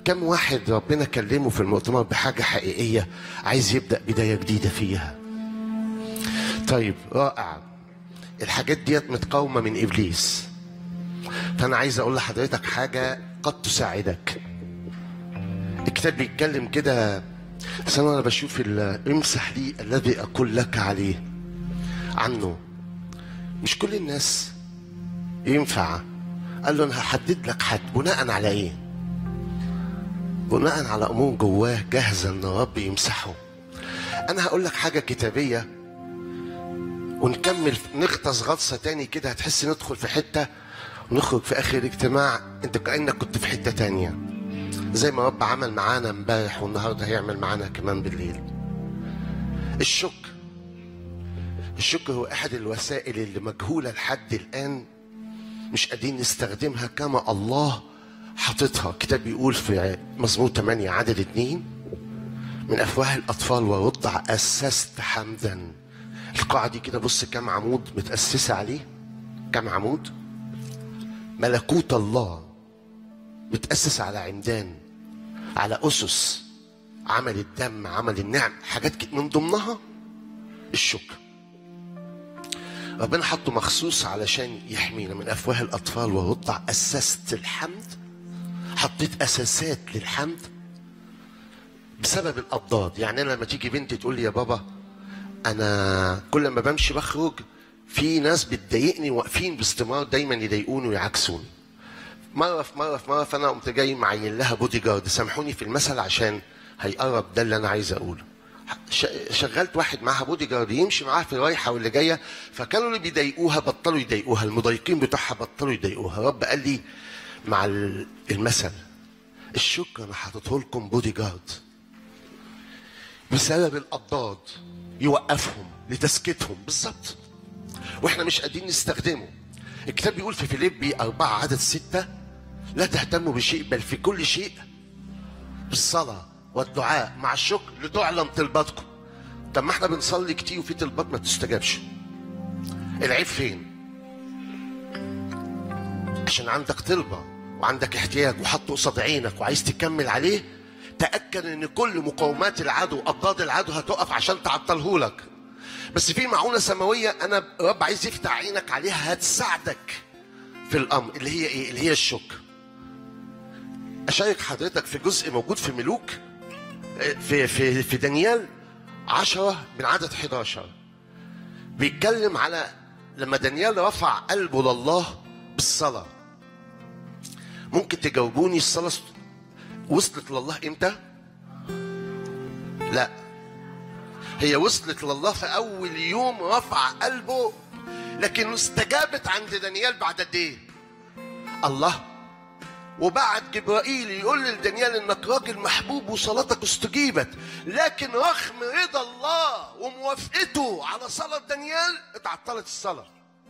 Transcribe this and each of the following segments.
كم واحد ربنا كلمه في المؤتمر بحاجة حقيقية عايز يبدأ بداية جديدة فيها طيب رائع الحاجات ديت متقاومة من إبليس فأنا عايز أقول لحضرتك حاجة قد تساعدك الكتاب بيتكلم كده بس أنا بشوف ال- امسح لي الذي أقول لك عليه عنه مش كل الناس ينفع قال له أنا هحدد لك حد بناء على إيه بناء على أمور جواه جاهزة إن الرب يمسحه أنا هقول لك حاجة كتابية ونكمل نغطس غطسه تاني كده هتحس ندخل في حته ونخرج في اخر الاجتماع انت كانك كنت في حته تانيه زي ما رب عمل معانا امبارح والنهارده هيعمل معانا كمان بالليل الشك الشك هو احد الوسائل اللي مجهوله لحد الان مش قادرين نستخدمها كما الله حاططها كتاب بيقول في مزمور 8 عدد 2 من افواه الاطفال ورضع اسست حمدا القاعه دي كده بص كام عمود متاسسه عليه كام عمود ملكوت الله متاسس على عمدان على اسس عمل الدم عمل النعم حاجات كت- من ضمنها الشكر ربنا حطه مخصوص علشان يحمينا من افواه الاطفال ورضع اسست الحمد حطيت اساسات للحمد بسبب الأضداد يعني أنا لما تيجي بنتي تقول لي يا بابا أنا كل ما بمشي بخرج في ناس بتضايقني واقفين باستمرار دايما يضايقوني ويعكسوني مرة في مرة في مرة فأنا قمت جاي معين لها بودي جارد سامحوني في المثل عشان هيقرب ده اللي أنا عايز أقوله ش- شغلت واحد معاها بودي جارد يمشي معاها في الرايحة واللي جاية فكانوا اللي بيضايقوها بطلوا يضايقوها المضايقين بتوعها بطلوا يضايقوها رب قال لي مع ال- المثل الشكر انا حاططه لكم بودي جارد بسبب الأضداد يوقفهم لتسكيتهم بالظبط واحنا مش قادرين نستخدمه الكتاب بيقول في فيليبي أربعة عدد ستة لا تهتموا بشيء بل في كل شيء بالصلاة والدعاء مع الشكر لتعلم طلباتكم طب ما احنا بنصلي كتير وفي طلبات ما تستجابش العيب فين عشان عندك طلبة وعندك احتياج وحطه قصاد عينك وعايز تكمل عليه تأكد ان كل مقاومات العدو أضداد العدو هتقف عشان تعطله لك بس في معونة سماوية أنا رب عايز يفتح عينك عليها هتساعدك في الأمر اللي هي إيه؟ اللي هي الشكر أشارك حضرتك في جزء موجود في ملوك في في في دانيال عشرة من عدد 11 بيتكلم على لما دانيال رفع قلبه لله بالصلاة ممكن تجاوبوني الصلاة وصلت لله امتى؟ لا هي وصلت لله في أول يوم رفع قلبه لكن استجابت عند دانيال بعد قد إيه؟ الله وبعت جبرائيل يقول لدانيال انك راجل محبوب وصلاتك استجيبت لكن رغم رضا الله وموافقته على صلاة دانيال اتعطلت الصلاة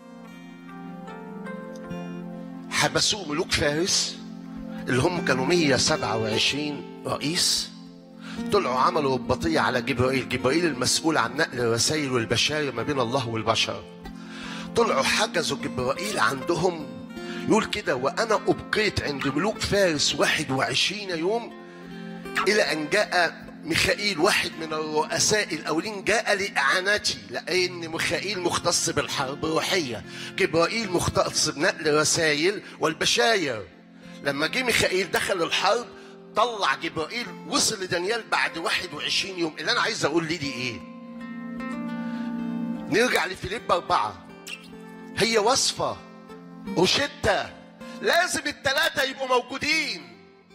حبسوه ملوك فارس اللي هم كانوا 127 رئيس طلعوا عملوا رباطية على جبرائيل جبرائيل المسؤول عن نقل الرسائل والبشائر ما بين الله والبشر طلعوا حجزوا جبرائيل عندهم يقول كده وأنا أبقيت عند ملوك فارس 21 يوم إلى أن جاء ميخائيل واحد من الرؤساء الأولين جاء لإعانتي لأن ميخائيل مختص بالحرب الروحية جبرائيل مختص بنقل رسائل والبشاير لما جه ميخائيل دخل الحرب طلع جبرائيل وصل لدانيال بعد 21 يوم اللي أنا عايز أقول لي دي إيه نرجع لفيليب أربعة هي وصفة روشتة لازم التلاتة يبقوا موجودين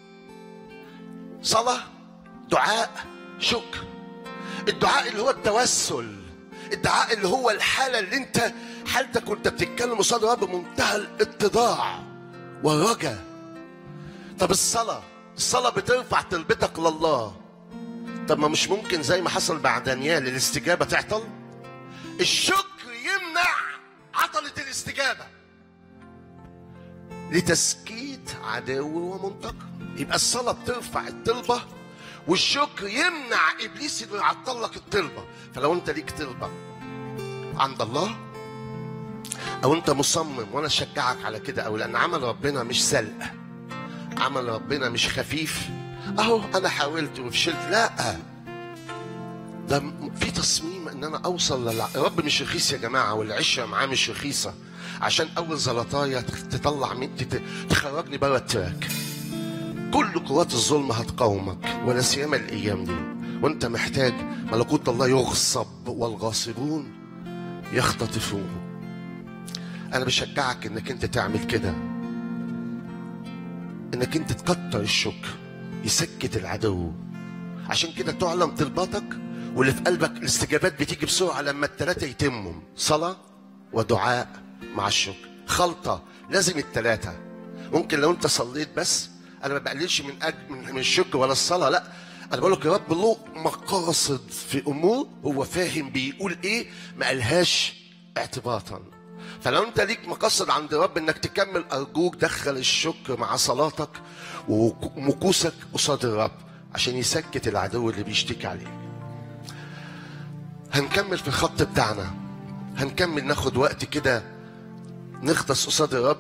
صلاة دعاء شكر الدعاء اللي هو التوسل الدعاء اللي هو الحالة اللي انت حالتك وانت بتتكلم قصاد رب بمنتهى الاتضاع والرجاء طب الصلاة الصلاة بترفع طلبتك لله طب ما مش ممكن زي ما حصل مع دانيال الاستجابة تعطل الشكر يمنع عطلة الاستجابة لتسكيت عدو ومنتقم يبقى الصلاة بترفع الطلبة والشكر يمنع ابليس انه يعطل لك الطلبة فلو انت ليك طلبة عند الله او انت مصمم وانا اشجعك على كده او لان عمل ربنا مش سلق عمل ربنا مش خفيف اهو انا حاولت وفشلت لا ده في تصميم ان انا اوصل للع... الرب مش رخيص يا جماعه والعشره معاه مش رخيصه عشان اول زلطايه تطلع من تت... تخرجني بره التراك كل قوات الظلم هتقاومك ولا سيما الايام دي وانت محتاج ملكوت الله يغصب والغاصبون يختطفون انا بشجعك انك انت تعمل كده انك انت تكتر الشكر يسكت العدو عشان كده تعلم طلباتك واللي في قلبك الاستجابات بتيجي بسرعه لما الثلاثه يتموا صلاه ودعاء مع الشكر خلطه لازم الثلاثه ممكن لو انت صليت بس انا ما بقللش من أج... من الشكر ولا الصلاه لا انا بقول لك يا رب له مقاصد في امور هو فاهم بيقول ايه ما قالهاش اعتباطا فلو انت ليك مقصد عند رب انك تكمل ارجوك دخل الشكر مع صلاتك ومكوسك قصاد الرب عشان يسكت العدو اللي بيشتكي عليك هنكمل في الخط بتاعنا هنكمل ناخد وقت كده نغطس قصاد الرب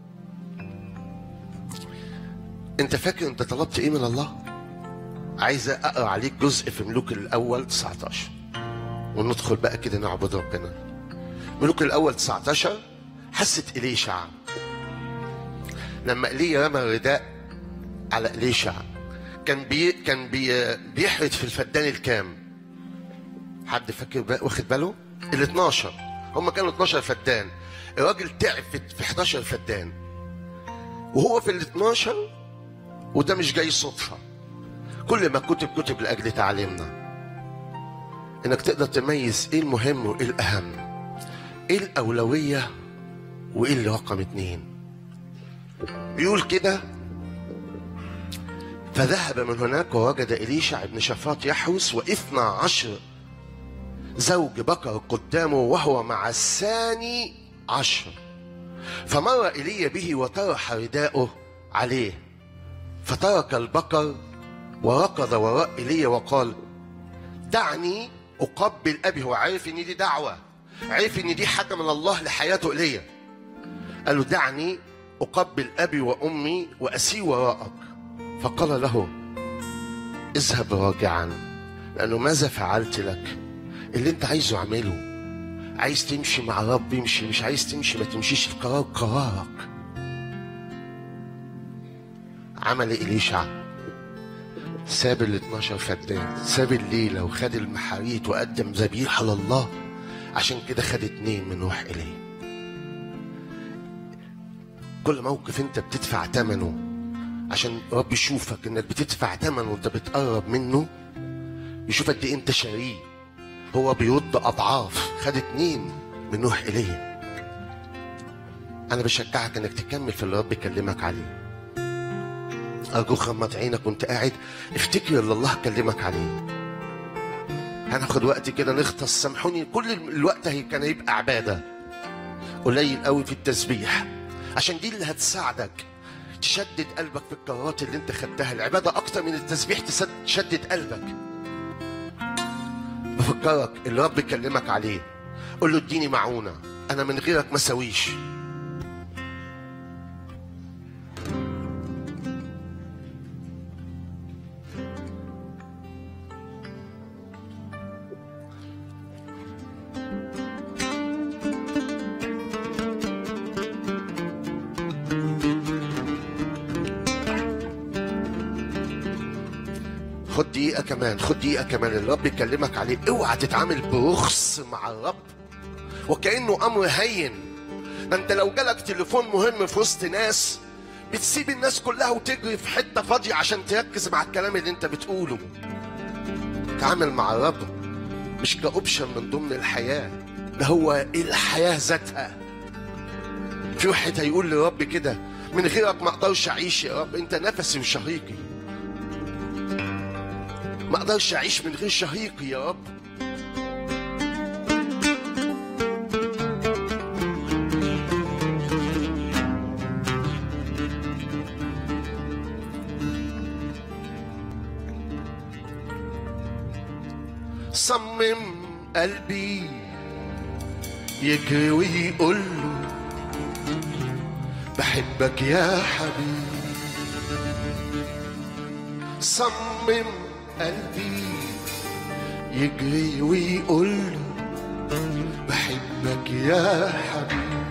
انت فاكر انت طلبت ايه من الله عايز اقرا عليك جزء في ملوك الاول 19 وندخل بقى كده نعبد ربنا ملوك الاول 19 حست اليشع لما ايليا رمى الرداء على اليشع كان بي كان بي بيحرد في الفدان الكام حد فاكر واخد باله ال 12 هم كانوا 12 فدان الراجل تعب في 11 فدان وهو في ال 12 وده مش جاي صدفه كل ما كتب كتب لاجل تعليمنا انك تقدر تميز ايه المهم وايه الاهم ايه الاولويه وايه اللي رقم اتنين بيقول كده فذهب من هناك ووجد إليشع بن شفاط يحوس واثنى عشر زوج بكر قدامه وهو مع الثاني عشر فمر إيليا به وطرح رداءه عليه فترك البكر وركض وراء ايليا وقال دعني اقبل ابي هو عارف ان دي دعوه عارف ان دي حاجه من الله لحياته ايليا قال له دعني اقبل ابي وامي واسير وراءك فقال له اذهب راجعا لانه ماذا فعلت لك اللي انت عايزه اعمله عايز تمشي مع رب امشي مش عايز تمشي ما تمشيش القرار قرارك عمل ايه اليشع ساب ال 12 فدان ساب الليله وخد المحاريت وقدم ذبيحه لله عشان كده خد اتنين من روح اليه كل موقف انت بتدفع ثمنه عشان رب يشوفك انك بتدفع ثمنه وانت بتقرب منه يشوف قد ايه انت شريه هو بيرد اضعاف خد اتنين من روح اليه انا بشجعك انك تكمل في اللي رب يكلمك عليه أرجوك غمض عينك وأنت قاعد افتكر اللي الله كلمك عليه. هناخد وقت كده نغطس سامحوني كل الوقت هي كان هيبقى عبادة. قليل قوي في التسبيح عشان دي اللي هتساعدك تشدد قلبك في القرارات اللي انت خدتها العبادة أكتر من التسبيح تشدد قلبك. بفكرك اللي رب كلمك عليه قول له اديني معونة أنا من غيرك ما سويش. خد دقيقة كمان خد دقيقة كمان الرب يكلمك عليه اوعى تتعامل برخص مع الرب وكأنه أمر هين ده انت لو جالك تليفون مهم في وسط ناس بتسيب الناس كلها وتجري في حتة فاضية عشان تركز مع الكلام اللي انت بتقوله تعامل مع الرب مش كأوبشن من ضمن الحياة ده هو الحياة ذاتها في واحد هيقول لرب كده من غيرك ما اقدرش اعيش يا رب انت نفسي وشهيقي ما اقدرش اعيش من غير شهيقي يا رب صمم قلبي يجري ويقول له بحبك يا حبيبي صمم قلبي يجري ويقول له بحبك يا حبيبي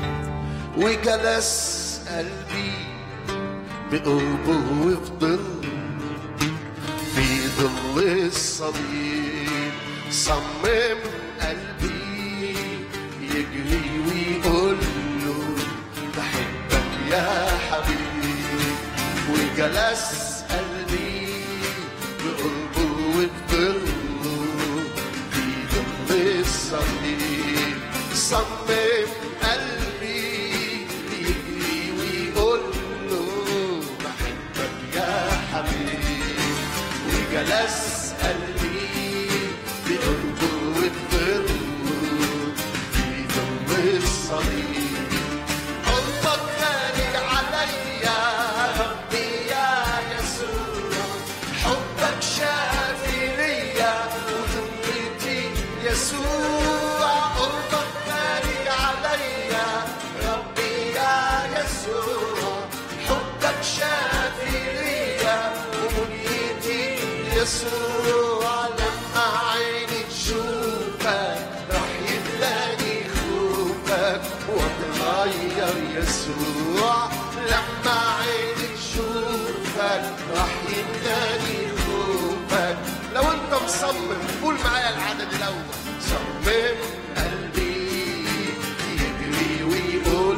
وجلس قلبي بقربه وفضل في ظل الصليب صمم قلبي يجري ويقول له بحبك يا حبيبي وجلس قلبي بقربه وبظله في ظل الصليب صمم قلبي يجري ويقول له بحبك يا حبيبي وجلس قلبي بقربه وبظله في ظل الصليب حبك غالي عليا ربي يا يسوع حبك شافي ليا وذنبتي يسوع حبك غالي عليا ربي يا يسوع حبك شافي ليا ومنيتي يسوع لما عيني تشوفك راح يملاني خوفك واتغير يسوع لما عيني تشوفك راح يملاني خوفك لو انت مصمم قول معايا العدد الاول صمم قلبي يجري ويقول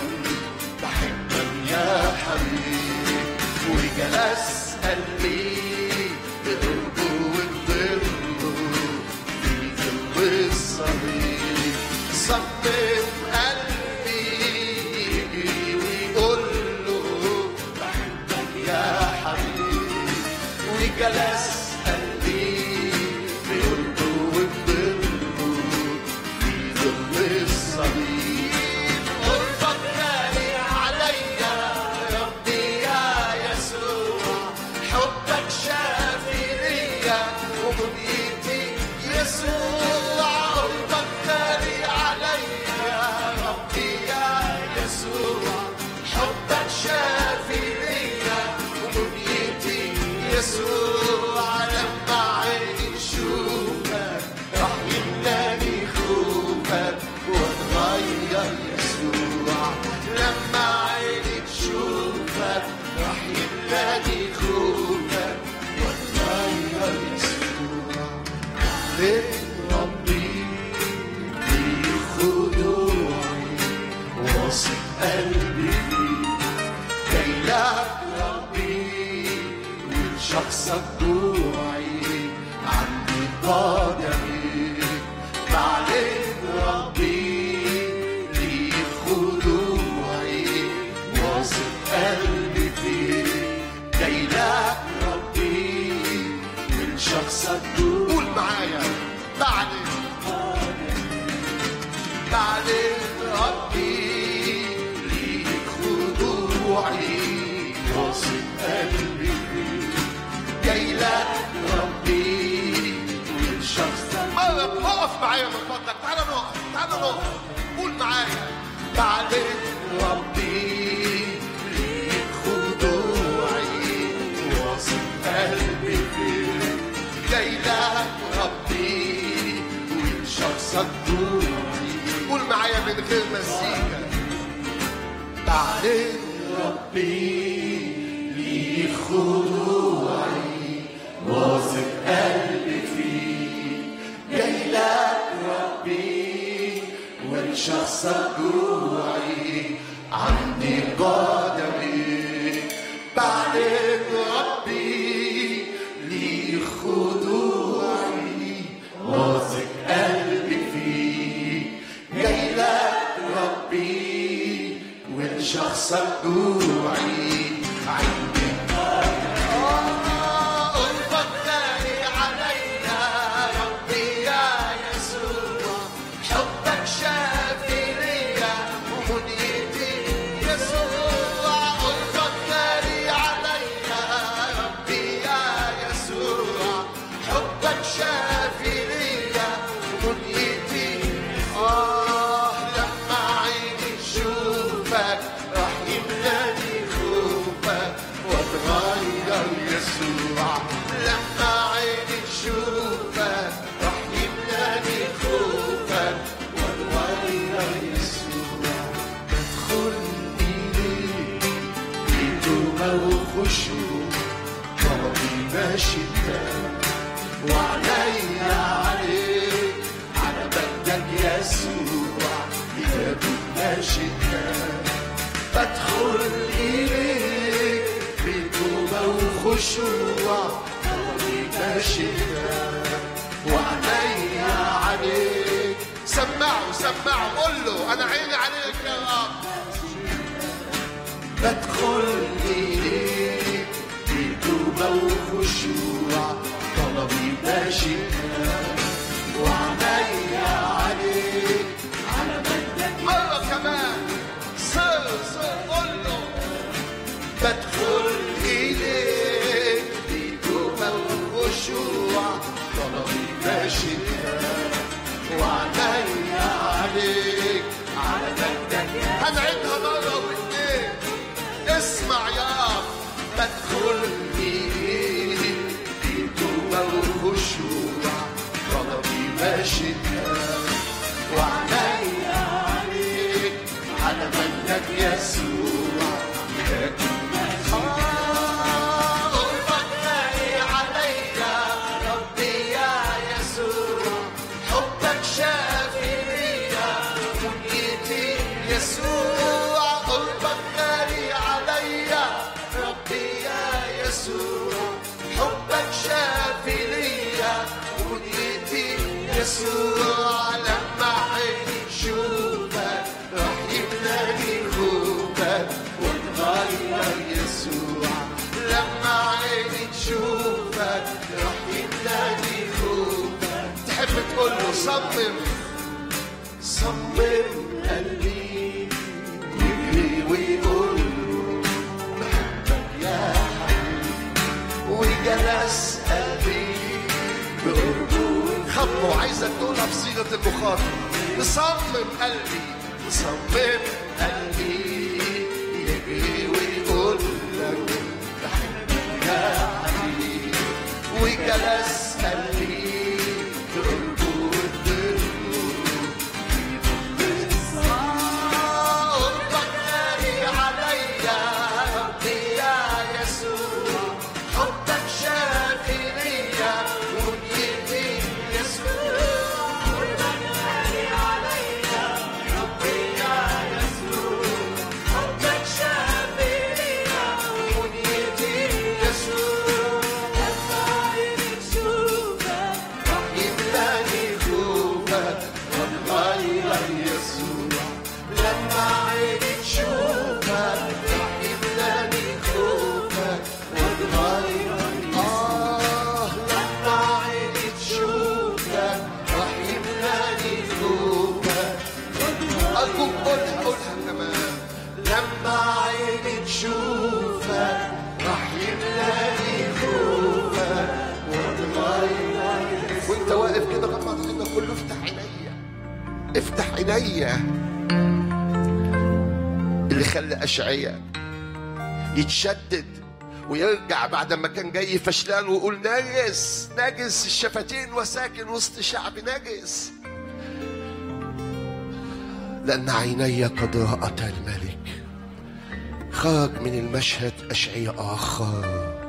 بحبك يا حبيبي وجلس قلبي بقربه وبظله في ظل الصليب صمم قلبي يجري ويقول له بحبك يا حبيبي وجلس قلبي بقربه وبظله في ظل الصليب قربك غالي عليا ربي يا يسوع حبك شافي ليا ومنيتي يسوع قربك غالي عليا ربي يا يسوع حبك شافي ليا ومنيتي يسوع لما عيني تشوفك راح يملاني خوفك واتغير يسوع لما عيني تشوفك راح يملاني خوفك واتغير يسوع ليه ربي ليه خضوعي واثق قلبي فيك كي لا ربي وشخصك جوعي عندي قدمي بعلن ربي ليك خضوعي واثق قلبي فيك كي لا ربي من شخصك جوعي قول معايا بعلن بعلن ربي ليك خضوعي واثق قلبي فيك جاي لك ربي من شخصك مرة اقف معايا من فضلك تعالى نقف تعالى نقف قول معايا بعلن ربي ليك خضوعي واثق قلبي فيك جاي لك ربي وين شخصك جوعي قول معايا من غير مزيكا بعدين ربي ليك خضوعي واثق قلبي فيك جاي لك ربي وين شخصك جوعي عندي قدمي بعدين ربي ليك خضوعي واثق قلبي فيك جاي لك ربي وين شخصك جوعي عندي قربك غالي عليا ربي يا يسوع حبك شافي ليا ومنيتي يسوع قربك غالي عليا ربي يا يسوع حبك شافي ليا ومنيتي آه لما عيني تشوفك راح يملاني خوفك يسوع لما عيني تشوفك راح يملاني خوفك والغير يسوع ادخل إليك بتوبة وخشوع قلبي ماشي وعلي عليك على بدك يسوع يا ماشي بدخل إليك بتوبة وخشوع قلبي ماشي وعلي عليك سمعوا سمعوا قول له أنا عيني عليك يا رب بدخل إليك بتوبة وخشوع طلبي ماشي وعلي عليك على بدك مرة كمان صر صر قول له بدخل إليك بتوبة وخشوع طلبي ماشي وعلي عليك على بدك هنعيدها مرة واثنين اسمع يا رب بدخل إليك بتوبة وخشوع طلبي ماشي وعلي عليك على بدك يسوع آه، قربك غالي عليا ربي يا يسوع حبك شافي ليا دنيتي يسوع قربك غالي عليا ربي يا يسوع حبك شافي ليا دنيتي يسوع لما عيني تشوفك راح يملاني خوفك وتغير يسوع لما عيني تشوفك راح يملاني خوفك تحب تقول له صمم صمم قلبي يجري ويقول له بحبك يا حبيبي وجلس قلبي بقربه خبه عايزك تقولها بصيغة المخاطب مصمم قلبي مصمم قلبي يجري ويقول لك بحبك يا حبيبي وجلس قلبي بقربه قربك غالي عليا ربي يا يسوع حبك شافي ليا ونيتي يسوع قربك غالي عليا ربي يا يسوع حبك شافي ليا ونيتي يسوع لما عيني تشوفك راح يملاني خوفك وتغير يسوع لما عيني تشوفك راح يملاني خوفك وتغير آه لما عيني تشوفك راح يملاني خوفك أرجوك قولها قولها كمان لما عيني تشوفك راح يملاني خوفك وتغير وانت واقف كده غمض عينك قول له افتح عينيا افتح عينيا اللي خلى أشعية يتشدد ويرجع بعد ما كان جاي فشلان ويقول نجس نجس الشفتين وساكن وسط شعب نجس لأن عيني قد رأتا الملك خرج من المشهد أشعية آخر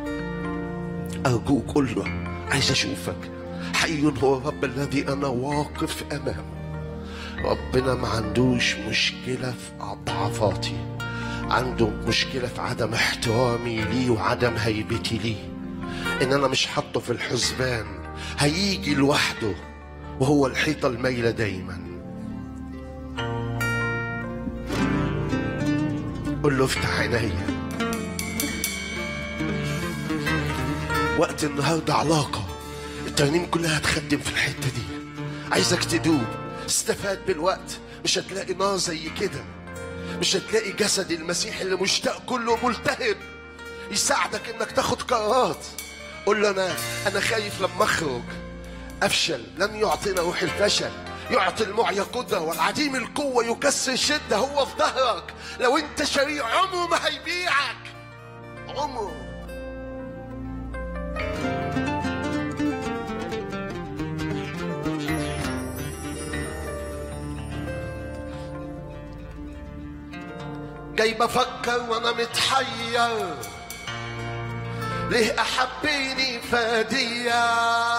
أرجوك قل له عايز أشوفك حي هو الرب الذي أنا واقف أمامه ربنا ما عندوش مشكلة في ضعفاتي عنده مشكلة في عدم احترامي ليه وعدم هيبتي ليه إن أنا مش حاطه في الحسبان هيجي لوحده وهو الحيطة المايلة دايما قول له افتح عينيا وقت النهارده علاقة الترنيم كلها هتخدم في الحتة دي عايزك تدوب استفاد بالوقت مش هتلاقي نار زي كده مش هتلاقي جسد المسيح اللي مشتاق كله ملتهب يساعدك انك تاخد قرارات قول له انا انا خايف لما اخرج افشل لن يعطينا روح الفشل يعطي المعيا قدرة والعديم القوة يكسر شدة هو في ظهرك لو انت شريع عمره ما هيبيعك عمره جاي بفكر وانا متحير ليه احبيني فادية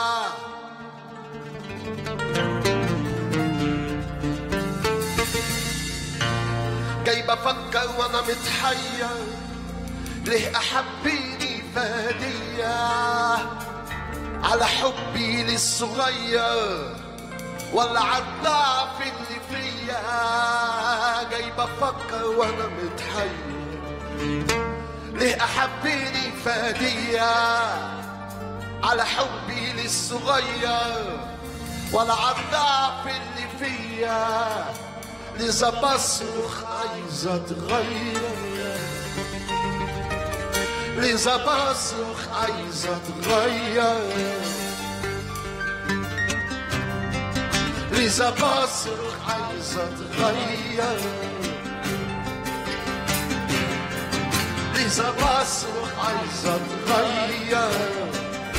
جاي بفكر وانا متحير ليه احبيني فادية على حبي للصغير ولا عالضعف اللي فيا جاي بفكر وانا متحير ليه احبيني فادية على حبي للصغير ولا عالضعف اللي فيا لذا بصرخ عايزة اتغير لذا بصرخ عايزة اتغير لذا بصرخ عايزة اتغير لذا بصرخ عايزة اتغير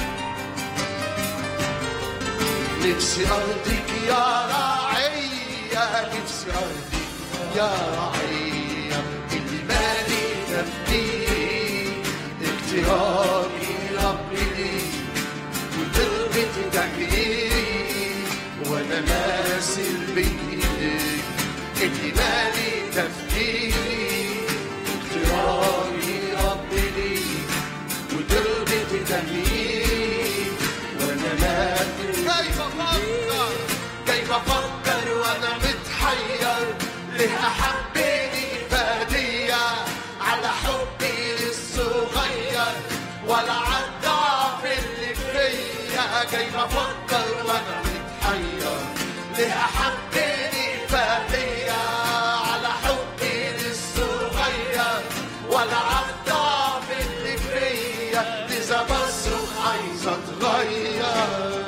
نفسي أرضيك يا رعية نفسي أرضيك يا رعية اللي مالي تفكيري اختياري ربي ليك وتربة تغييري وانا ماسل بايديك اللي مالي تفكيري اختياري ربي ليك وتربة تغييري وانا ماسل كيف افكر كيف افكر وانا متحير ليه احبني فادية على حبي للصغير ولا عالضعف اللي فيا كيف افكر وانا متحير ليه احبني فادية على حبي للصغير ولا عالضعف اللي فيا لذا بصرخ عايزة اتغير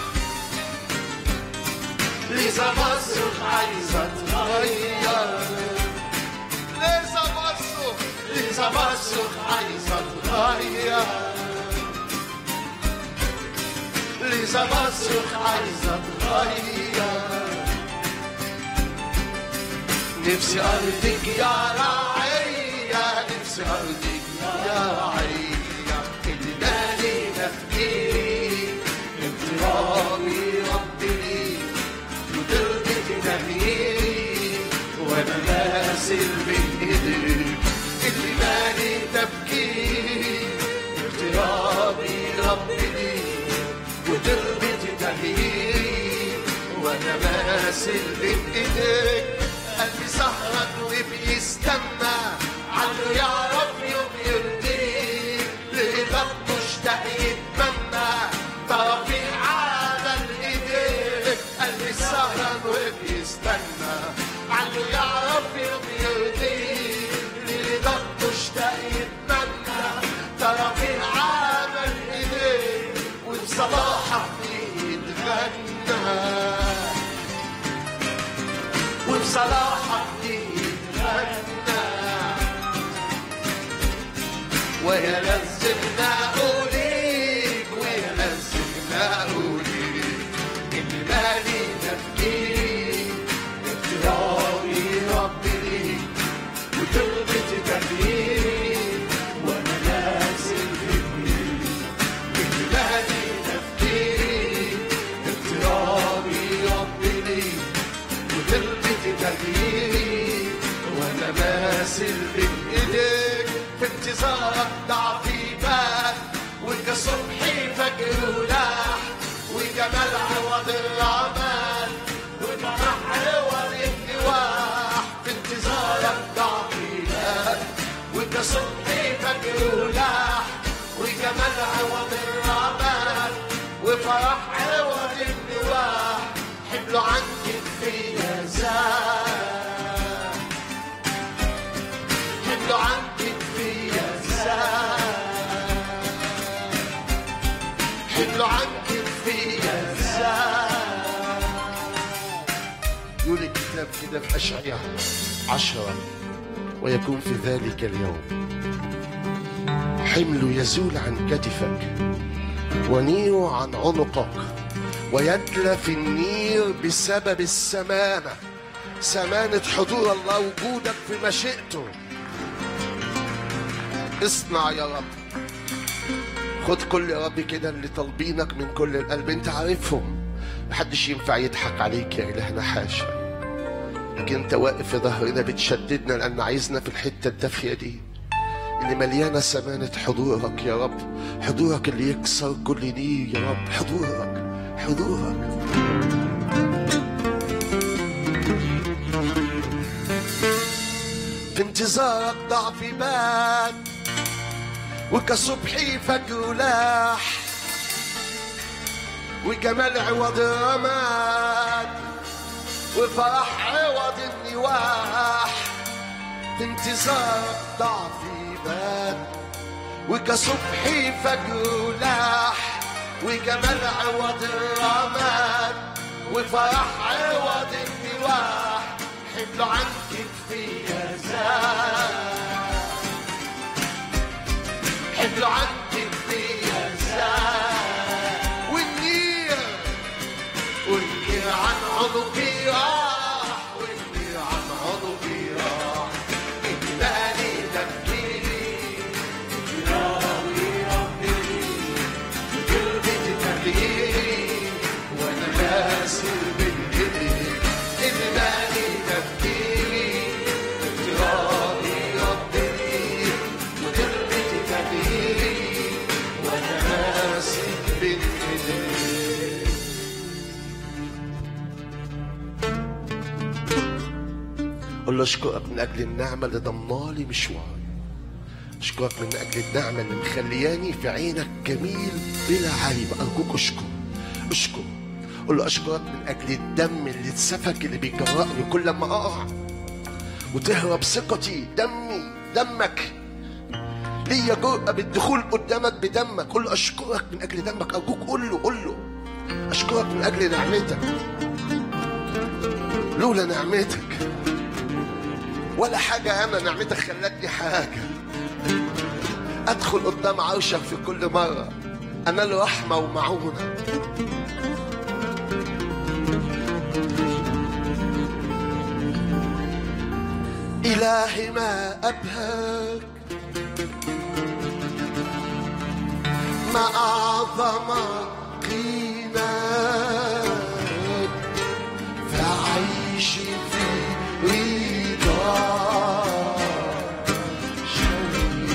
لذا بصرخ عايزة اتغير لذا بصرخ لذا بصرخ عايزة اتغير لذا بصرخ عايزة اتغير نفسي ارضيك يا رعية نفسي ارضيك يا رعية اللي بالي تفكيري اضطرابي ربي ليك وتربة تغييري وانا ماسل بين ايديك اللي بالي تفكيري اغترابي ربي ليك وتربة تغييري وانا ماسل بين ايديك قلبي سهران وبيستنى عنه يعرف يوم يرضيه لقلب مشتاق يتمنى توفيق على الايدين قلبي سهران وبيستنى عنه يعرف يوم يرضيه لقلب مشتاق يتمنى توفيق على الايدين وبصباحك يتغنى وبصلاحك يتغنى ويلزمنا أوليك ويلزمنا أوليك إن مالي تفكيري اختياري ربي ليك وتربة تغييري وأنا نازل فيك إن مالي تفكيري اختياري ربي ليك وتربة تغييري وانا ماسل بين ايديك في انتظارك ضعفي بان وكصبحي فجر ولاح وجمال عوض الرمال وفرح عوض النواح في انتظارك ضعفي بان وكصبحي فجر ولاح وجمال عوض الرمال وفرح عوض النواح حملوا عنك فيا زاد حملوا عنك فيا زاد حملوا عنك فيا زاد يقول الكتاب كده في أشعياء عشرة ويكون في ذلك اليوم حمل يزول عن كتفك ونير عن عنقك ويتلف النير بسبب السمانة سمانة حضور الله وجودك في مشيئته اصنع يا رب خد كل يا رب كده اللي طالبينك من كل القلب انت عارفهم محدش ينفع يضحك عليك يا إلهنا حاشا لكن انت واقف في ظهرنا بتشددنا لأن عايزنا في الحتة الدافية دي اللي مليانة سمانة حضورك يا رب حضورك اللي يكسر كل نير يا رب حضورك حضورك في انتظارك ضعفي بات وكصبحي فجر لاح وجمال عوض رماد وفرح عوض النواح في انتظارك ضعفي بات وكصبحي فجر لاح وجمال عوض الرماد وفرح عوض النواح حملوا عن كتفي يا زاد حملوا عن كتفي يا زاد والنير والنير عن عنقي راح والنير عن عنقي راح إجلالي تفكيري راوي ربي قلبي تفكيري وانا باسل بالايدي إجلالي تفكيري راوي ربي وقلبي تفكيري وانا باسل بالايدي قول له اشكرك من اجل النعمه اللي ضمنالي مشواري اشكرك من اجل النعمه اللي مخلياني في عينك جميل بلا عيب ارجوك اشكر اشكر قول له اشكرك من اجل الدم اللي اتسفك اللي بيجرأني كل ما اقع وتهرب ثقتي دمي دمك ليا جرأة بالدخول قدامك بدمك قول له اشكرك من اجل دمك ارجوك قول له قول له اشكرك من اجل نعمتك لولا نعمتك ولا حاجة أنا نعمتك خلتني حاجة أدخل قدام عرشك في كل مرة أنال رحمة ومعونة إلهي ما أبهك ما أعظم قيمك فعيشي في رضاك شوقي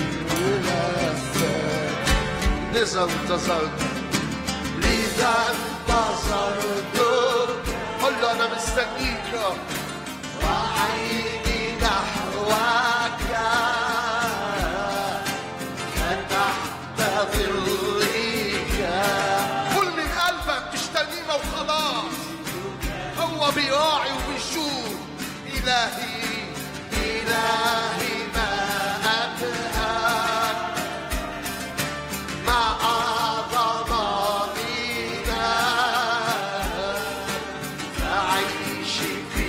ولفاك لذا انتظرت لذا انتظرتك قل له انا مستنيك وعيني نحوك فتحت ظلك قل من قلبك مش ترنيمه وخلاص هو بيراعي وبيشوف إلهي إلهي ما أبهاك ما أعظم غناك أعيش في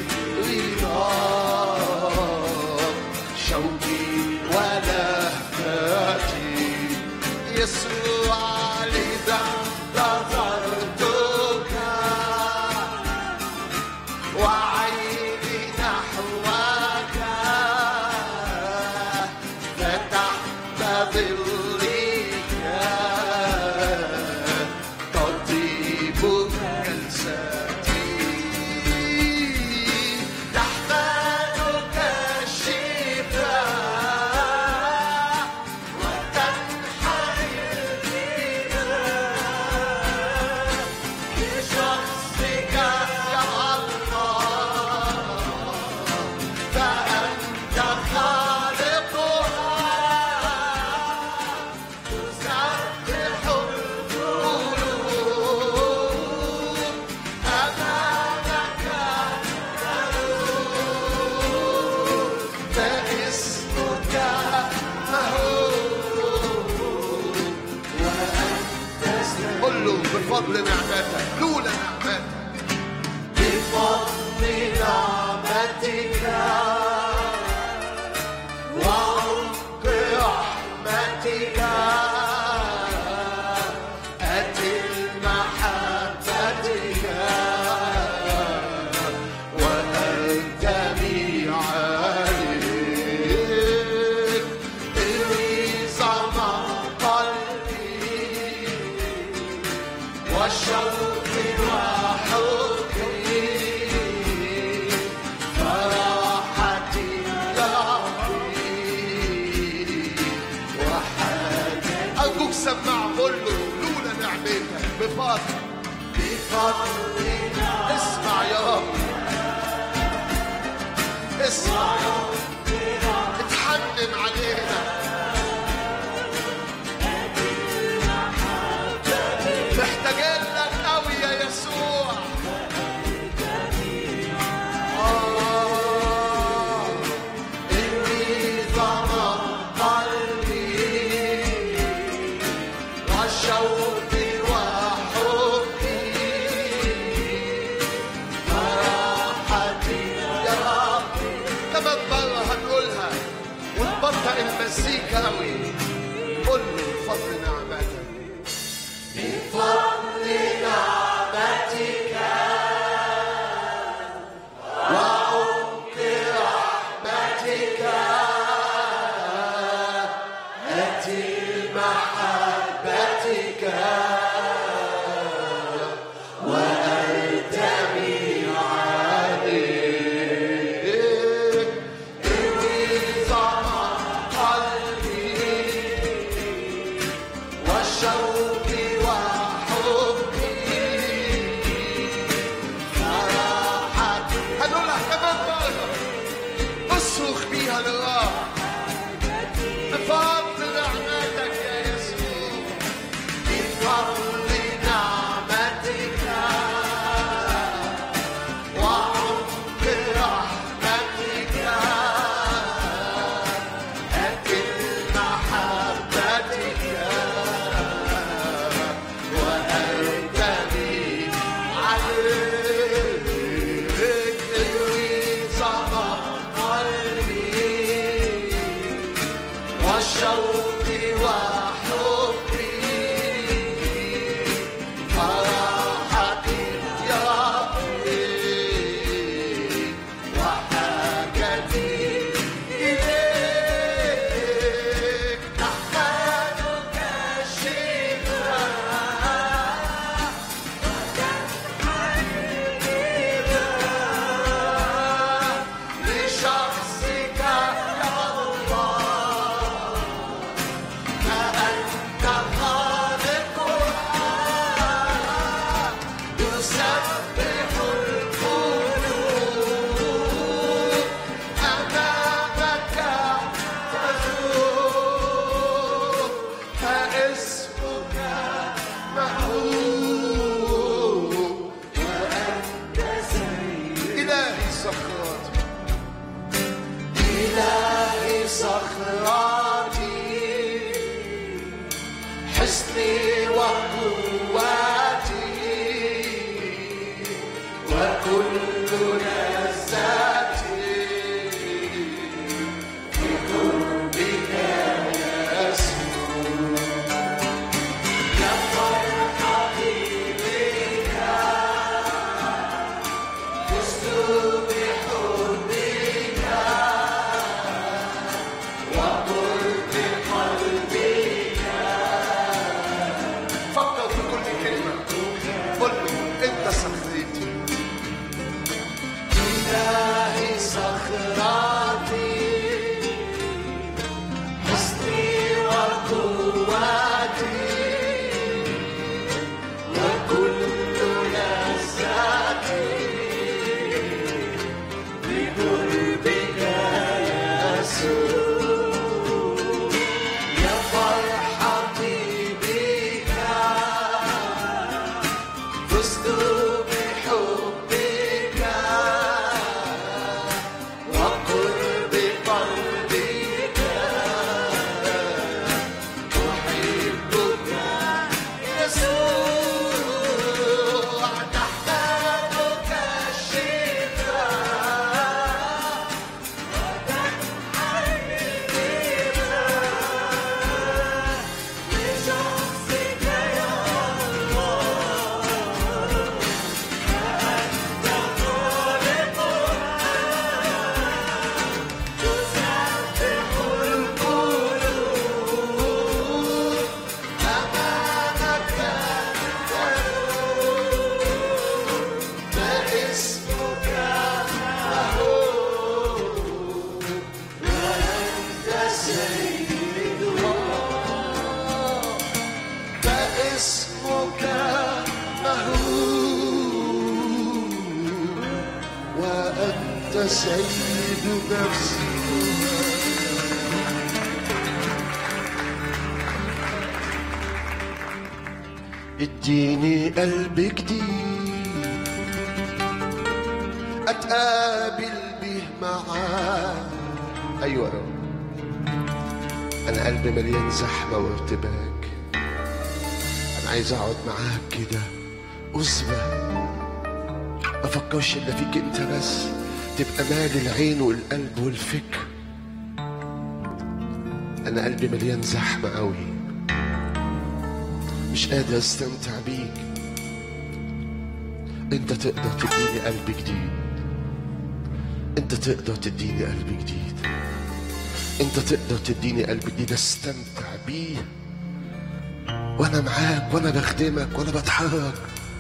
رضاك شوقي ولهفتي يسوع لذا نظرتك وعيني نحوك فتحت ظلك تطيب جلستي تحملك الشفاء وتنحني الإله بشخصك يا الله فأنت خالقها تسبح القلوب أمامك تلوح فاسمك مهول قل له بفضل نعمتك لولا نعمتك بفضل نعمتك وعمق رحمتك بفضل بفضلنا اسمع يا رب اسمع يا رب اتحنن علينا محتاجين لك قوي يا يسوع آه، إني ظلم قلبي وشوقي وحبي فرحتي يا رب كمان مرة هنقولها ونبطئ المزيكا قوي قول له بفضل نعمتك بفضل نعمتك وعمق رحمتك أتي محبتك وألتمي عليك إني ظما قلبي وشوقي وحبي فرحتي هنقولها كمان مرة اصرخ بيها لله بفضل نعمتك يا يسوع بفضل نعمتك وعمق رحمتك أكل محبتك وأرتمي عليك إلوي صبا قلبي وشوقي وحبي فرحتي يا ربي وحاجتي إليك نحتاجك شفاء لشخصك يا الله فأنت خالقها يسبح القلوب أمامك تذوب فاسمك محبوب وأنت سيد إلهي صخراتي إلهي صخراتي حسني وقوتي وكل لذاتي بقربك يسوع يا فرحتي بك فزت بحبك وقرب قلبك فكر في كل كلمة قل له انت صخرتي إلهي صخرتي حسني وقوتي وكل لذاتي بقربك يسوع يا فرحتي بك فزت بحبك وقرب قلبك أحبك يسوع تحتاجك الشفاء لشخصك يا فاسمك محمود وأنت سيد الله فاسمك أنا سيد نفسي اديني قلب جديد اتقابل به معاك ايوه يا رب انا قلبي مليان زحمه وارتباك انا عايز اقعد معاك كده اسبه ما افكرش الا فيك انت بس تبقى مالي العين والقلب والفكر انا قلبي مليان زحمه قوي مش قادر استمتع بيك انت تقدر تديني قلب جديد انت تقدر تديني قلب جديد انت تقدر تديني قلب جديد استمتع بيه وانا معاك وانا بخدمك وانا بتحرك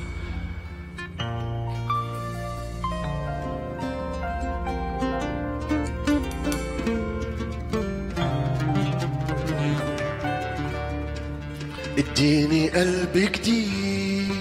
اديني قلب جديد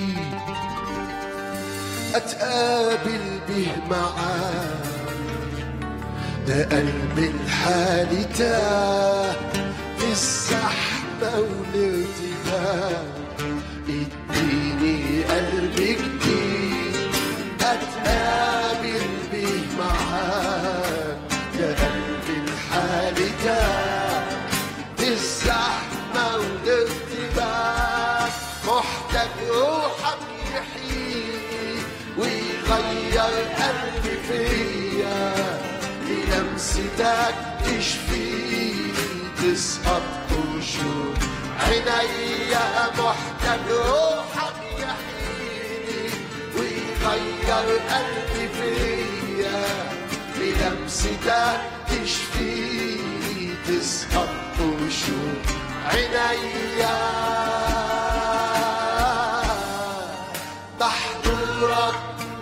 اتقابل به معاك ده قلب الحالي تاه في الزحمة والارتباك اديني قلب جديد اتقابل به معاك ده قلب الحالي تاه في الزحمة والارتباك محتاج روحك يحييني ويغير قلبي فيا بلمستك تشفيني تسقط وشوف عينيا محتاج روحك يحييني ويغير قلبي فيا بلمستك تشفيني تسقط وشوف عينيا بحضرك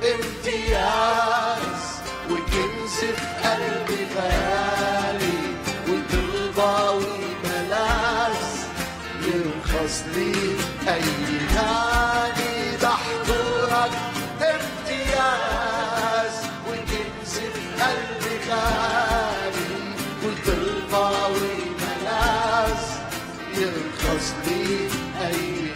امتياز وكنز في قلبي غالي وترضى وملاذ يرخص لي اي غالي بحضرك امتياز وكنز في قلبي غالي وترضى وملاذ يرخص لي اي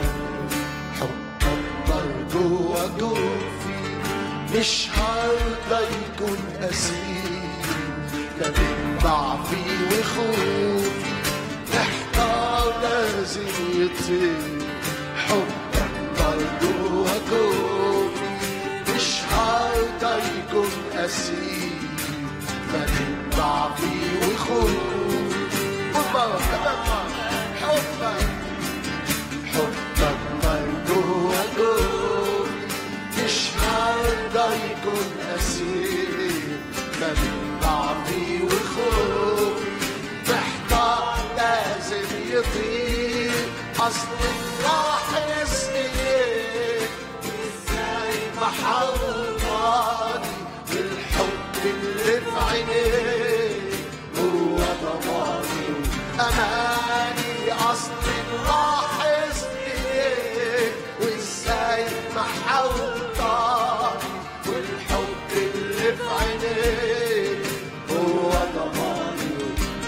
حبك برضو جوفي مش هرضى يكون اسير لا من ضعفي وخوفي محتار لازم يطير حبك برضو جوفي مش هرضى يكون اسير لا من ضعفي وخوفي حبك حبك حبك مرجو أجول مش هرضى يكون أسير ما بين ضعفي وخوفي محتار لازم يطير أصل لاحظ إيه إزاي محوطاني بالحب اللي في عينيه هو ضماني أماني أصل لاحظ إيه وإزاي محوطاني والحب اللي في عينيه هو ضماني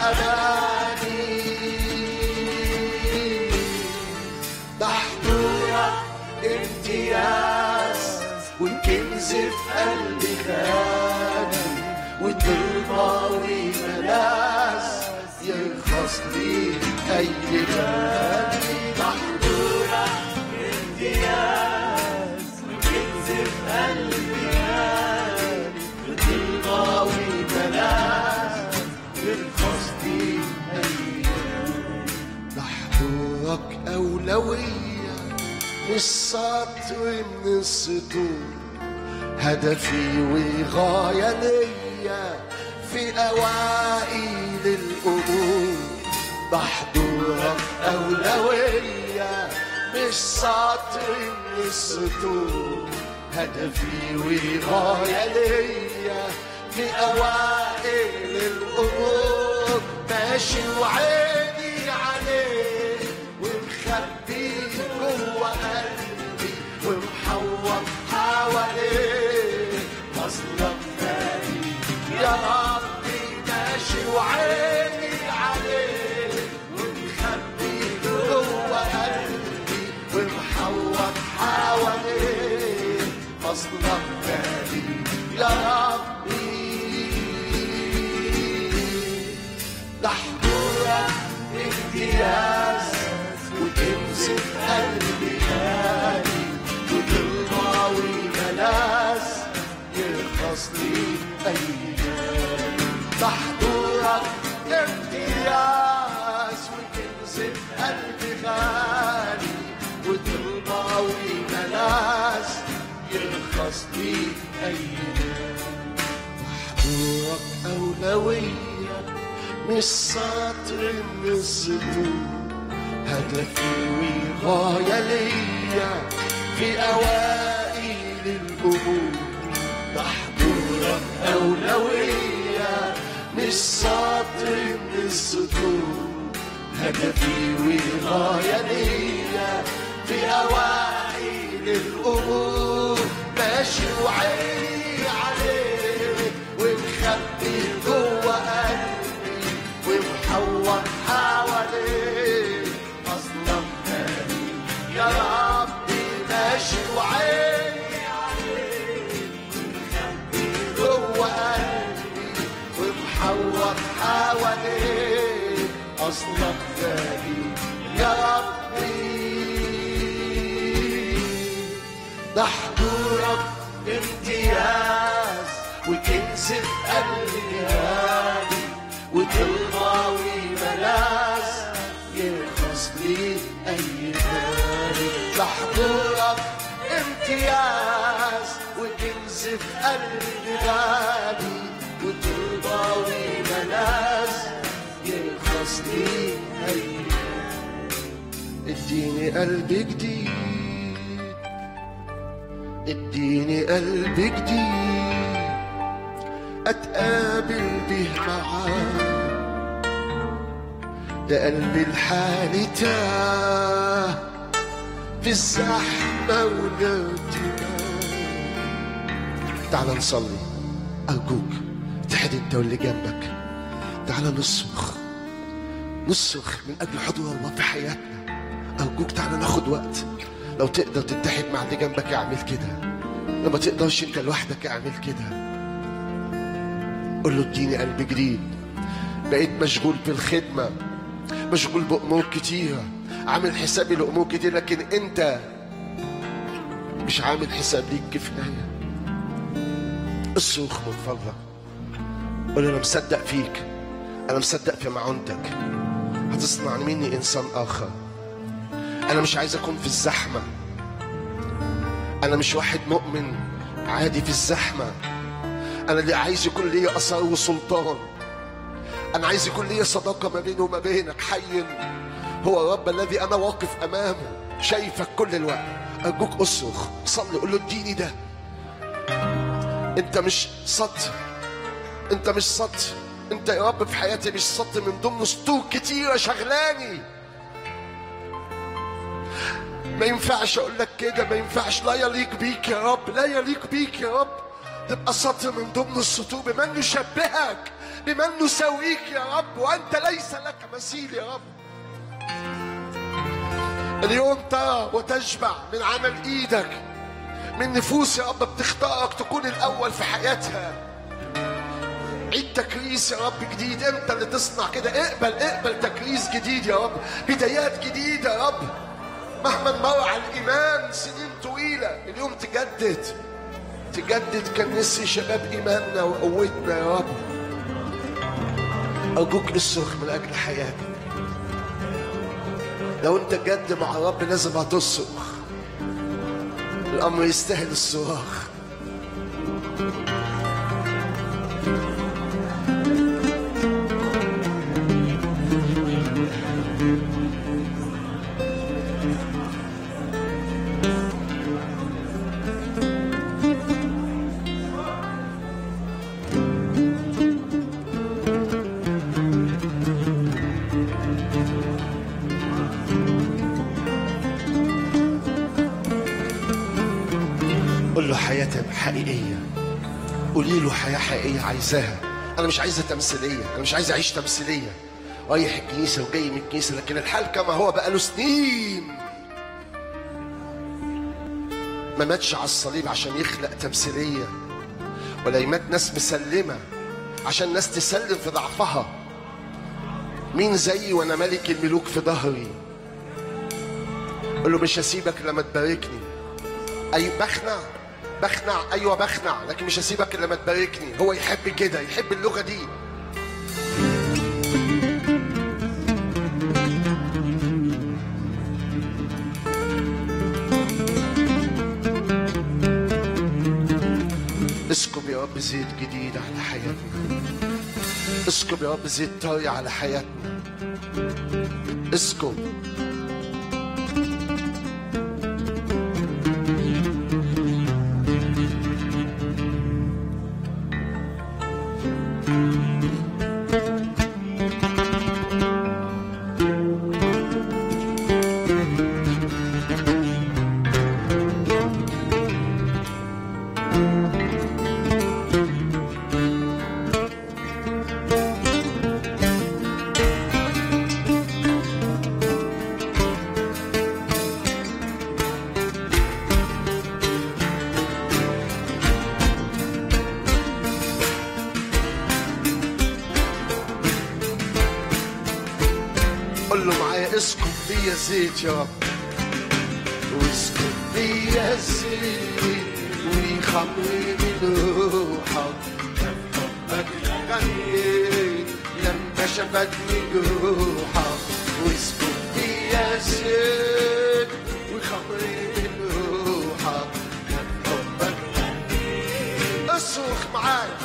أماني محضورة امتياز والكنز في قلبي غالي وترضى وملاذ يرخص لي اي غالي محضورة امتياز والكنز في قلبي غالي وترضى وملاذ يرخص لي اي محبوبك أولوية مش سطر من السطور هدفي وغاية ليا في أوائل الأمور بحضورك أولوية مش سطر من السطور هدفي وغاية ليا في أوائل الأمور ماشي وعيني عليه ومخبي جوه قلبي ومحوط حواليه أصلا مالي امتياز وكنز قلبي غالي وترضاوي ملاذ يرخص لي ايام تحضرك امتياز وكنز قلبي غالي وترضاوي ملاذ يرخص لي ايام حضورك أولوية مش سطر من السطور هدفي وغاية ليا في أوائل الأمور تحضورك أولوية مش سطر من السطور هدفي وغاية ليا في أوائل الأمور ماشي وعيني عليك ومخبي جوه قلبي ومحوط حواليك أصلا تاني يا ربي ماشي وعيني عليك ومخبي جوه قلبي ومحوط حواليك أصلك تاني يا ربي ده حضورك امتياز وكنز في قلبي غالي وترضاوي ملاذ يرخص لي اي غالي ده حضورك امتياز وكنز في قلبي غالي وترضاوي ملاذ يرخص لي اي اديني قلب جديد اديني قلب جديد اتقابل به معاه ده قلبي الحالي تاه في الزحمة والارتباك تعال نصلي أرجوك تحد انت واللي جنبك تعال نصرخ نصرخ من أجل حضور الله في حياتنا أرجوك تعال ناخد وقت لو تقدر تتحد مع اللي جنبك اعمل كده لما تقدرش انت لوحدك اعمل كده قول له اديني قلب جديد بقيت مشغول بالخدمة مشغول بأمور كتيرة عامل حسابي لأمور كتير لكن انت مش عامل حساب ليك كفاية اصرخ من فضلك قول له انا مصدق فيك انا مصدق في معونتك هتصنع مني انسان اخر انا مش عايز اكون في الزحمه انا مش واحد مؤمن عادي في الزحمه انا اللي عايز يكون ليا اثر وسلطان انا عايز يكون ليا صداقه ما بيني وما بينك حي هو الرب الذي انا واقف امامه شايفك كل الوقت ارجوك اصرخ صلي قول له اديني ده انت مش سطر انت مش سطر انت يا رب في حياتي مش سطر من ضمن سطور كتيره شغلاني ما ينفعش اقول لك كده ما ينفعش لا يليق بيك يا رب لا يليق بيك يا رب تبقى سطر من ضمن السطور بمن نشبهك بمن نساويك يا رب وانت ليس لك مثيل يا رب اليوم ترى وتشبع من عمل ايدك من نفوس يا رب بتختارك تكون الاول في حياتها عيد تكريس يا رب جديد انت اللي تصنع كده اقبل اقبل تكريس جديد يا رب بدايات جديده يا رب مهما مر على الايمان سنين طويله اليوم تجدد تجدد كنسي شباب ايماننا وقوتنا يا رب ارجوك اصرخ من اجل حياتك لو انت جد مع الرب لازم هتصرخ الامر يستاهل الصراخ قول له حياة حقيقية قولي له حياة حقيقية عايزاها أنا مش عايزة تمثيلية أنا مش عايز أعيش تمثيلية رايح الكنيسة وجاي من الكنيسة لكن الحال كما هو بقاله سنين ما ماتش على الصليب عشان يخلق تمثيلية ولا يمات ناس مسلمة عشان ناس تسلم في ضعفها مين زيي وانا ملك الملوك في ظهري قل له مش هسيبك لما تباركني اي بخنع بخنع ايوه بخنع لكن مش هسيبك الا لما تباركني هو يحب كده يحب اللغه دي اسكب يا رب زيت جديد على حياتنا اسكب يا رب زيت طري على حياتنا اسكب قول له معايا اسكب فيا زيت يا رب واسكب فيا زيت وخمري من روحك حبك غنيت لما شفتني جروحك واسكب فيا زيت وخمري من روحك حبك غنيت اصرخ معايا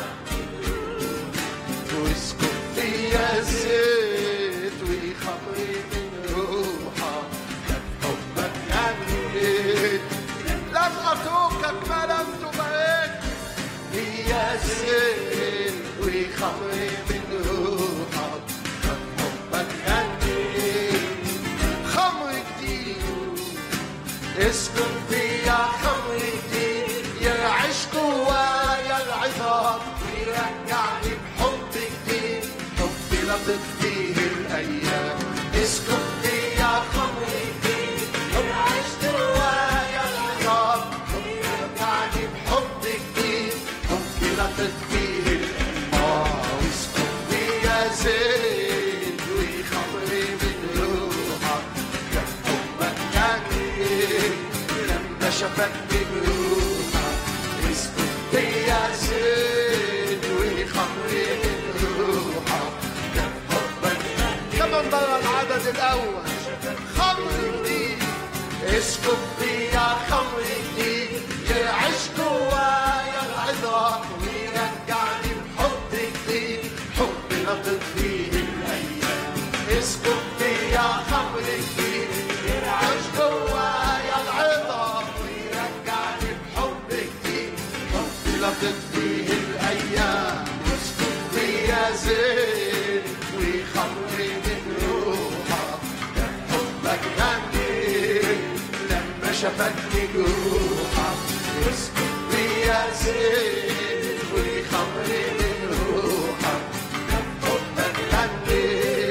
واسكب فيا زيت وخمري من روحك حبك غنيت لم اتركك ما لم تبارك فيا زيت وخمري من روحك حبك غنيت خمر جديد اسكن فيا خمر جديد يرعش جوايا العظام ويرجعني بحب جديد حب لطف فيه الايام اسكن فيا خمر جديد يرعش جوايا العظام ويرجعني بحب جديد حب لطف فيه الايام آه، واسكن فيا زيت وخمر من روحك كان حبك غني لما شفتني بروحك اسكت فيا زيت وخمري من روحك كان حبك غني كمان مرة العدد الأول خمر جديد اسكت فيا خمر جديد يعيش جوايا العظام ويرجعني بحب جديد حب نطق فيه الأيام اسكت فيا خمر جديد يرعش جوايا العظام ويرجعني بحب جديد حب لطف فيه الايام اسكت فيا زين وخمر من روحك كان حبك غني لما شفتني جروحك اسكت فيا زين وخمر من روحك كان حبك غني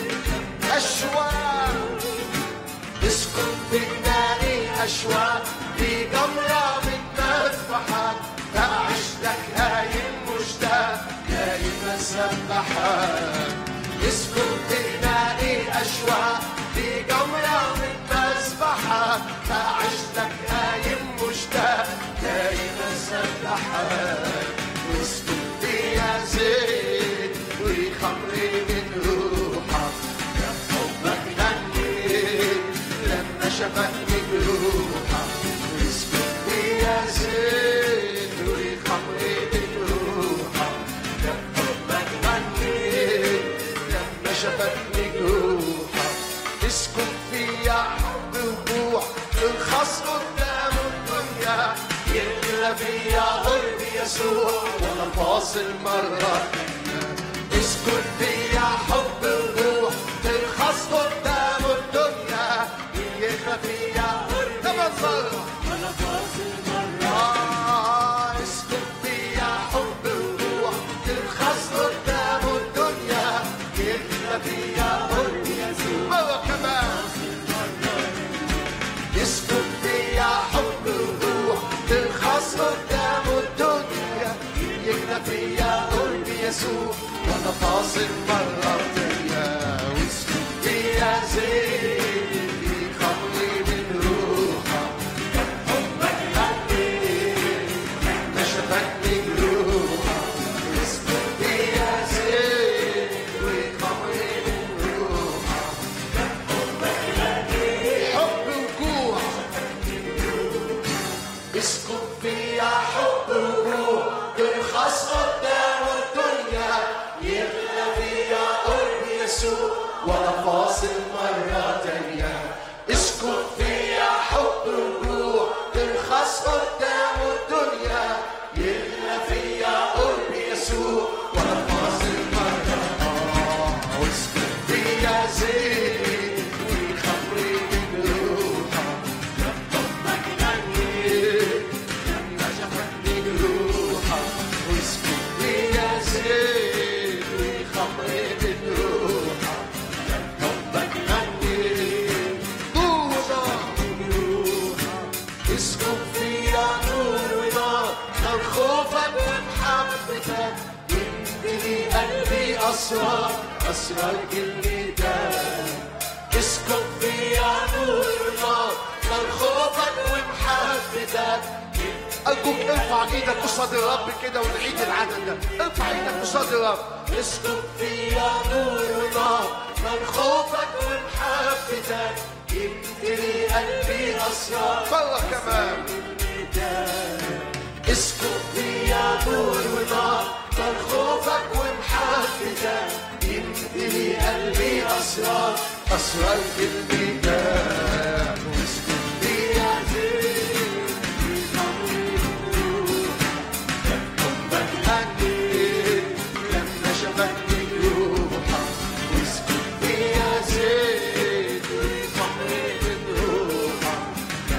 أشواق اسكن في جناني أشواق في جمرة من مذبحك أعيش لك هايم مشتاق هايم أسبحك اسكن في جناني أشواق في جمرة من مذبحك أعيش لك هايم مشتاق هايم أسبحك اسكن فيا زيت وخمري من روحك كان حبك غني لما شفتني بروحك واسكت فيا زيت وخمري من روحك كان حبك غني لما شفتني بروحك اسكت فيا حب وجوع الخاص قدام الدنيا يغلى فيا قرب يسوع وانا فاصل مرة اسكت فيا حب وروح ترخص قدام الدنيا يغلى فيا قرب يسوع وانا فاصل مرة آه اسكت فيا حب وروح ترخص قدام الدنيا يغلى فيا قرب يسوع مرة كمان يسكت فيا حب وروح ترخص قدام الدنيا يغنى فيا قرب يسوع وانا فاصل مرة فيا زيت خمري من روحك حبك حبيت نشفت من روحك اسكت فيا زيت وخمري من روحك حب وجوع اسكت فيا حب وجوع ترخص قدام الدنيا يغلى فيا قرب يسوع ولا فاصل مرة تانية اسكت فيا حب وجوع ترخص قدام الدنيا يغلى فيا قرب يسوع ولا فاصل مرة آه، واسكت فيا زيت وخمري من روحك اسكب فيا نور ونار نار خوفك ومحبتك يمتلي قلبي اسرار اسرار كلمتك اسكب فيا نور ونار نار خوفك ومحبتك أرجوك ارفع ايدك قصاد الرب كده ونعيد العدد ده ارفع ايدك قصاد الرب اسكب فيا نور ونار نار خوفك ومحبتك يمتلي قلبي اسرار مرة كمان اسكب فيا نور ونار نار خوفك ومحبتك يمتلي قلبي اسرار اسرار كلمتك واسكب فيا زيت حبك لما شبكت روحك واسكت فيا زيت وخمري من روحك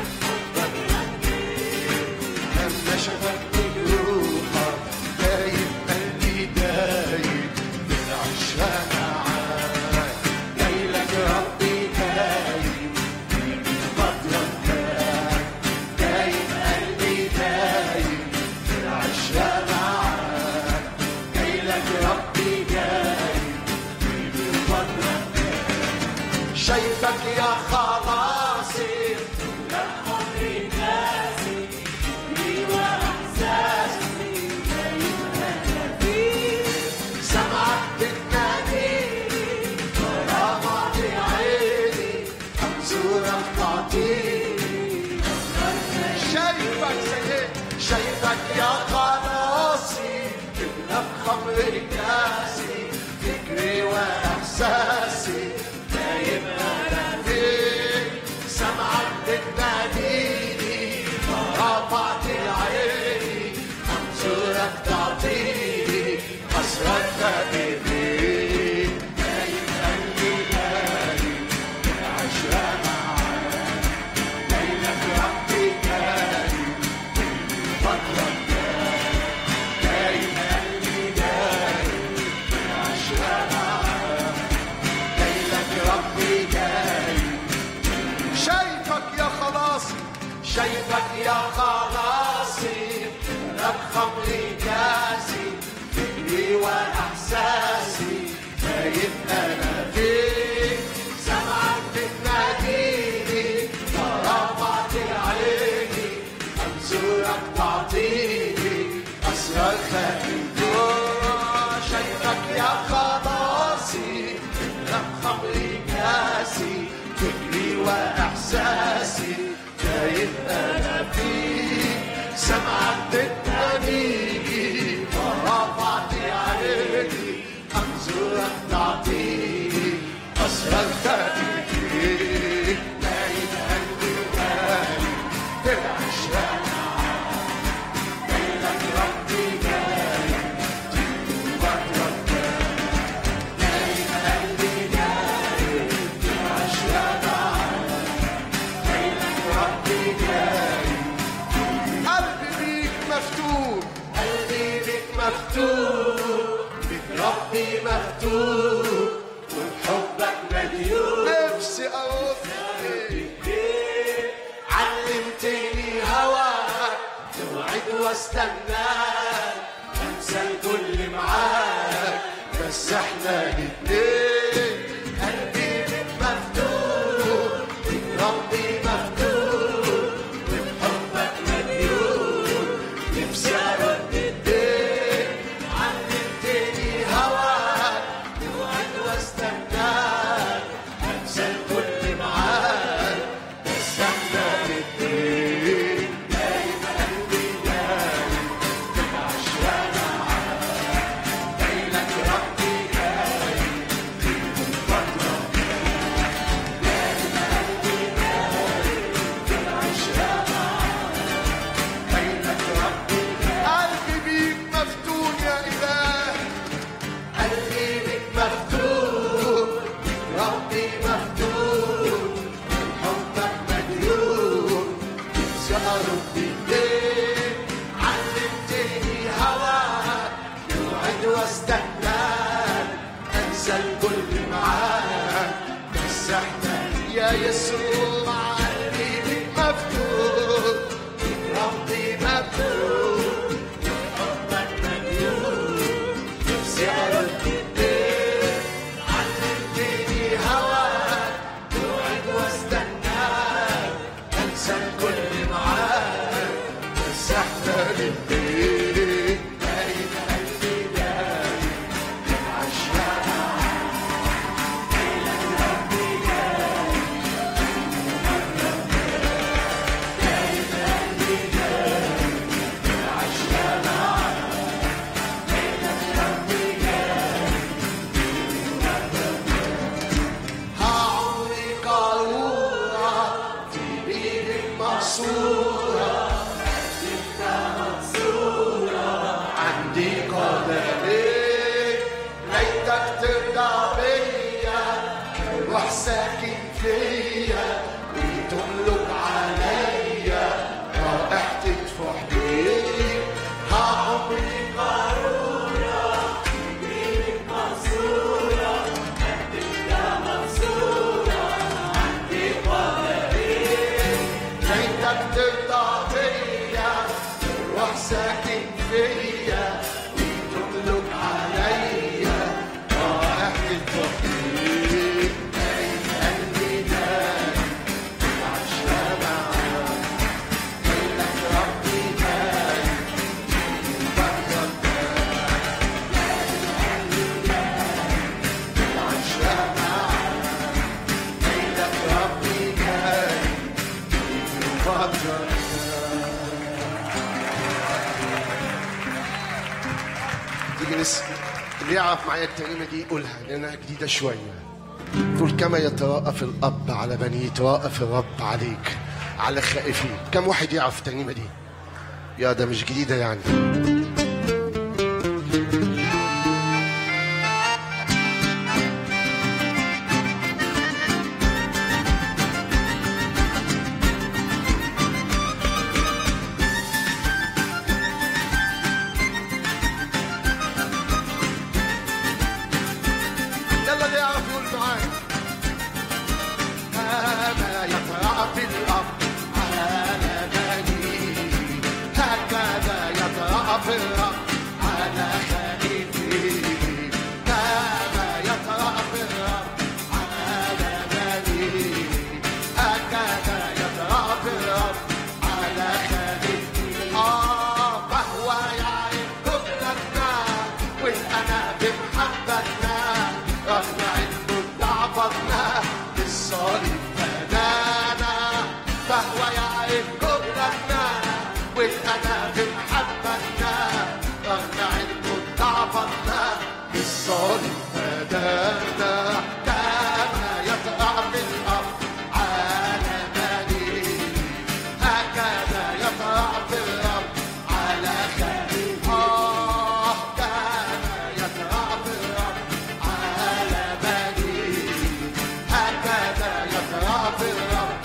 لما شبكت روحك دايب قلبي دايب بالعشرة معاك جايلك ربي دايب بفضلك دايب قلبي دايب بالعشرة معاك جايلك ربي جاي بفضلك شايفك يا خلاصي لا عمري ناسي ايوه احساسي سمعك بتناديني غرامة عيني منظورك تعطيني شايفك زي شايفك يا خلاصي تملى بخمر كاسي فكري واحساسي دايم انا فيك سمعك بتناديني رفعت عيني منظورك تعطيني حسرتك بيك دايم قلبي دايم العشرة معاك ليلك ربي دايم فضلك دايم قلبي دايم العشرة معاك ليلك ربي دايم شايفك يا خلاصي شايفك يا خلاصي رب خمري كاسي فكري واحساسي دايم انا فيك سمعك بتناديني فرفعت عيني منظورك تعطيني اسرار خفيفة شايفك يا خلاصي رب خمري كاسي فكري واحساسي دايم انا فيك سمعك بتناديني ورفعت عيني انظرك تعطيني اسرار خفيفة دايم قلبي غالي بالعشرة ليلك ربي جاي وبكرك دايم قلبي جاي بالعشرة ليلك ربي جاي قلبي بيك مفتوح قلبي بيك مفتوح بك ربي مفتوح وبحبك مليون نفسي اروح علمتني هواك توعد واستناك انسى الكل معاك بس احنا الاتنين قلبي بيك مفتوح يسوع قلبي مفتوح ربي مفتوح حبك مليون نفسي أرد علمتني هواك توعد واستناك انسى الكل معاك بس احنا الاتنين باين قلبي دايم هعمري قارورة في بيدك مقصورة عندي قدمين ليتك ترضى بيا روح ساكن فيا وتملك عليا رائحتي تفوح بيك هعمري ليتك ترضى بيا روح ساكن فيا وتملك عليا رائحتي تفوح بيك باين قلبي دايم عشان معاك ليلك ربي دايم بقدر عشان معاك ليلك ربي دايم بقدر تيجي نسمع اللي يعرف معايا الترنيمه دي يقولها لانها جديده شويه تقول كما يتراءف الاب على بني يتراءف الرب عليك على خائفين كم واحد يعرف الترنيمه دي يا ده مش جديده يعني يلا اللي يعرف يقول معايا هذا يتراءف الأرض على بني هكذا يتراءف الرب على خليفي هذا يتراءف الرب على بني هكذا يتراءف الرب على خليفي آه فهو يعرف قدرتنا والأنا بمحبتنا رغم علم ضعفنا بالصليب فدانا فهو يعرف قدرتنا والأنا بمحبتنا رغم علم ضعفنا بالصليب فدانا كما يترعب الأرض على بني هكذا يترعب الرب على خليل آه كما يترعب الرب على بني هكذا يترعب الرب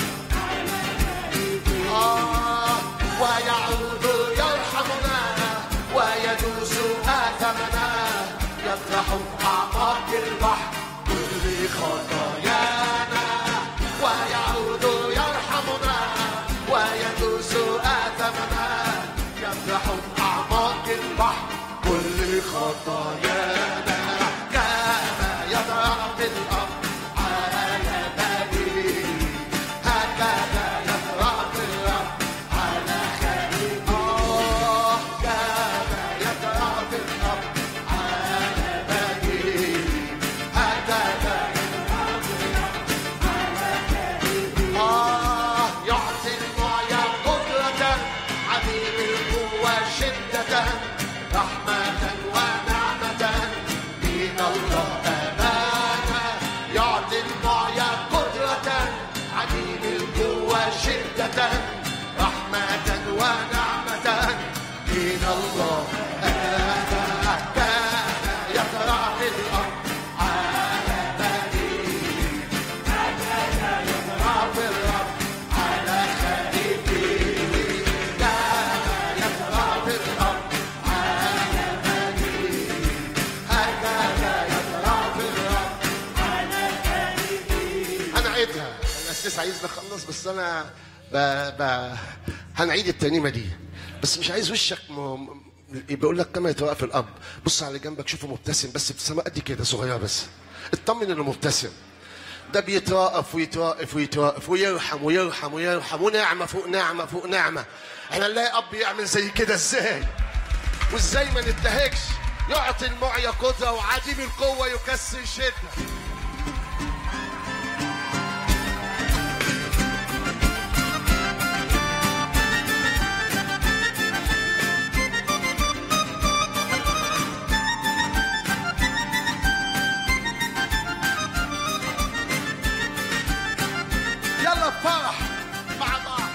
آه ويعود يرحمنا ويدوس آثمنا يطرح في أعماق البحر كل خطايانا ويعود يرحمنا ويدوس آثمنا يطرح في أعماق البحر كل خطايانا كما يضرب الأرض على بني هكذا يضرب الرب على خليل آه كما يضرب الرب على بني هكذا يضرب الرب على خليل آه يعطي المعيا قدرة عديم القوة شدة رحمة ونعمة من الله أمانة يعطي المعيا قدرة عديم القوة شدة رحمة ونعمة من الله أمانة كان يقرأ في الأرض على بني هكذا يقرأ في الرب على خليفه كان يقرأ في الأرض على بني هكذا يقرأ في الرب على خليفه أنا عيدها أنا القسيس عايزني اخلص بس انا ب... ب... هنعيد الترنيمه دي بس مش عايز وشك م... م- بيقول لك كما يتوقف الاب بص على جنبك شوفه مبتسم بس ابتسامه قد كده صغيره بس اطمن انه مبتسم ده بيتراقف ويتراقف ويتراقف ويرحم ويرحم ويرحم ونعمه فوق نعمه فوق نعمه احنا نلاقي اب يعمل زي كده ازاي وازاي ما ننتهكش يعطي المعيا قدره وعديم القوه يكسر شده يلا فرح مع بعض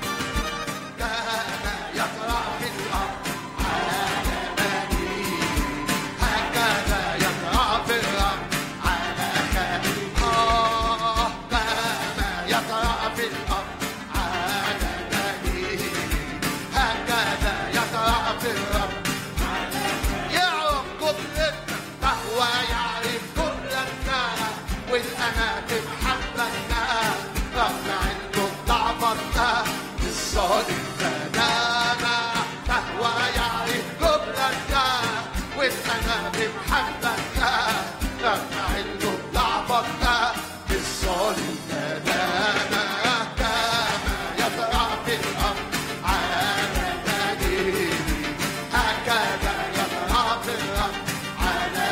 كان يقرأ في الأرض على بني هكذا يقرأ في الأرض على خليل آه كان يقرأ في الأرض على بني هكذا يقرأ في الأرض يعرف قدرتنا فهو يعرف قدرتنا والأماكن حبتنا رفع عنده ضعفتنا الصالح فدانا فهو يعرف قدرتنا والأماكن حبتنا رفع عنده ضعفتنا الصالح فدانا كما يزرع في الأرض على بنيه هكذا يزرع في الأرض على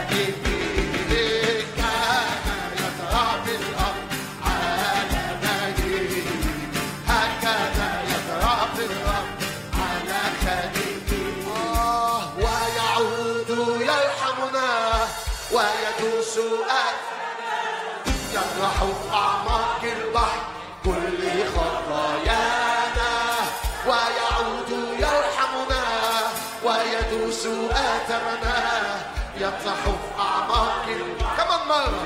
خليفه كان يزرع في الأرض على بنيه هكذا يزرع في الأرض على خليفه آه ويعود يرحمنا ويدوس أكثر يطرح في أعماق البحر كل خطايانا ويعود يرحمنا ويدوس آثمنا يطرح في أعماق البحر كمان مرة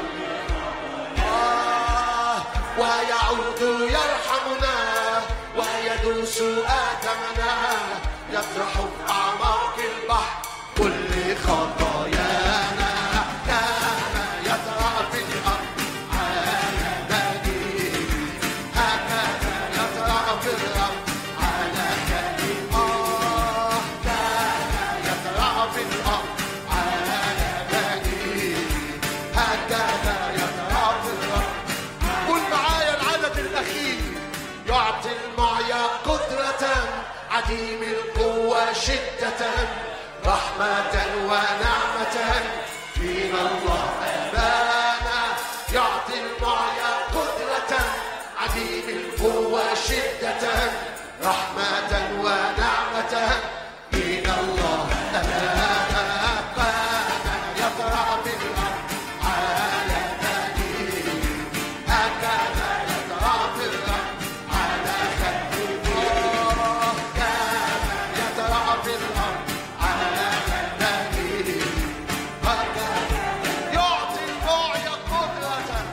آه ويعود يرحمنا ويدوس آثمنا يطرح في أعماق البحر كل خطايانا كان يطرح في الأرض على بنيه هكذا يطرح في الأرض على خليل آه كان يطرح في الأرض على بنيه هكذا يطرح في الأرض قول معايا العدد الأخير يعطي المعيا قدرة عديم القوة شدة رحمة ونعمة من الله أبانا يعطي المعيا قدرة عديم القوة شدة رحمة ونعمة من الله أبانا أبانا يقرأ في الأرض على بنيه هكذا يقرأ في الأرض على خليفه كان يقرأ في الأرض على بنيه هكذا يعطي المعيا قدرة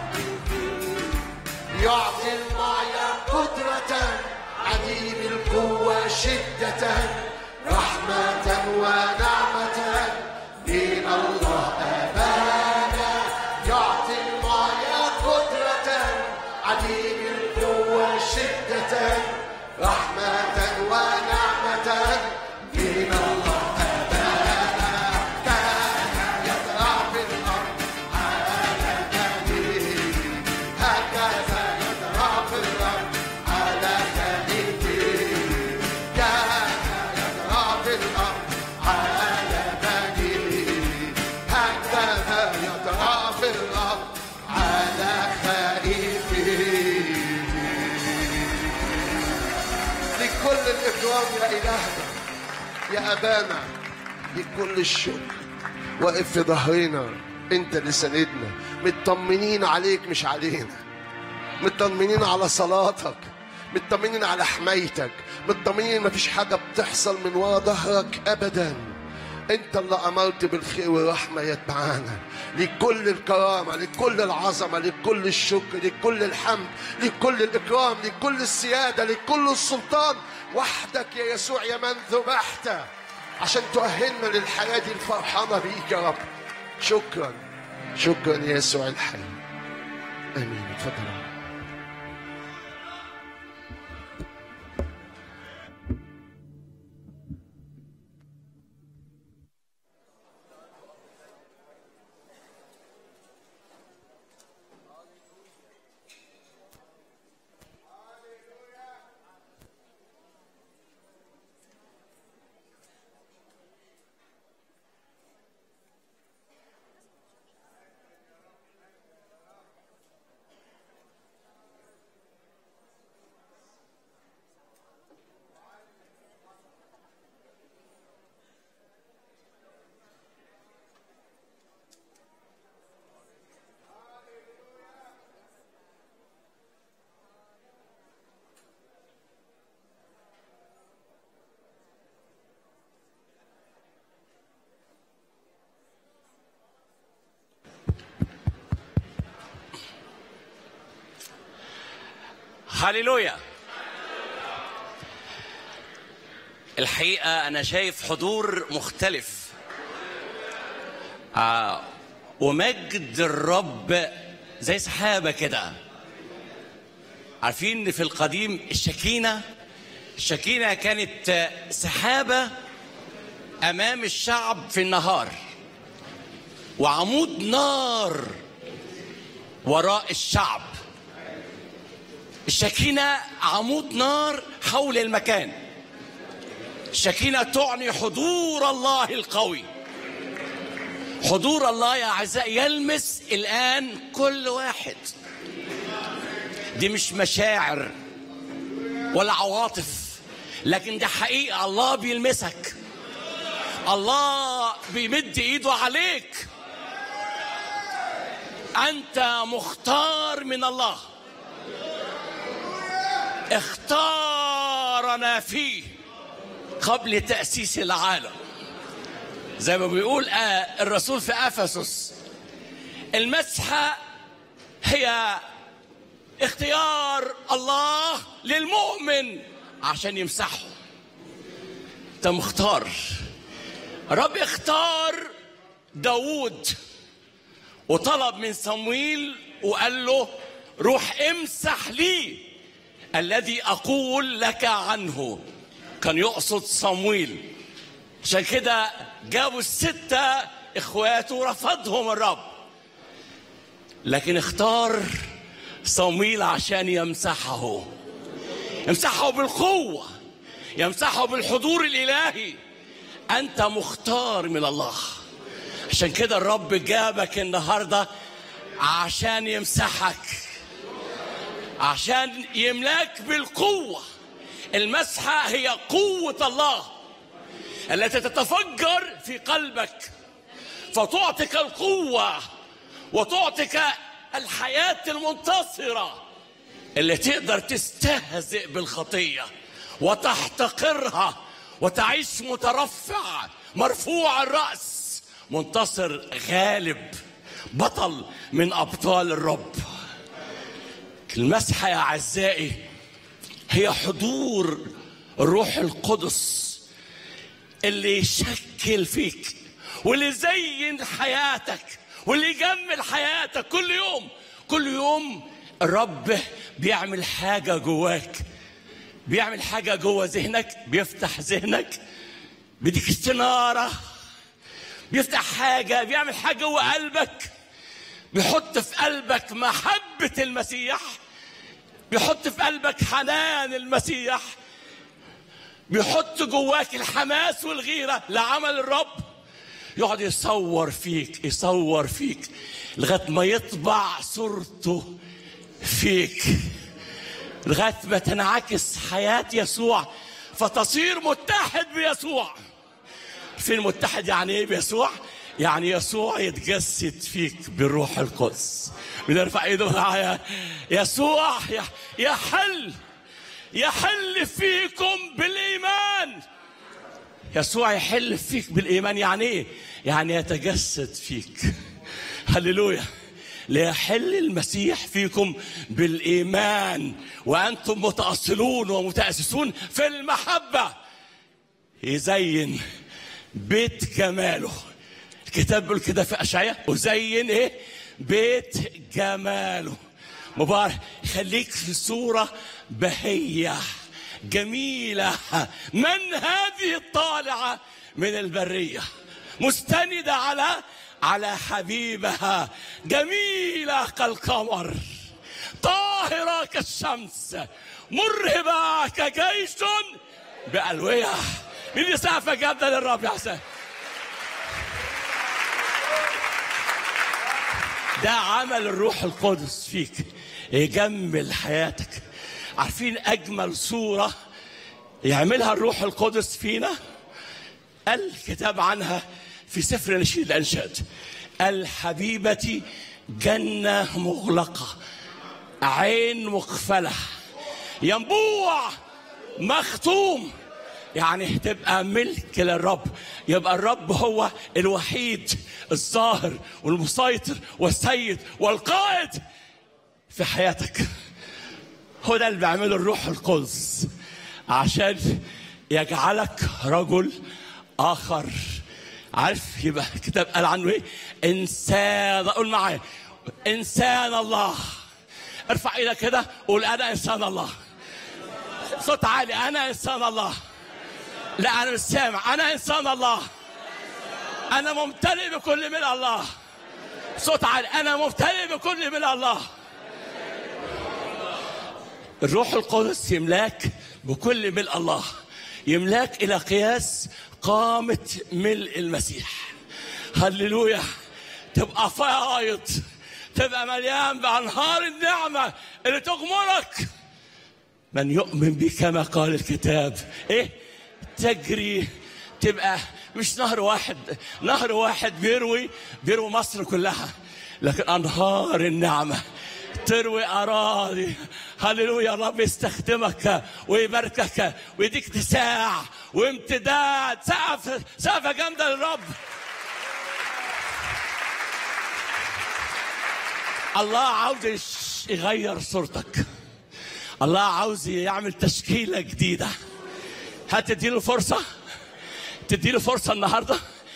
يعطي المعيا قدرة عديم القوة شدة رحمة ونعمة من الله أبانا يعطي المعيا قدرة عديم القوة شدة رحمة ونعمة من الله أبانا كان يطلع في الأرض على بنيه هكذا يطلع في الأرض على خليفه كان يطلع في الأرض على بنيه هكذا يطلع في الأرض على خليفه لكل الإكرام يا إلهنا يا أبانا لكل الشكر واقف في ظهرنا أنت اللي سندنا مطمنين عليك مش علينا مطمنين على صلاتك مطمنين على حمايتك مطمنين مفيش حاجة بتحصل من ورا ظهرك أبدا انت اللي امرت بالخير والرحمه يتبعانا لكل الكرامه لكل العظمه لكل الشكر لكل الحمد لكل الاكرام لكل السياده لكل السلطان وحدك يا يسوع يا من ذبحت عشان تؤهلنا للحياه دي الفرحانه بيك يا رب شكرا شكرا يا يسوع الحي امين اتفضل هللويا الحقيقة أنا شايف حضور مختلف آه ومجد الرب زي سحابة كده عارفين في القديم الشكينة الشكينة كانت سحابة أمام الشعب في النهار وعمود نار وراء الشعب الشكينة عمود نار حول المكان الشكينة تعني حضور الله القوي حضور الله يا أعزائي يلمس الآن كل واحد دي مش مشاعر ولا عواطف لكن ده حقيقة الله بيلمسك الله بيمد ايده عليك انت مختار من الله اختارنا فيه قبل تأسيس العالم زي ما بيقول آه الرسول في أفسس المسحة هي اختيار الله للمؤمن عشان يمسحه انت مختار رب اختار داوود وطلب من صمويل وقال له روح امسح لي الذي اقول لك عنه كان يقصد صمويل عشان كده جابوا الستة اخواته ورفضهم الرب لكن اختار صمويل عشان يمسحه يمسحه بالقوة يمسحه بالحضور الإلهي أنت مختار من الله عشان كده الرب جابك النهاردة عشان يمسحك عشان يملاك بالقوة المسحة هي قوة الله التي تتفجر في قلبك فتعطيك القوة وتعطيك الحياة المنتصرة اللي تقدر تستهزئ بالخطية وتحتقرها وتعيش مترفع مرفوع الرأس منتصر غالب بطل من أبطال الرب المسحة يا أعزائي هي حضور الروح القدس اللي يشكل فيك واللي يزين حياتك واللي يجمل حياتك كل يوم كل يوم الرب بيعمل حاجة جواك بيعمل حاجة جوا ذهنك بيفتح ذهنك بيديك استنارة بيفتح حاجة بيعمل حاجة جوا قلبك بيحط في قلبك محبة المسيح بيحط في قلبك حنان المسيح بيحط جواك الحماس والغيرة لعمل الرب يقعد يصور فيك يصور فيك لغاية ما يطبع صورته فيك لغاية ما تنعكس حياة يسوع فتصير متحد بيسوع فين متحد يعني ايه بيسوع يعني يسوع يتجسد فيك بالروح القدس بنرفع ايده معايا يسوع يحل يحل فيكم بالايمان يسوع يحل فيك بالايمان يعني ايه يعني يتجسد فيك هللويا ليحل المسيح فيكم بالايمان وانتم متاصلون ومتاسسون في المحبه يزين بيت جماله الكتاب بيقول كده في اشعياء وزين ايه بيت جماله مبارك خليك في صوره بهيه جميله من هذه الطالعه من البريه مستندة على على حبيبها جميلة كالقمر طاهرة كالشمس مرهبة كجيش بألوية مين يسقف جدا للرب يا حسين ده عمل الروح القدس فيك يجمل حياتك عارفين أجمل صورة يعملها الروح القدس فينا الكتاب عنها في سفر نشيد الأنشاد الحبيبة جنة مغلقة عين مقفلة ينبوع مختوم يعني تبقى ملك للرب يبقى الرب هو الوحيد الظاهر والمسيطر والسيد والقائد في حياتك هو ده اللي بيعمله الروح القدس عشان يجعلك رجل اخر عارف يبقى الكتاب قال عنه ايه انسان قول معايا انسان الله ارفع ايدك كده قول انا انسان الله صوت عالي انا انسان الله لا انا مش سامع انا انسان الله انا ممتلئ بكل من الله صوت عالي انا ممتلئ بكل من الله الروح القدس يملاك بكل ملء الله يملاك الى قياس قامة ملء المسيح هللويا تبقى فايض تبقى مليان بانهار النعمة اللي تغمرك من يؤمن بي كما قال الكتاب ايه تجري تبقى مش نهر واحد نهر واحد بيروي بيروي مصر كلها لكن انهار النعمه تروي اراضي هللويا الرب يستخدمك ويباركك ويديك اتساع وامتداد سقف سقفه جامده للرب الله عاوز يش- يغير صورتك الله عاوز يعمل تشكيله جديده هتديله فرصه تديله فرصه النهارده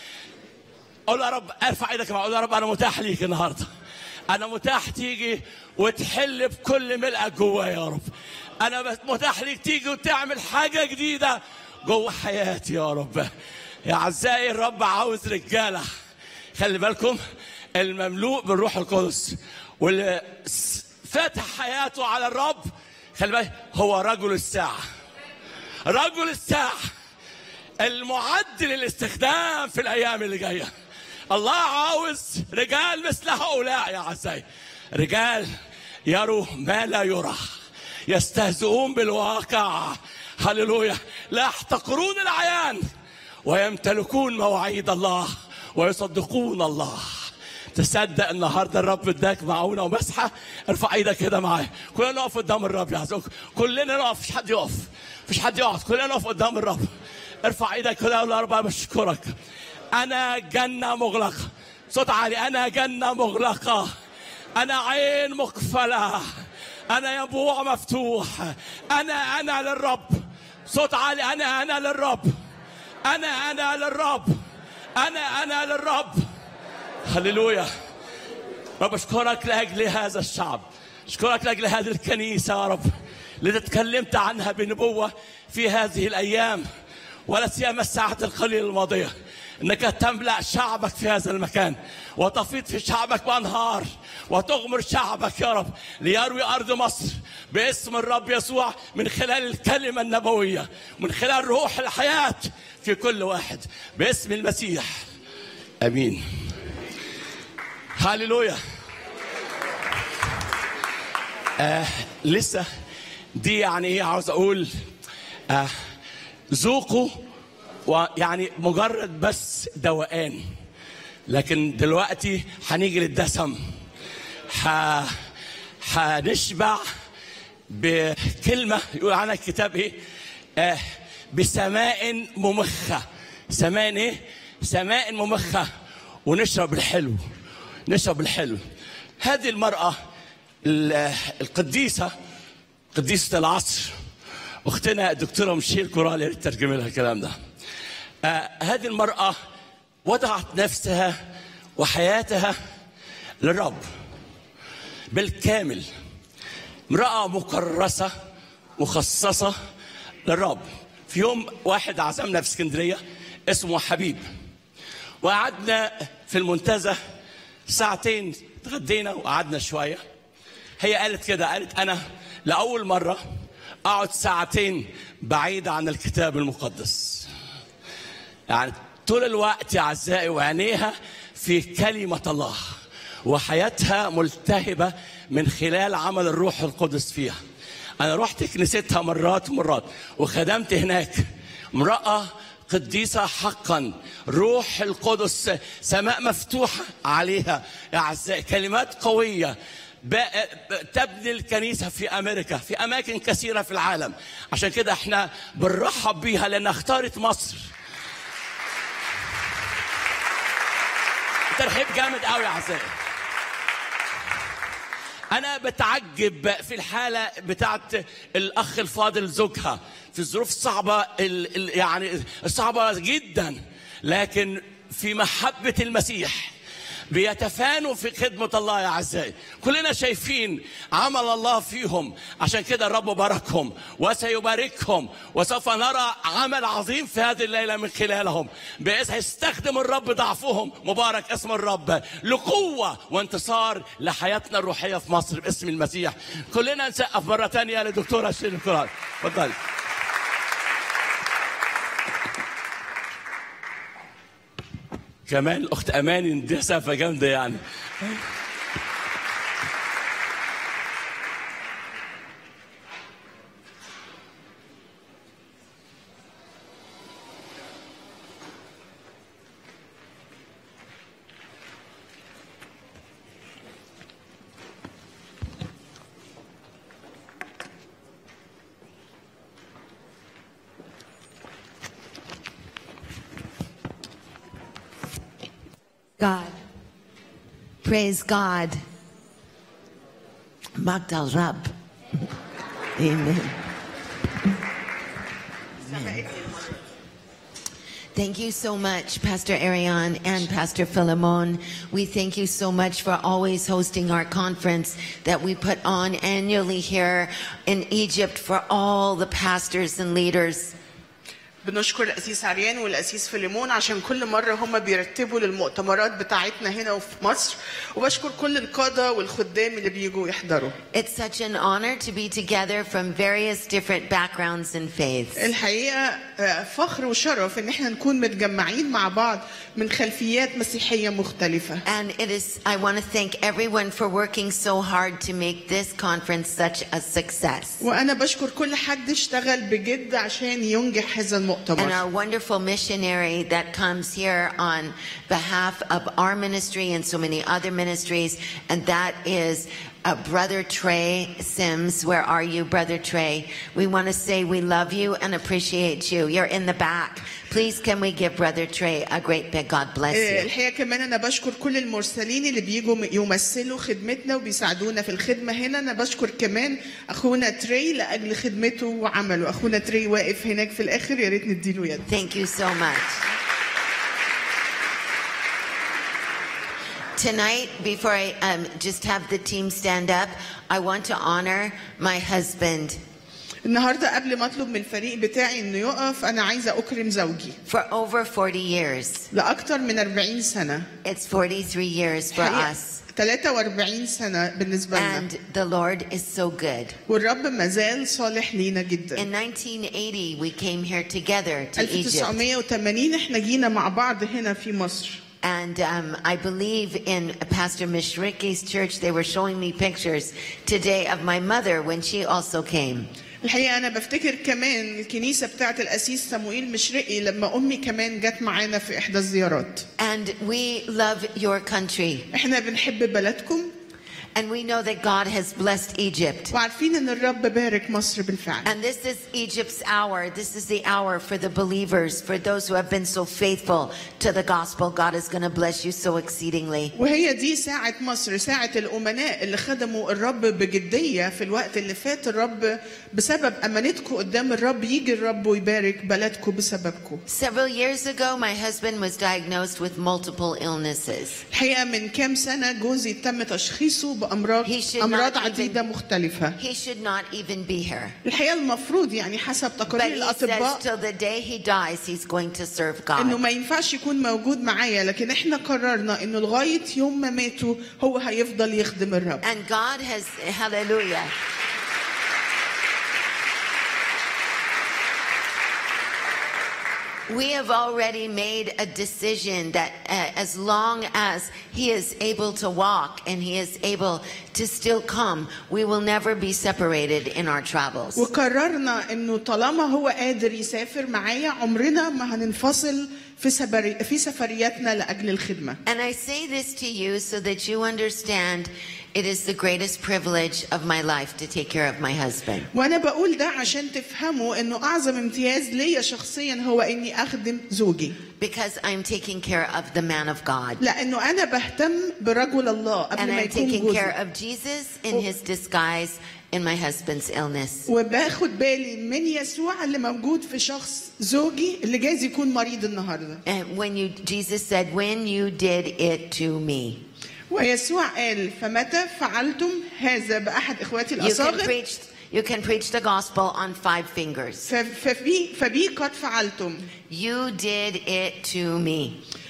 قول يا رب ارفع ايدك معايا قول يا رب انا متاح ليك النهارده انا متاح تيجي وتحل بكل ملئك جوايا يا رب انا بس متاح ليك تيجي وتعمل حاجه جديده جوه حياتي يا رب يا اعزائي الرب عاوز رجاله خلي بالكم المملوء بالروح القدس واللي س- فاتح حياته على الرب خلي بالك هو رجل الساعه رجل الساعه المعد للاستخدام في الايام اللي جايه الله عاوز رجال مثل هؤلاء يا عزائي رجال يروا ما لا يرى يستهزئون بالواقع هللويا لا يحتقرون العيان ويمتلكون مواعيد الله ويصدقون الله تصدق النهارده الرب اداك معونه ومسحه ارفع ايدك كده معايا كلنا نقف قدام الرب يا عزوك كلنا نقف مفيش حد يقف مفيش حد يقعد كلنا نقف قدام الرب ارفع ايدك كده قول يا رب انا بشكرك انا جنه مغلقه صوت عالي انا جنه مغلقه انا عين مقفله انا ينبوع مفتوح انا انا للرب صوت عالي انا انا للرب انا انا للرب انا انا للرب هللويا رب اشكرك لاجل هذا الشعب اشكرك لاجل هذه الكنيسه يا رب اللي تكلمت عنها بنبوه في هذه الايام ولا سيما الساعه القليله الماضيه انك تملا شعبك في هذا المكان وتفيض في شعبك بانهار وتغمر شعبك يا رب ليروي ارض مصر باسم الرب يسوع من خلال الكلمه النبويه من خلال روح الحياه في كل واحد باسم المسيح امين هاليلويا آه لسه دي يعني ايه عاوز اقول آه ذوقوا ويعني مجرد بس دوقان لكن دلوقتي هنيجي للدسم ح... هنشبع بكلمة يقول عنها الكتاب ايه آه بسماء ممخة سماء ايه سماء ممخة ونشرب الحلو نشرب الحلو هذه المرأة ال- القديسة قديسة العصر اختنا الدكتورة مشيل كورال يا ريت ترجم لها الكلام ده آه هذه المرأة وضعت نفسها وحياتها للرب بالكامل امرأة مكرسة مخصصة للرب في يوم واحد عزمنا في اسكندرية اسمه حبيب وقعدنا في المنتزه ساعتين تغدينا وقعدنا شوية هي قالت كده قالت أنا لأول مرة أقعد ساعتين بعيد عن الكتاب المقدس يعني طول الوقت يا أعزائي وعينيها في كلمة الله وحياتها ملتهبة من خلال عمل الروح القدس فيها أنا رحت كنيستها مرات ومرات وخدمت هناك امرأة قديسة حقا روح القدس سماء مفتوحة عليها يا أعزائي كلمات قوية ب- ب- تبني الكنيسة في أمريكا في أماكن كثيرة في العالم عشان كده احنا بنرحب بيها لأنها اختارت مصر ترحيب جامد قوي يا أعزائي انا بتعجب في الحاله بتاعت الاخ الفاضل زوجها في الظروف الصعبه ال ال يعني الصعبه جدا لكن في محبه المسيح بيتفانوا في خدمة الله يا أعزائي كلنا شايفين عمل الله فيهم عشان كده الرب باركهم وسيباركهم وسوف نرى عمل عظيم في هذه الليلة من خلالهم بإذ هيستخدم الرب ضعفهم مبارك اسم الرب لقوة وانتصار لحياتنا الروحية في مصر باسم المسيح كلنا نسقف مرة تانية لدكتورة شيرين كرار اتفضلي كمان الاخت اماني نديها سقفه جامده يعني God. Praise God. Magdal Rab. Amen. Thank you so much, Pastor Ariane and Pastor Philemon. We thank you so much for always hosting our conference that we put on annually here in Egypt for all the pastors and leaders. بنشكر الأسيس عريان والأسيس فيليمون عشان كل مرة هم بيرتبوا للمؤتمرات بتاعتنا هنا وفي مصر وبشكر كل القادة والخدام اللي بيجوا يحضروا It's such an honor to be together from various different backgrounds and faiths. الحقيقة آه، فخر وشرف إن احنا نكون متجمعين مع بعض من خلفيات مسيحية مختلفة And it is, I want to thank everyone for working so hard to make this conference such a success. وأنا بشكر كل حد اشتغل بجد عشان ينجح هذا And المؤتمر our wonderful missionary that comes here on behalf of our ministry and so many other ministries, and that is uh, Brother Trey Sims. Where are you, Brother Trey? We want to say we love you and appreciate you. You're in the back. Please, can we give Brother Trey a great big God bless آه، you? الحقيقة كمان أنا بشكر كل المرسلين اللي بيجوا يمثلوا خدمتنا وبيساعدونا في الخدمة هنا أنا بشكر كمان أخونا تري لأجل خدمته وعمله أخونا تري واقف هناك في الآخر يا ريت نديله يد Thank you so much. Tonight, before I um, just have the team stand up, I want to honor my husband. النهارده قبل ما اطلب من الفريق بتاعي انه يقف انا عايزه اكرم زوجي For over 40 years. لاكتر من 40 سنه It's 43 years for حقيقة us. 43 سنه بالنسبه لنا And the Lord is so good. والرب مازال صالح لينا جدا In 1980, we came here together to Egypt. 1980 احنا جينا مع بعض هنا في مصر And um, I believe in Pastor Mishriki's church, they were showing me pictures today of my mother when she also came. الحقيقه انا بفتكر كمان الكنيسه بتاعه الاسيس صموئيل مشرقي لما امي كمان جت معانا في احدى الزيارات And we love your country. احنا بنحب بلدكم And we know that God has blessed Egypt. وعارفين ان الرب بارك مصر بالفعل And this is Egypt's hour. This is the hour for the believers, for those who have been so faithful to the gospel. God is going to bless you so exceedingly. وهي دي ساعة مصر ساعة الأمناء اللي خدموا الرب بجدية في الوقت اللي فات الرب بسبب أمانتكم قدام الرب يجي الرب ويبارك بلدكم بسببكم Several years ago, my husband was diagnosed with multiple illnesses. الحقيقة من كام سنة جوزي تم تشخيصه بأمراض He should أمراض not even- عديدة مختلفة He should not even be here. الحقيقة المفروض يعني حسب But تقارير he says الأطباء till the day he dies, he's going to serve انه God. ما ينفعش يكون موجود معايا لكن احنا قررنا انه لغايه يوم ما ماتوا هو هيفضل يخدم الرب And God has, hallelujah. We have already made a decision that uh, as long as he is able to walk and he is able to still come, we will never be separated in our travels. وقررنا انه طالما هو قادر يسافر معايا عمرنا ما هننفصل في سفري في سفرياتنا لاجل الخدمه And I say this to you so that you understand It is the greatest privilege of my life to take care of my husband. وانا بقول ده عشان تفهموا انه اعظم امتياز ليا شخصيا هو اني اخدم زوجي Because I'm taking care of the man of God. لانه انا بهتم برجل الله قبل And ما I'm يكون taking care جوزي of Jesus in his disguise in my husband's illness. وباخد بالي من يسوع اللي موجود في شخص زوجي اللي جايز يكون مريض النهارده And when you, Jesus said, when you did it to me. ويسوع قال فمتى فعلتم هذا باحد اخواتي You can الاصاغر preach, you can preach the gospel on five fingers. ف- فبي فبي قد فعلتم You did it to me.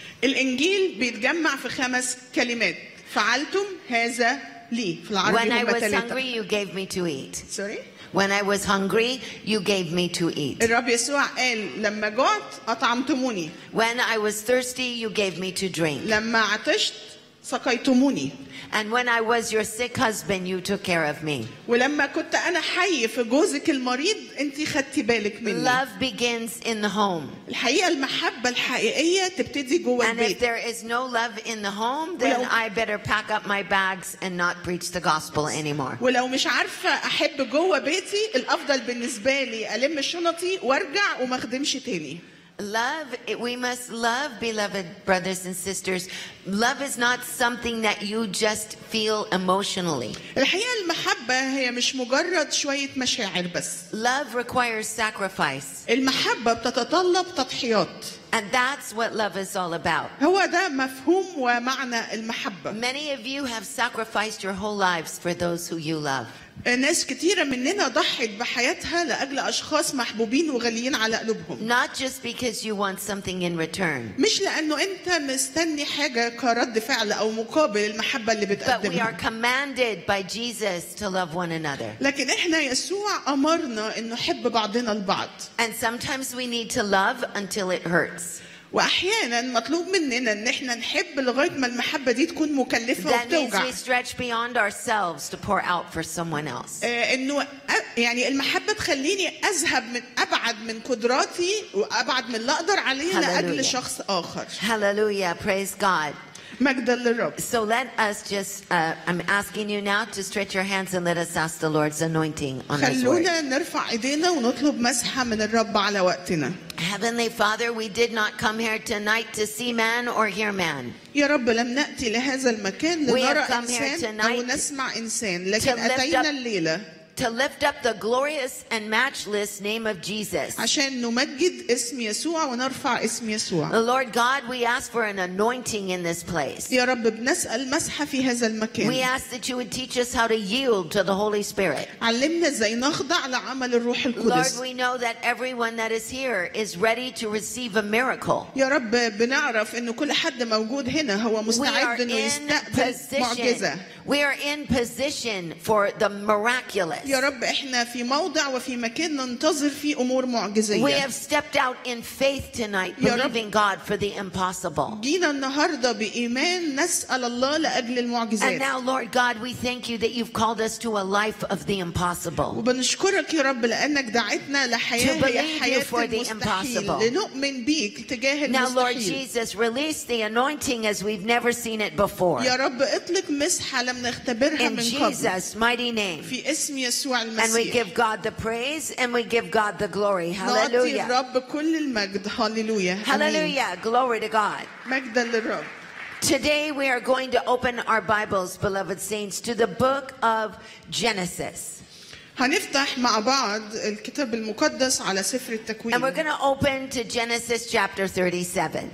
الانجيل بيتجمع في خمس كلمات فعلتم هذا لي في العربي When I هم was hungry, ثلاثة you gave me to eat. سوري When I was hungry, you gave me to eat. الرب يسوع قال لما جعت اطعمتموني When I was thirsty, you gave me to drink. لما عطشت سقيتموني And when I was your sick husband, you took care of me. ولما كنت انا حي في جوزك المريض انت خدتي بالك مني Love begins in the home. الحقيقه المحبه الحقيقيه تبتدي جوه And if البيت there is no love in the home, then Well- I better pack up my bags and not preach the gospel anymore. ولو مش عارفه احب جوه بيتي الافضل بالنسبه لي الم شنطي وارجع وما اخدمش تاني Love, we must love, beloved brothers and sisters. Love is not something that you just feel emotionally. الحقيقه المحبه هي مش مجرد شويه مشاعر بس Love requires sacrifice. المحبه بتتطلب تضحيات And that's what love is all about. هو ده مفهوم ومعنى المحبه Many of you have sacrificed your whole lives for those who you love. ناس كتيرة مننا ضحت بحياتها لأجل أشخاص محبوبين وغاليين على قلوبهم Not just because you want something in return, مش لأنه أنت مستني حاجة كرد فعل أو مقابل المحبة اللي but we are بتقدمها commanded by Jesus to love one another. لكن إحنا يسوع أمرنا إنه نحب بعضنا البعض And sometimes we need to love until it hurts. وأحيانا مطلوب مننا إن إحنا نحب لغاية ما المحبة دي تكون مكلفة That means وبتوجع we stretch beyond ourselves to pour out for someone else. آه، انه أ- يعني المحبه تخليني اذهب من ابعد من قدراتي وابعد من اللي اقدر عليه Hallelujah. لاجل شخص اخر Hallelujah. Praise God. مجدا للرب So let us just, uh, I'm asking you now to stretch your hands and let us ask the Lord's anointing on His word. خلونا نرفع ايدينا ونطلب مسحه من الرب على وقتنا Heavenly Father, we did not come here tonight to see man or hear man. يا رب لم ناتي لهذا المكان We لنرى have come here انسان او tonight نسمع انسان لكن to lift اتينا up- الليله To lift up the glorious and matchless name of Jesus. عشان نمجد اسم يسوع ونرفع اسم يسوع Lord God, we ask for an anointing in this place. يا رب بنسال مسحه في هذا We المكان ask that you would teach us how to yield to the Holy Spirit. علمنا ازاي نخضع لعمل الروح Lord, القدس we know that everyone that is here is ready to receive a miracle. يا رب بنعرف انه كل حد موجود هنا هو We are مستعد انه in يستقبل position. معجزه We are in position for the miraculous. يا رب احنا في موضع وفي مكان ننتظر فيه امور We معجزيه have stepped out in faith tonight, يا رب. believing God for the impossible. جينا النهارده بايمان نسال الله لاجل And المعجزات now, Lord God, we thank you that you've called us to a life of the impossible. وبنشكرك يا رب لانك دعيتنا To لحياه believe هي you حياه for the المستحيل impossible. لنؤمن بيك تجاه Now, Lord المستحيل Jesus, release the anointing as we've never seen it before. يا رب اطلق مسحه لم نختبرها In من قبل Jesus' mighty name. في اسم يسوع And we المسيح give God the praise and we give God the glory. نعطي Hallelujah. الرب كل المجد هللويا آمين. Hallelujah. Glory to God. مجدا للرب Today we are going to open our Bibles, beloved saints, to the book of Genesis. هنفتح مع بعض الكتاب المقدس على سفر And we're التكوين going to open to Genesis chapter 37.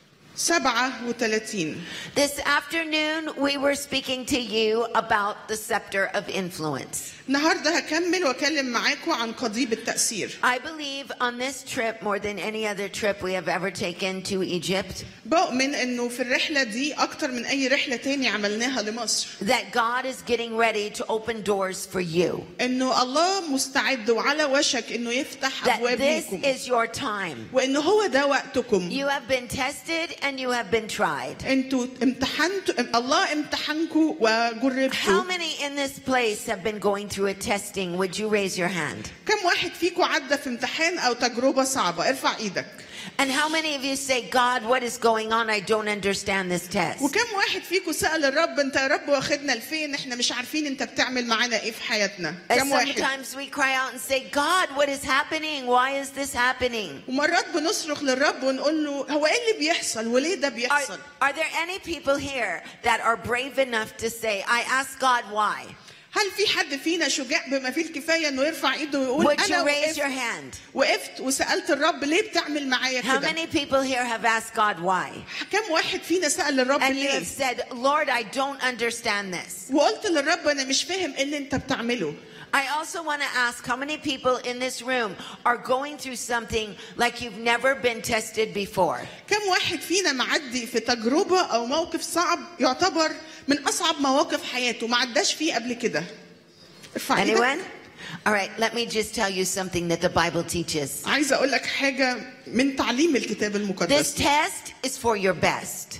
37 This afternoon we were speaking to you about the scepter of influence. النهارده هكمل واكلم معاكم عن قضيب التأثير I believe on this trip, more than any other trip we have ever taken to Egypt, بؤمن انه في الرحلة دي اكتر من اي رحلة تاني عملناها لمصر that God is getting ready to open doors for you. انه الله مستعد وعلى وشك انه يفتح That ابواب this ليكم is your time. وانه هو ده وقتكم You have been tested and you have been tried. انتوا امتحنتوا الله امتحنكم How وجربتوا many in this place have been going through a testing? Would you raise your hand? كم كم واحد فيكم عدى في امتحان او تجربه صعبه ارفع ايدك And how many of you say, God, what is going on? I don't understand this test. وكم واحد فيكم سأل الرب انت يا رب واخدنا لفين احنا مش عارفين انت بتعمل معانا ايه في حياتنا And كم واحد sometimes we cry out and say, God, what is happening? Why is this happening? ومرات بنصرخ للرب ونقول له هو ايه اللي بيحصل وليه ده Are, بيحصل are there any people here that are brave enough to say, I ask God why? هل في حد فينا شجاع بما فيه الكفايه انه يرفع ايده ويقول Would انا you raise وقفت, your hand? وقفت وسالت الرب ليه بتعمل معايا How كده many people here have asked God why? كم واحد فينا سال الرب And you ليه have said, Lord, I don't understand this. وقلت للرب انا مش فاهم ايه اللي انت بتعمله I also want to ask how many people in this room are going through something like you've never been tested before? كم واحد فينا معدي في تجربه او موقف صعب يعتبر من اصعب مواقف حياته ما عداش فيه قبل كده ارفع Anyone? ايدك All right, let me just tell you something that the Bible teaches. عايزه اقول لك حاجه من تعليم الكتاب This المقدس test is for your best.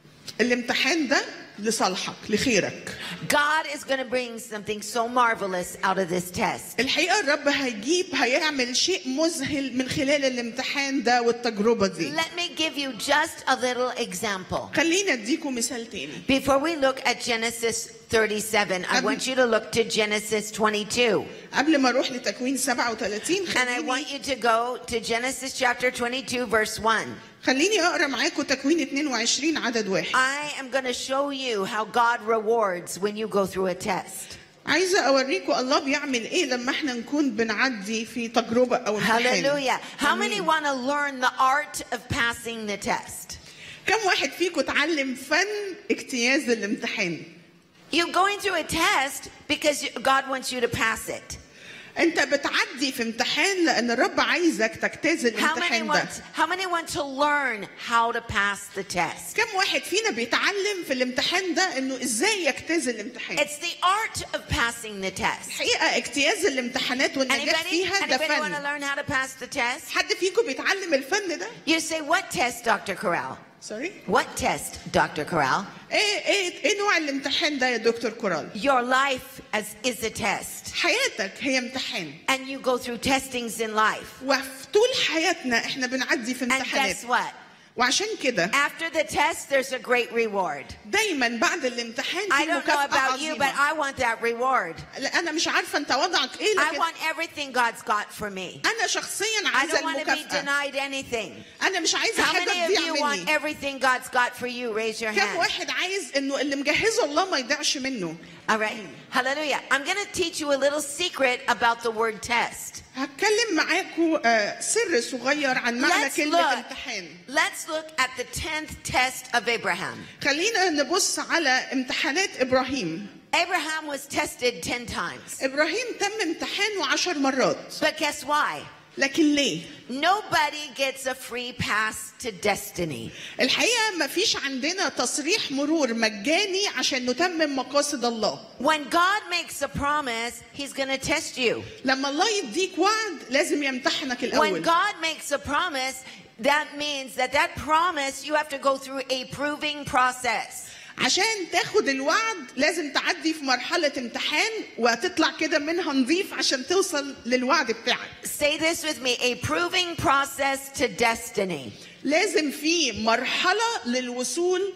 الامتحان ده لصالحك لخيرك God is going to bring something so marvelous out of this test. الحقيقه الرب هيجيب هيعمل شيء مذهل من خلال الامتحان ده والتجربه دي Let me give you just a little example. خليني اديكم مثال تاني Before we look at Genesis 37, I Um, want you to look to Genesis 22. قبل ما اروح لتكوين 37 And I خليني want you to go to Genesis chapter 22, verse 1. خليني اقرا معاكم تكوين 22 عدد واحد I am going to show you how God rewards when you go through a test. عايزه اوريكم الله بيعمل ايه لما احنا نكون بنعدي في تجربه او امتحان Hallelujah. How many آمين. want to learn the art of passing the test? كم واحد فيكم اتعلم فن اجتياز الامتحان You're going through a test because you- God wants you to pass it. انت بتعدي في امتحان لان الرب عايزك تجتاز How many الامتحان want ده how many want to learn how to pass the test? كم واحد فينا بيتعلم في الامتحان ده انه ازاي يجتاز الامتحان It's the art of passing the test. الحقيقه اجتياز الامتحانات والنجاح Anybody, فيها ده anybody want to فن learn how to pass the test? حد فيكم بيتعلم الفن ده You say, what test, Dr. Corral? سوري What test, Dr. Corral? ايه ايه ايه نوع الامتحان ده يا دكتور كورال Your life as, is a test. حياتك هي امتحان And you go through testings in life. وفي طول حياتنا احنا بنعدي في And امتحانات guess what? وعشان كده After the test, there's a great reward. دايما بعد الامتحان I في don't know مكافأة about you, but عظيمة I want that reward. لا انا مش عارفة انت وضعك ايه I لكن want everything God's got for me. انا شخصيا I عايزة don't want to be المكافأة denied anything. انا مش عايزة How حاجة many of تضيع you want مني everything God's got for you? Raise your كم hand. واحد عايز انه اللي مجهزه الله ما يضيعش منه All right. Hallelujah. I'm going to teach you a little secret about the word test. هتكلم معاكم آه، سر صغير عن معنى Let's كلمة look. امتحان Let's look at the 10th test of Abraham. خلينا نبص على امتحانات ابراهيم Abraham was tested 10 times. ابراهيم تم امتحانه عشر مرات But guess why? لكن ليه Nobody gets a free pass to destiny. الحقيقة ما فيش عندنا تصريح مرور مجاني عشان نتمم مقاصد الله When God makes a promise, He's going to test you. لما الله يديك وعد لازم يمتحنك When الأول God makes a promise, that means that that promise you have to go through a proving process. عشان تاخد الوعد لازم تعدي في مرحلة امتحان وتطلع كده منها نظيف عشان توصل للوعد بتاعك Say this with me a proving process to destiny. لازم في مرحلة للوصول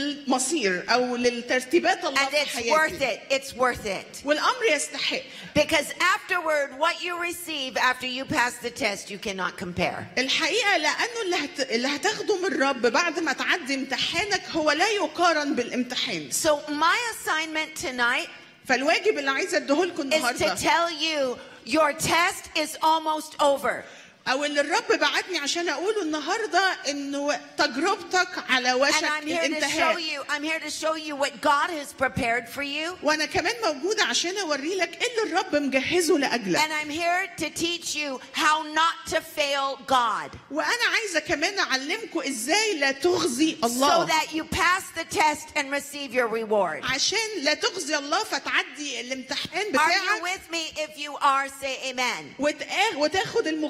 للمصير أو للترتيبات الله And في it's worth حياتي it. It's worth it. والأمر يستحق Because afterward, what you receive after you pass the test, you cannot compare. الحقيقة لأنه اللي, هت... اللي هتاخده من الرب بعد ما تعدي امتحانك هو لا يقارن بالامتحان So, my assignment tonight فالواجب اللي عايزة اديهولكم is to النهاردة tell you your test is almost over. أو اللي الرب بعتني عشان أقوله النهاردة إنه تجربتك على And وشك I'm here to show الانتهاء you, I'm here to show you what God has prepared for you. وأنا كمان موجودة عشان أوري لك إيه اللي الرب مجهزه لأجلك And I'm here to teach you how not to fail God. وأنا عايزة كمان أعلمكم إزاي لا تغزي So الله that you pass the test and receive your reward. عشان لا تغزي الله فتعدي الامتحان Are you بتاعك with me? If you are, say amen. وتآ- وتاخد المكافأة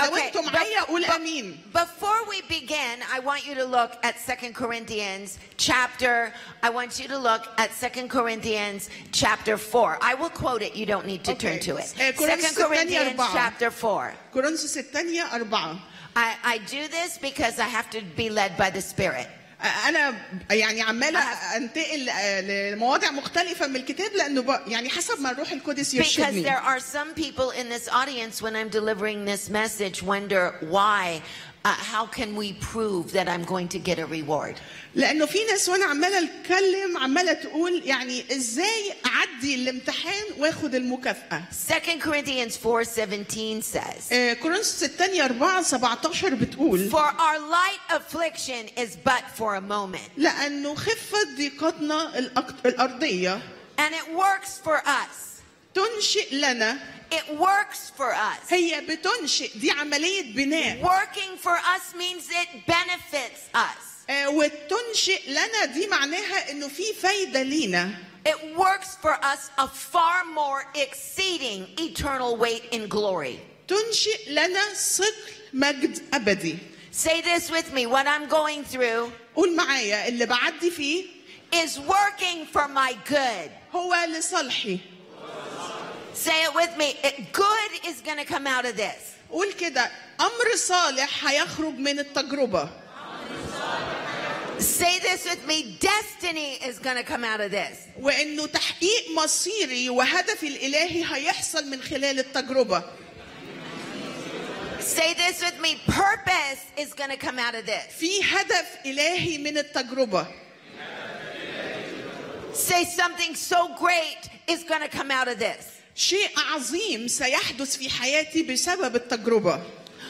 لو انتوا معايا قول but- امين Before we begin, I want you to look at Second Corinthians chapter. I want you to look at Second Corinthians chapter 4. I will quote it. You don't need to turn Okay. to it. Eh, Corinthians Second Corinthians الثانية أربعة. chapter 4. كورنثوس الثانية أربعة I, I do this because I have to be led by the Spirit. انا يعني عماله انتقل آه، لمواضع مختلفه من الكتاب لانه ب- يعني حسب ما الروح القدس Because يرشدني there are some people in this audience, when I'm delivering this message, wonder why, uh, how can we prove that I'm going to get a reward? لانه في ناس وانا عماله اتكلم عماله تقول يعني ازاي اعدي الامتحان واخد المكافاه 2 Corinthians 4:17 says, آه، كورنثوس الثانيه 4 17 بتقول For our light affliction is but for a moment, لانه خفه ضيقتنا الأك- الارضيه and it works for us. تنشئ لنا It works for us. هي بتنشئ دي عمليه بناء Working for us means it benefits us. آه، وتنشئ لنا دي معناها انه في فايده لينا It works for us a far more exceeding eternal weight in glory. تنشئ لنا ثقل مجد ابدي Say this with me. What I'm going through قول معايا اللي بعدي فيه is working for my good. هو لصالحي Say it with me. It, good is going to come out of this. قول كده امر صالح هيخرج من التجربه Say this with me. Destiny is going to come out of this. وانه تحقيق مصيري وهدفي الالهي هيحصل من خلال التجربه Say this with me. Purpose is going to come out of this. في هدف الهي من التجربه Say something so great is going to come out of this. شيء عظيم سيحدث في حياتي بسبب التجربه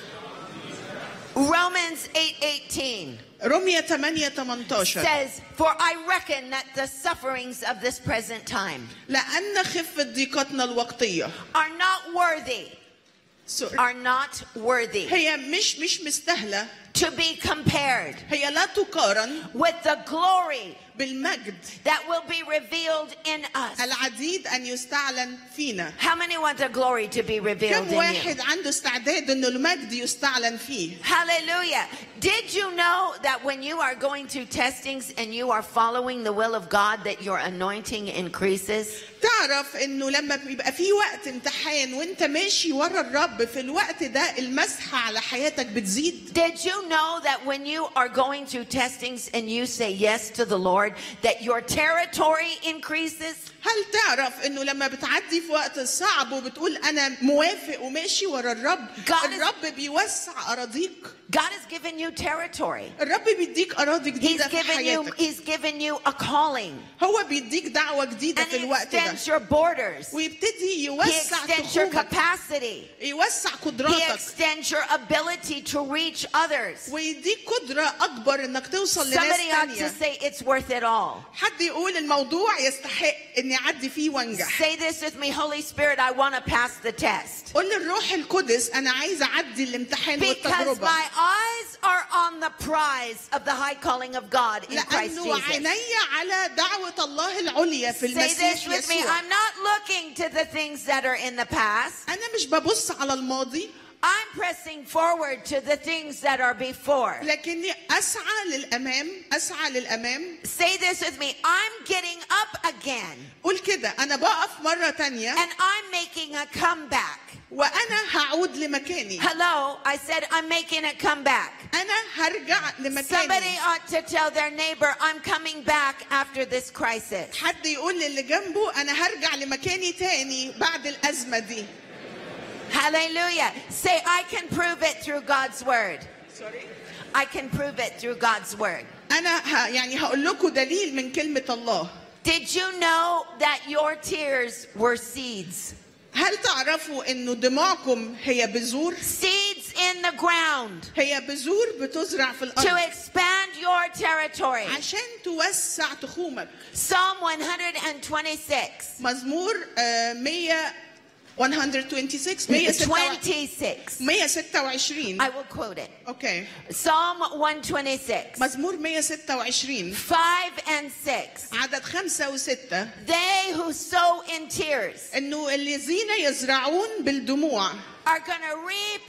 Romans 8:18 رمية 8 18 says, "For I reckon that the sufferings of this present time لأن خفة ضيقتنا الوقتية are not worthy, Sorry. are not worthy هي مش مش مستاهلة to be compared هي لا تقارن with the glory بالمجد that will be revealed in us." العديد أن يستعلن فينا How many want the glory to be revealed كم in you? واحد عنده استعداد أنه المجد يستعلن فيه Hallelujah. Did you know that when you are going through testings and you are following the will of God that your anointing increases? تعرف انه لما بيبقى في وقت امتحان وانت ماشي ورا الرب في الوقت ده المسحه على حياتك بتزيد Did you know that when you are going through testings and you say yes to the Lord, that your territory increases? هل تعرف انه لما بتعدي في وقت صعب وبتقول انا موافق وماشي ورا الرب God is- الرب بيوسع اراضيك God has given you territory. الرب بيديك اراضي He's جديده في given you حياتك He's given you a calling. هو بيديك دعوه جديده And في he الوقت ده extends your borders. ويبتدي He يوسع extends your تخومك capacity. يوسع He قدراتك extends your ability to reach others. ويديك قدره اكبر انك توصل لناس Somebody ought to تانية say it's worth it all. حد يقول الموضوع يستحق اني اعدي فيه وانجح Say this with me, Holy Spirit, I want to pass the test. قول للروح القدس انا عايز اعدي الامتحان Because والتجربه my eyes are on the prize of the high calling of God in Christ لانه Jesus. عيني على دعوه الله العليا في Say المسيح this with me. يسوع I'm not looking to the things that are in the past. انا مش ببص على الماضي I'm pressing forward to the things that are before. لكني اسعى للامام اسعى للامام Say this with me. I'm getting up again قول كده انا بقف مره تانية and I'm making a comeback. وانا هعود لمكاني Hello, I said I'm making a comeback. انا هرجع Somebody لمكاني ought to tell their neighbor, I'm coming back after this crisis. حد يقول للي جنبه انا هرجع لمكاني تاني بعد الازمه دي Hallelujah. Say, I can prove it through God's word. I can prove it through God's word. انا ه... يعني هقول لكم دليل من كلمه الله Did you know that your tears were seeds? هل تعرفوا انه دموعكم هي بذور Seeds in the ground هي بذور بتزرع في to الارض expand your territory. عشان توسع تخومك Psalm 126. مزمور آه، 100 126 126 26. 126 I will quote it. اوكي Psalm 126. مزمور 126 5 and 6. عدد خمسة وستة They who sow in tears انه الذين يزرعون بالدموع are going to reap in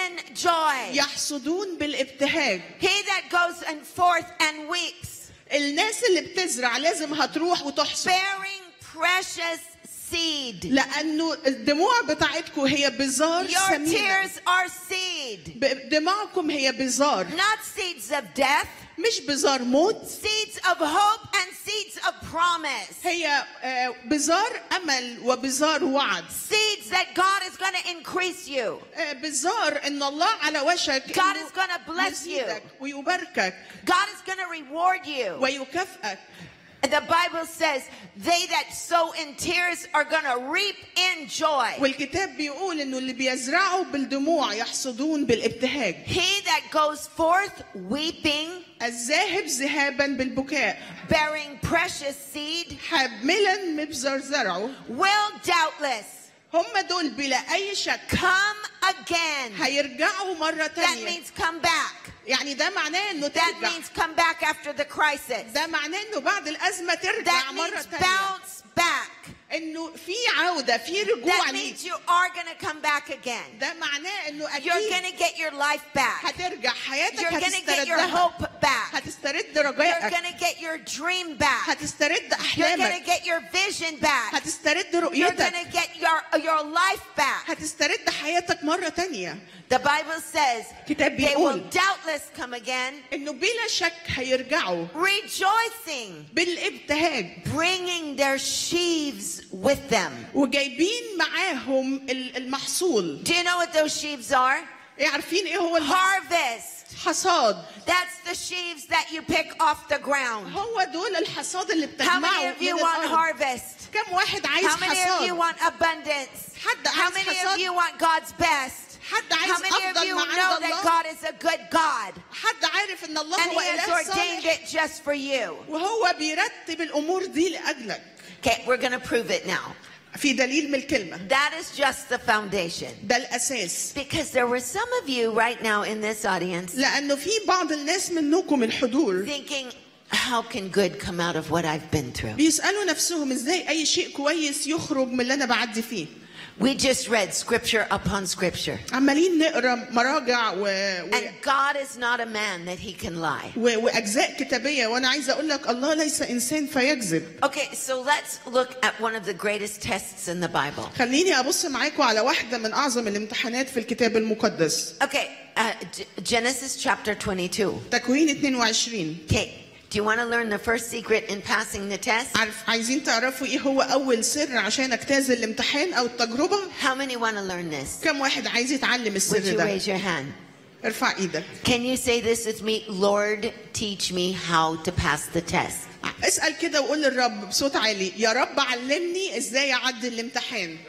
in joy. يحصدون بالابتهاج He that goes and forth and weeps, الناس اللي بتزرع لازم هتروح وتحصد bearing precious seed. لانه الدموع بتاعتكم هي بذار Your ثمينه tears are seed, ب- دموعكم هي بذار not seeds of death, مش بذار موت seeds of hope and seeds of promise. هي آه، بذار امل وبذار وعد Seeds that God is going to increase you. آه، بذار ان الله على وشك God إنه is gonna bless you. يزيدك ويباركك God is going to reward you. ويكافئك And the Bible says, they that sow in tears are going to reap in joy. والكتاب بيقول انه اللي بيزرعوا بالدموع يحصدون بالابتهاج He that goes forth weeping, الذاهب ذهابا بالبكاء bearing precious seed, حاملا مبذر زرعه will doubtless هم دول بلا اي شك come again. هيرجعوا مرة That تانية means come back. يعني ده معناه انه That ترجع means come back after the crisis. ده معناه انه بعد الازمة ترجع That مرة means تانية bounce back. انه في عودة في رجوع That ليك means you are going to come back again. ده معناه انه You're اكيد going to get your life back. هترجع حياتك You're going to get your هتستردها hope back. هتسترد You're رجائك going to get your dream back. هتسترد You're going to احلامك get your vision back. هتسترد You're going رؤيتك to get your, your life back. هتسترد حياتك مرة تانية The Bible says كتاب they will بيقول doubtless come again, انه بلا شك هيرجعوا rejoicing, بالابتهاج bringing their sheaves with them. وجايبين معاهم ال- المحصول Do you know what those sheaves are? إيه عارفين ايه هو الم- Harvest. حصاد That's the sheaves that you pick off the ground. هو دول الحصاد اللي How بتجمعوا many of you من want الأرض. harvest? كم واحد عايز How many of you حصاد want abundance? حد How عايز many of حصاد you want God's best? حد How عايز many of افضل you ما know عند that الله God is a good God حد عارف ان الله and هو He has اله ordained صالح it just for you? وهو بيرتب الامور دي لاجلك Okay, we're going to prove it now. في دليل من الكلمه That is just the foundation. ده الاساس Because there were some of you right now in this audience لانه في بعض الناس منكم الحضور thinking, how can good come out of what I've been through? بيسالوا نفسهم ازاي اي شيء كويس يخرج من اللي انا بعدي فيه We just read scripture upon scripture. عمالين نقرا مراجع و... و... And God is not a man that he can lie. و... واجزاء كتابيه وانا عايزه اقول لك الله ليس انسان فيكذب Okay, so let's look at one of the greatest tests in the Bible. خليني ابص معاكم على واحده من اعظم الامتحانات في الكتاب المقدس Okay, uh, G- Genesis chapter 22. تكوين 22 Okay, do you want to learn the first secret in passing the test? عارف عايزين تعرفوا ايه هو اول سر عشان اجتاز الامتحان او التجربه How many want to learn this? كم واحد عايز يتعلم Would السر you ده raise your hand? ارفع ايدك Can you say this with me? Lord, teach me how to pass the test. اسال كده وقول للرب بصوت عالي يا رب علمني ازاي اعدي الامتحان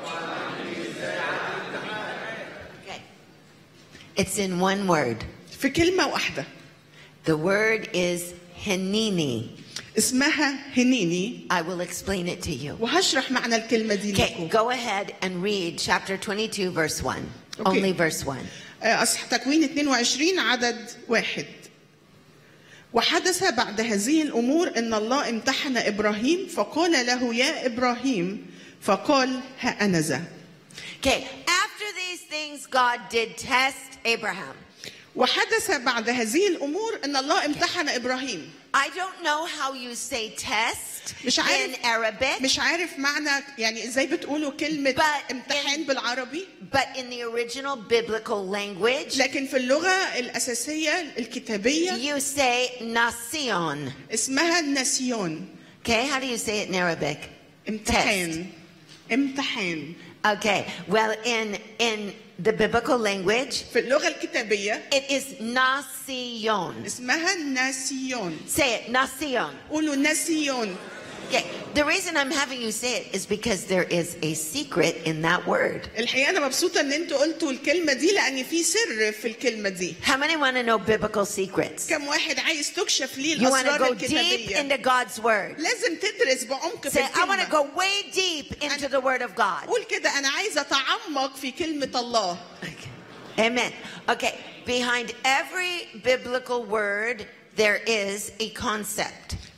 Okay. It's in one word. في كلمه واحده The word is hinini. اسمها هنيني I will explain it to you. وهشرح معنى الكلمه دي Okay, لكم go ahead and read chapter 22, verse 1. Okay. Only verse 1. آه، أصح تكوين 22 عدد واحد وحدث بعد هذه الأمور أن الله امتحن إبراهيم فقال له يا إبراهيم فقال ها أنا ذا Okay, after these things, God did test Abraham. وحدث بعد هذه الأمور أن الله امتحن إبراهيم I don't know how you say test مش in عارف Arabic, مش عارف معنى يعني ازاي بتقولوا كلمة But امتحان in- بالعربي but in the original biblical language, لكن في اللغة الأساسية الكتابية you say nacion. اسمها النسيون Okay, how do you say it in Arabic? امتحان امتحان Okay, well, in in the biblical language, في اللغة الكتابية it is nacion. اسمها الناسيون Say it, nacion. قولوا ناسيون Okay, the reason I'm having you say it is because there is a secret in that word. الحقيقة أنا مبسوطة إن أنتوا قلتوا الكلمة دي لأن في سر في الكلمة دي How many want to know biblical secrets? كم واحد عايز تكشف ليه You want to الأسرار go deep الكتابية into God's word. لازم تدرس بعمق في Say, I want to الكلمة go way deep into the word of God. قول كده أنا عايزة أتعمق في كلمة الله Okay. Amen. Okay, behind every biblical word, there is a concept.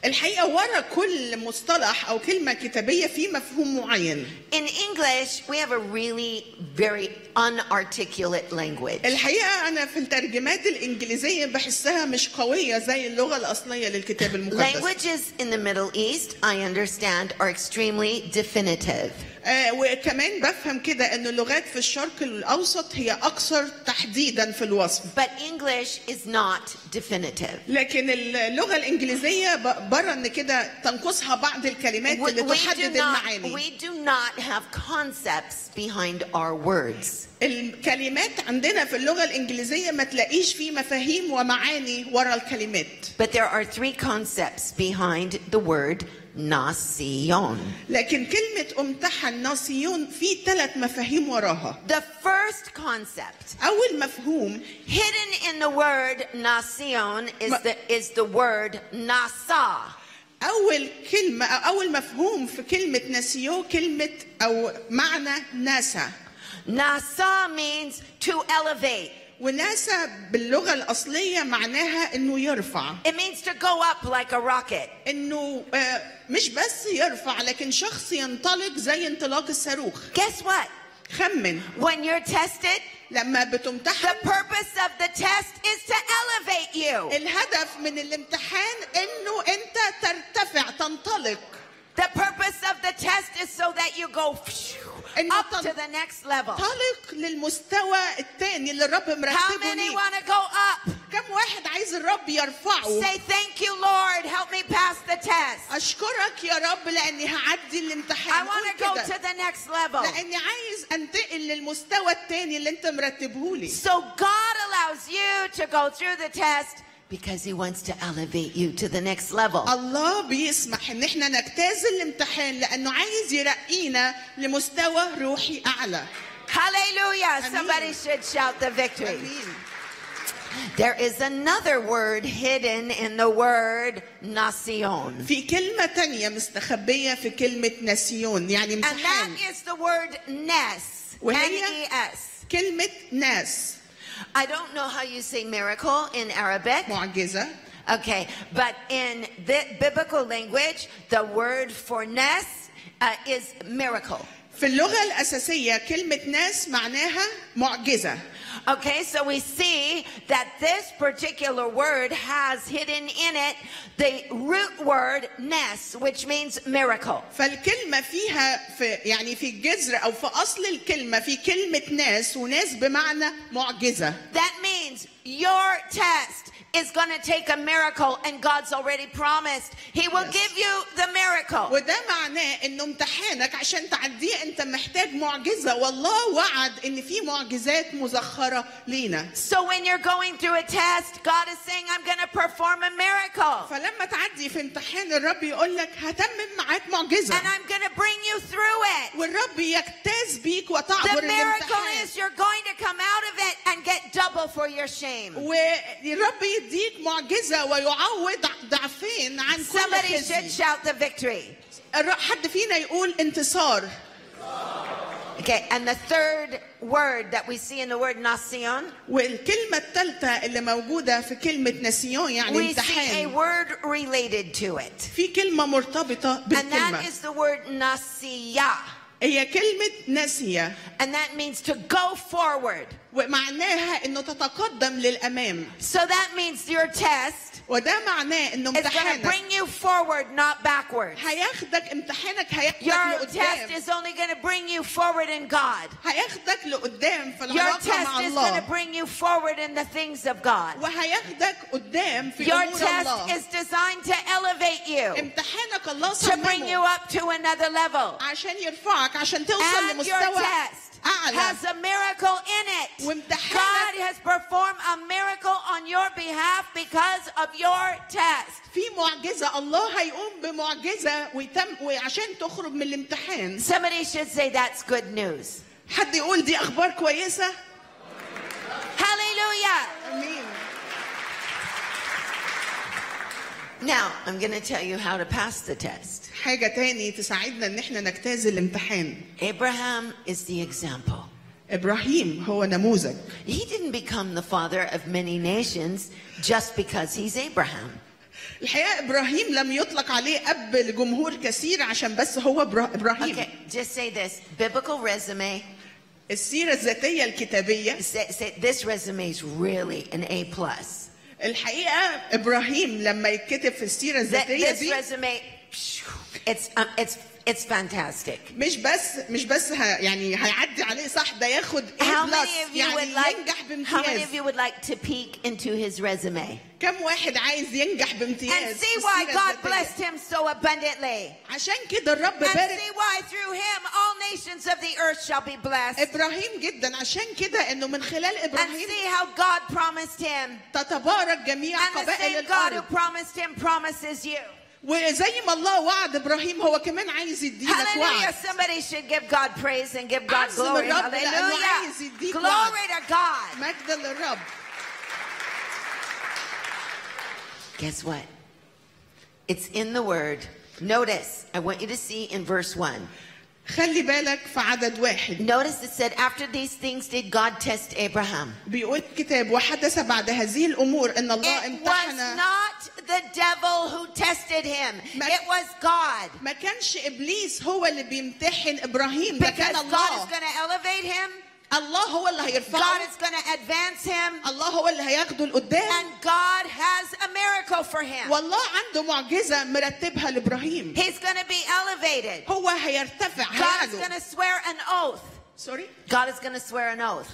الحقيقه ورا كل مصطلح او كلمه كتابيه في مفهوم معين In English, we have a really very unarticulate language. الحقيقه انا في الترجمات الانجليزيه بحسها مش قويه زي اللغه الاصليه للكتاب المقدس Languages in the Middle East, I understand, are extremely definitive. آه وكمان بفهم كده ان اللغات في الشرق الاوسط هي اكثر تحديدا في الوصف But English is not definitive. لكن اللغه الانجليزيه ب- برا ان كده تنقصها بعض الكلمات We, اللي we do تحدد not, المعاني we do not have concepts behind our words. الكلمات عندنا في اللغه الانجليزيه ما تلاقيش في مفاهيم ومعاني ورا الكلمات But there are three concepts behind the word nasion. لكن كلمه امتحن ناصيون في ثلاث مفاهيم وراها The first concept اول مفهوم hidden in the word nacion is Ma- the, is the word nasa. اول كلمه أو اول مفهوم في كلمه ناسيو كلمه او معنى ناسا Nasa means to elevate. وناسا باللغه الاصليه معناها انه يرفع It means to go up like a rocket. انه آه، مش بس يرفع لكن شخص ينطلق زي انطلاق الصاروخ Guess what? خمن When you're tested, لما the بتمتحن purpose of the test is to elevate you. الهدف من الامتحان انه انت ترتفع تنطلق The purpose of the test is so that you go إنه up to the next level. تنطلق للمستوى الثاني اللي الرب How مرتبه many ليك want to go up? كم واحد عايز الرب يرفعه Say, Thank you, Lord. Help me pass the test. اشكرك يا رب لاني هعدي I الامتحان want to قول go كده. to the next level. لاني عايز انتقل للمستوى الثاني اللي انت مرتبه لي So God allows you to go through the test because He wants to elevate you to the next level. الله بيسمح ان احنا نجتاز الامتحان لانه عايز يرقينا لمستوى روحي اعلى Hallelujah. Amen. Somebody should shout the victory. امين There is another word hidden in the word nacion. في كلمة تانية مستخبية في كلمة ناسيون يعني And that امتحان is the word nes. وهي N-E-S. كلمة ناس I don't know how you say miracle in Arabic. معجزة Okay, but in the biblical language, the word for nes uh, is miracle. في اللغة الأساسية كلمة ناس معناها معجزة Okay, so we see that this particular word has hidden in it the root word nes, which means miracle. فالكلمة فيها في يعني في الجذر أو في أصل الكلمة في كلمة ناس وناس بمعنى معجزة That means your test is going to take a miracle, and God's already promised He will Yes. give you the miracle. وده معناه انه امتحانك عشان تعديه انت محتاج معجزة والله وعد ان في معجزات مزخرة لينا So when you're going through a test, God is saying, I'm going to perform a miracle. فلما تعدي في امتحان الرب يقول لك هتمم معاك معجزة And I'm going to bring you through it. والرب يجتاز بيك The وتعبر miracle الامتحان is you're going to come out of it and get double for your shame. والرب يديك معجزة ويعوض ضعفين عن كل Somebody should خزي shout the victory. الر- حد فينا يقول انتصار Okay, and the third word that we see in the word nacion, والكلمة الثالثة اللي موجودة في كلمة ناسيون يعني we see a امتحان word related to it. في كلمة مرتبطة And that بالكلمة is the word nasiya. هي كلمة ناسية And that means to go forward. ومعناها انه تتقدم للامام So that means your test وده معناه انه is going to امتحانك bring you forward, not backwards. هياخدك امتحانك هياخدك Your test لقدام is only going to bring you forward in God. هياخدك لقدام في Your العلاقة مع test is going to الله bring you forward in the things of God. وهياخدك قدام في Your امور test الله is designed to elevate you, امتحانك الله to bring you صممه up to another level. عشان يرفعك عشان توصل And your لمستوى test اعلى has a miracle in it. وامتحانك- God has performed a miracle on your behalf because of your test. في معجزة الله هيقوم بمعجزة ويتم وعشان تخرج من الامتحان Somebody should say that's good news. حد يقول دي اخبار كويسة Hallelujah. امين Now, I'm going to tell you how to pass the test. حاجة تاني تساعدنا ان احنا نجتاز الامتحان Abraham is the example. ابراهيم هو نموذج He didn't become the father of many nations just because he's Abraham. الحقيقه ابراهيم لم يطلق عليه اب لجمهور كثير عشان بس هو إبرا- ابراهيم Okay, just say this biblical resume. السيره الذاتيه الكتابيه Say, say, this resume is really an A plus. الحقيقه ابراهيم لما يتكتب في السيره That, الذاتيه this دي resume, it's um, it's it's fantastic. مش بس مش بس ه يعني هيعدي عليه صح ده ياخد A How بلس many of you يعني would like? ينجح How many بامتياز of you would like to peek into his resume كم واحد عايز ينجح بامتياز and في see why السيرة God الذاتية؟ blessed him so abundantly, عشان كده الرب and بارك see why through him all nations of the earth shall be blessed, ابراهيم جدا عشان كده انه من خلال and ابراهيم see how God promised him, تتبارك جميع and the قبائل same God who الارض promised him promises you. وزي ما الله وعد ابراهيم هو كمان عايز يديلك Hallelujah! وعد Somebody should give God praise and give God عظم glory. الرب لأنه عايز Hallelujah! يديك Glory to God. مجدا للرب Guess what? It's in the word. Notice, I want you to see in verse 1. خلي بالك في عدد واحد Notice it said, After these things did God test Abraham. بيقول الكتاب وحدث بعد هذه الامور ان الله It was امتحن not the devil who tested him, Ma- it was God. ما كانش ابليس هو اللي بيمتحن ابراهيم ده Because كان God is الله going to elevate him, الله هو اللي God هيرفعه is going to advance him, الله هو اللي هياخده لقدام and God has a miracle for him. والله عنده معجزه مرتبها لابراهيم He's going to be elevated. هو هيرتفع God is going هيعلو to swear an oath. سوري God is going to swear an oath.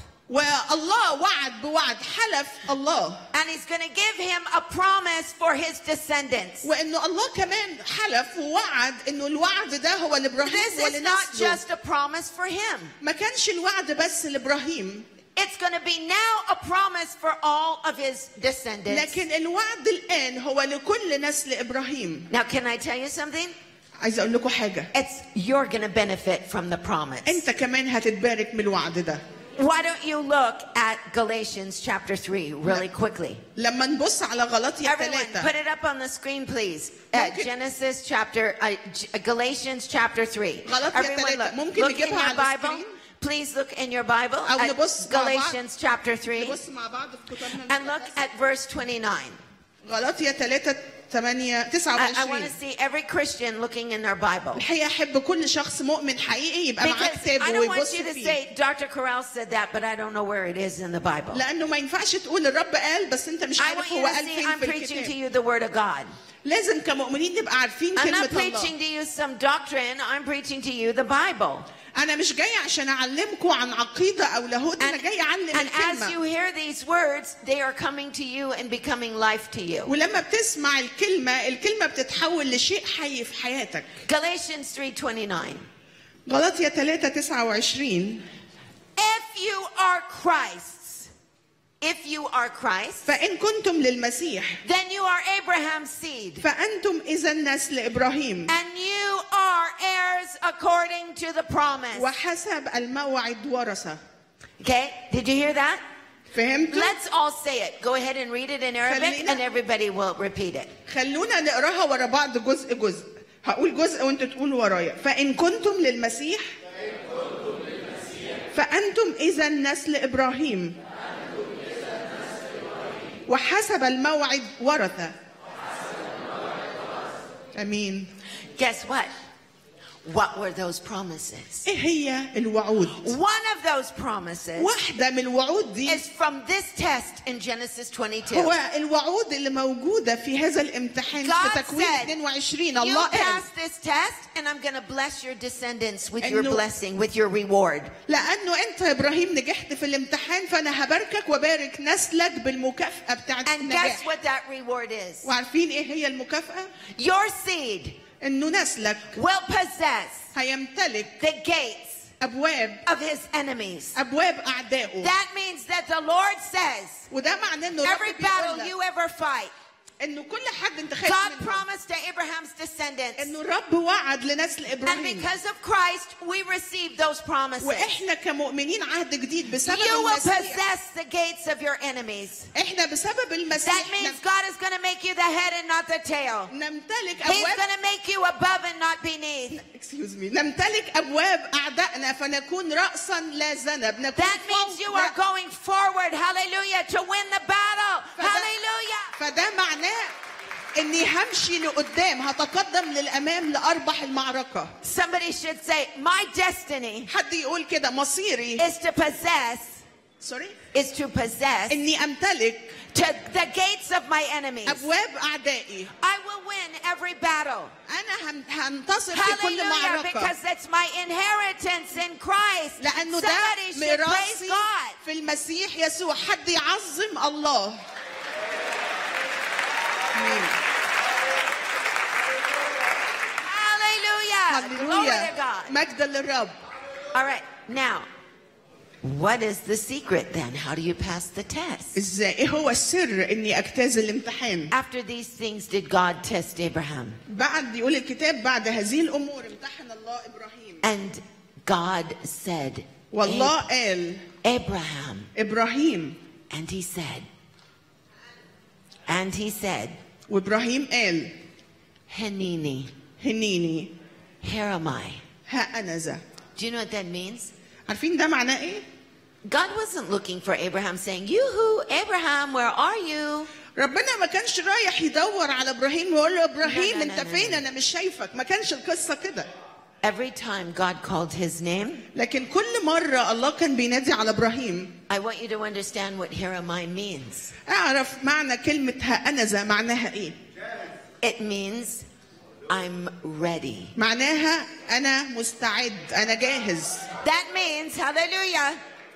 والله وعد بوعد حلف الله And he's going to give him a promise for his descendants. وانه الله كمان حلف ووعد انه الوعد ده هو لابراهيم This is not ولنسله just a promise for him. ما كانش الوعد بس لابراهيم It's going to be now a promise for all of his descendants. لكن الوعد الان هو لكل نسل ابراهيم Now, can I tell you something? عايزه اقول لكم حاجه It's you're going to benefit from the promise. انت كمان هتتبارك من الوعد ده Why don't you look at Galatians chapter 3 really quickly? لما نبص على غلطية Everyone, ثلاثة put it up on the screen, please. Uh, ممكن- Genesis chapter, uh, G- Galatians chapter 3. غلطية Everyone, ثلاثة. look, ممكن look in نجيبها your على Bible. السكرين؟ Please look in your Bible أو at نبص مع بعض. Galatians chapter 3 نبص مع بعض في كتابنا and look at verse 29. غلطية ثلاثة ثمانية تسعة I, I want to وعشرين see every Christian looking in their Bible. الحقيقة أحب كل شخص مؤمن حقيقي يبقى معاه Because كتابه I don't want ويبص you to فيه say, Dr. Corral said that, but I don't know where it is in the Bible. لأنه ما ينفعش تقول الرب قال بس أنت مش I عارف want you هو to قال see فين I'm في preaching to الكتاب you the Word of God. لازم كمؤمنين نبقى عارفين I'm not كلمة preaching الله to you some doctrine, I'm preaching to you the Bible. أنا مش جاية عشان أعلمكم عن عقيدة أو لاهوت أنا And, جاية أعلم and as you الكلمة hear these words, they are coming to you and becoming life to you. ولما بتسمع الكلمة الكلمة بتتحول لشيء حي في حياتك Galatians 3:29. غلطية 3 29 If you are Christ's, if you are Christ, فإن كنتم للمسيح then you are Abraham's seed. فأنتم إذا نسل إبراهيم And you are heirs according to the promise. وحسب الموعد ورثة Okay? Did you hear that? فهمتوا؟ Let's all say it. Go ahead and read it in Arabic خلينا- and everybody will repeat it. خلونا نقراها ورا بعض جزء جزء هقول جزء وانتوا تقولوا ورايا فإن كنتم للمسيح فأنتم إذا نسل إبراهيم وحسب الموعد ورثة أمين Guess what? What were those promises? إيه هي الوعود؟ One of those promises واحدة من الوعود دي is from this test in Genesis 22. هو الوعود اللي موجودة في هذا الامتحان God في تكوين said, 22 You الله قال pass this test, and I'm going to bless your descendants with your إنه- blessing, with your reward. لأنه أنت يا إبراهيم نجحت في الامتحان فأنا هباركك وبارك نسلك بالمكافأة بتاعت And guess النجاح what that reward is? وعارفين إيه هي المكافأة؟ Your seed إنه نسلك will possess هيمتلك the gates أبواب of his enemies. أبواب أعدائه That means that the Lord says وده معناه إنه الرب every بيقول battle لك you ever fight, إنه كل حد أنت خايف God منه promised to Abraham's descendants. إنه الرب وعد لنسل And إبراهيم because of Christ, we receive those promises. وإحنا كمؤمنين عهد جديد بسبب You will المسيح possess the gates of your enemies. إحنا بسبب That المسيح means God is going to make you the head and not the tail. نمتلك He's أبواب going to make you above and not beneath. excuse me نمتلك ابواب اعدائنا فنكون راسا لا ذنب نكون That means فوق you are لا- going forward, hallelujah, to win the battle. فده- Hallelujah. فده معناه اني همشي لقدام هتقدم للامام لاربح المعركه Somebody should say, My destiny حد يقول كده مصيري is to possess, سوري is to possess اني امتلك to the gates of my enemies. ابواب اعدائي I will win every battle. انا هم- هنتصر في كل Hallelujah, معركه because it's my inherentance in Christ. لانه ده Somebody should praise ميراثي God. في المسيح يسوع حد يعظم الله آمين. Hallelujah. Glory to هللويا God. مجدا للرب All right, now, what is the secret then? How do you pass the test? ازاي ايه هو السر اني اجتاز الامتحان After these things, did God test Abraham? بعد يقول الكتاب بعد هذه الامور امتحن الله ابراهيم And God said, والله قال Abraham, ابراهيم and he said, and he said, وابراهيم قال Hanini, هنيني here am I. ها انا ذا Do you know what that means? عارفين ده معناه ايه God wasn't looking for Abraham saying, Yoo-hoo, Abraham, where are you? ربنا ما كانش رايح يدور على ابراهيم ويقول له ابراهيم لا، لا، انت لا، فين لا. انا مش شايفك ما كانش القصه كده Every time God called his name, لكن كل مره الله كان بينادي على ابراهيم I want you to understand what here am I means. اعرف معنى كلمه ها انا ذا معناها ايه It means I'm ready. معناها انا مستعد انا جاهز That means, hallelujah,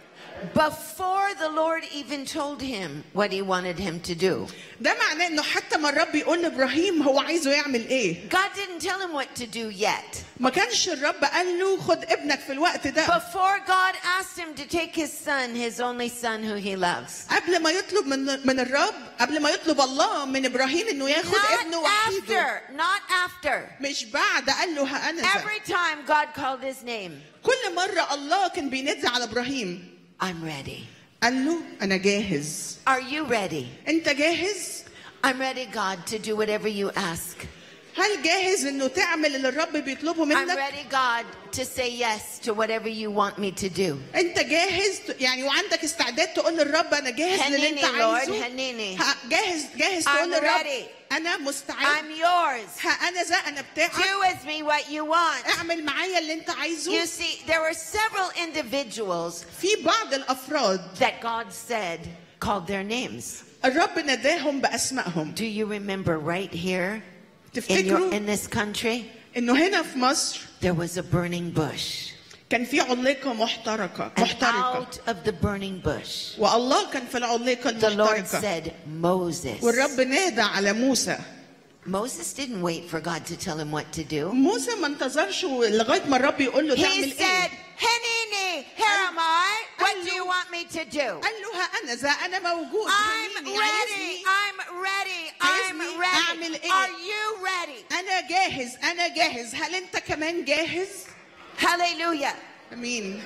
before the Lord even told him what he wanted him to do, ده معناه انه حتى ما الرب يقول لابراهيم هو عايزه يعمل ايه God didn't tell him what to do yet. ما كانش الرب قال له خد ابنك في الوقت ده Before God asked him to take his son, his only son who he loves. قبل ما يطلب من من الرب قبل ما يطلب الله من ابراهيم انه ياخد ابنه Not وحيده after, not after. مش بعد قال له ها انا ذا Every time God called his name, كل مره الله كان بينادي على ابراهيم I'm ready. قال له انا جاهز Are you ready? انت جاهز I'm ready, God, to do whatever you ask. هل جاهز انه تعمل اللي الرب بيطلبه I'm منك ready, God, to say yes to whatever you want me to do. انت جاهز يعني وعندك استعداد تقول للرب انا جاهز للي انت هنيني Lord، عايزه هنيني. ها- جاهز جاهز I'm تقول للرب ready. انا مستعد I'm yours. ها انا ذا انا Do بتاعك with me what you want. اعمل معايا اللي انت You عايزه see, there were several individuals في بعض الافراد that God said called their names. الرب ناداهم باسمائهم Do you remember right here in, your, تفتكروا in this country? انه هنا في مصر There was a burning bush. كان في علقه محترقه And محترقه out of the burning bush, والله كان في العلقه the Lord المحترقه said, Moses. والرب نادى على موسى Moses didn't wait for God to tell him what to do. موسى ما انتظرش لغايه ما الرب يقول له He تعمل said, ايه Hanini, here am I. What do you want me to do? قال له ها انا ذا انا موجود I'm هنيني، ready. عايزني؟ I'm ready. I'm عايزني أعمل ready. إيه؟ Are you ready? انا جاهز انا جاهز هل انت كمان جاهز Hallelujah. امين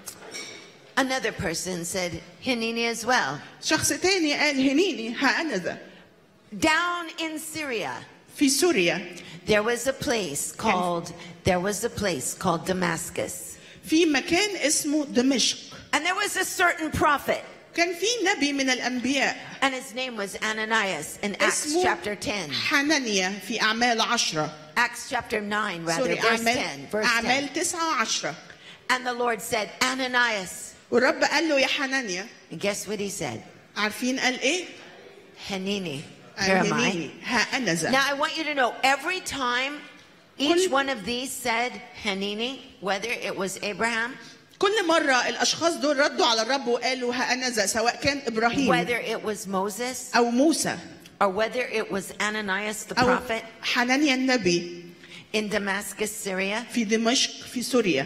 Another person said, Hanini as well. شخص تاني قال هنيني ها انا ذا Down in Syria, في سوريا there was a place called there was a place called Damascus. في مكان اسمه دمشق And there was a certain prophet, كان في نبي من الانبياء and his name was Ananias in Acts اسمه chapter 10. حنانيا في اعمال عشرة Acts chapter 9, rather, سوري verse 10. اعمال Verse 10. اعمال تسعة وعشرة And the Lord said, Ananias. والرب قال له يا حنانيا And guess what he said? عارفين قال ايه Hanini. قال Here am I. هنيني ها انا ذا Now I want you to know every time each كل- one of these said Hanini, whether it was Abraham, كل مرة الأشخاص دول ردوا على الرب وقالوا ها أنا ذا سواء كان إبراهيم whether it was Moses, أو موسى or whether it was Ananias the أو prophet حنانيا النبي in Damascus, Syria, في دمشق في سوريا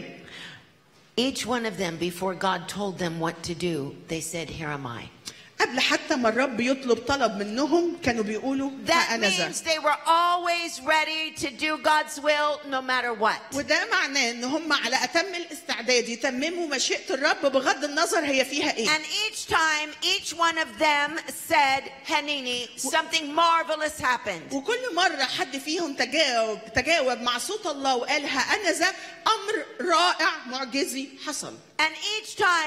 each one of them, before God told them what to do, they said, Here am I. قبل حتى ما الرب يطلب طلب منهم كانوا بيقولوا ها That أنا ذا means they were always ready to do God's will no matter what. وده معناه ان هم على اتم الاستعداد يتمموا مشيئه الرب بغض النظر هي فيها ايه And each time, each one of them said, Hanini, something marvelous happened. وكل مره حد فيهم تجاوب تجاوب مع صوت الله وقال ها انا ذا امر رائع معجزي حصل And each time,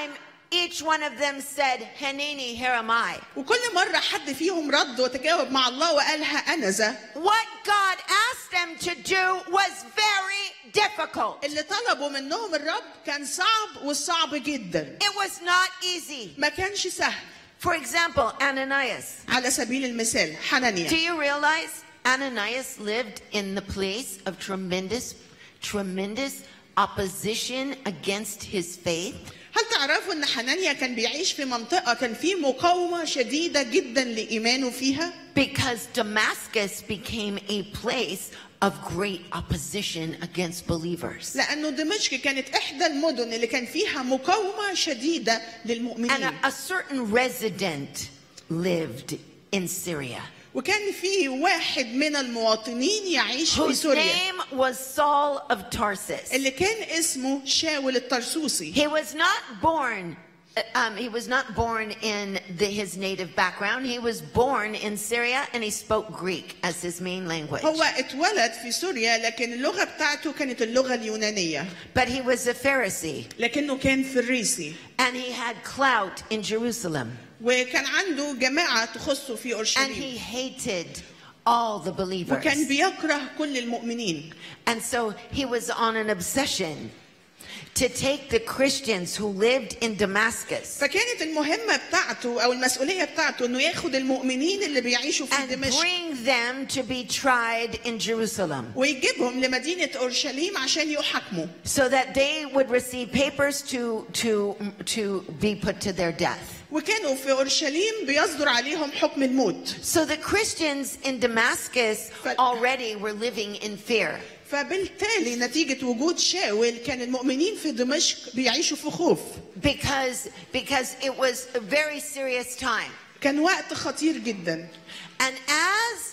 each one of them said, Hanini, here am I. وكل مرة حد فيهم رد وتجاوب مع الله وقالها أنا ذا What God asked them to do was very difficult. اللي طلبوا منهم الرب كان صعب وصعب جدا It was not easy. ما كانش سهل For example, Ananias. على سبيل المثال Do حنانيا you realize Ananias lived in the place of tremendous, tremendous opposition against his faith? هل تعرفوا ان حنانيا كان بيعيش في منطقة كان في مقاومة شديدة جدا لإيمانه فيها Because Damascus became a place of great opposition against believers. لأنه دمشق كانت إحدى المدن اللي كان فيها مقاومة شديدة And للمؤمنين a, a certain resident lived in Syria وكان في واحد من المواطنين يعيش في whose سوريا name was Saul of Tarsus. اللي كان اسمه شاول الطرسوسي He was not born. uh, Um, he was not born in the, his native background. He was born in Syria and he spoke Greek as his main language. هو اتولد في سوريا لكن اللغة بتاعته كانت اللغة اليونانية But he was a Pharisee لكنه كان فريسي and he had clout in Jerusalem. وكان عنده جماعة تخصه في And أورشليم he hated all the believers. وكان بيكره كل المؤمنين And so he was on an obsession to take the Christians who lived in Damascus فكانت المهمة بتاعته أو المسؤولية بتاعته إنه ياخد المؤمنين اللي بيعيشوا في and دمشق bring them to be tried in Jerusalem ويجيبهم لمدينة أورشليم عشان يحاكموا so that they would receive papers to, to, to be put to their death. وكانوا في أورشليم بيصدر عليهم حكم الموت So the Christians in Damascus But- already were living in fear. فبالتالي نتيجة وجود شاول كان المؤمنين في دمشق بيعيشوا في خوف Because, because it was a very serious time. كان وقت خطير جدا And as,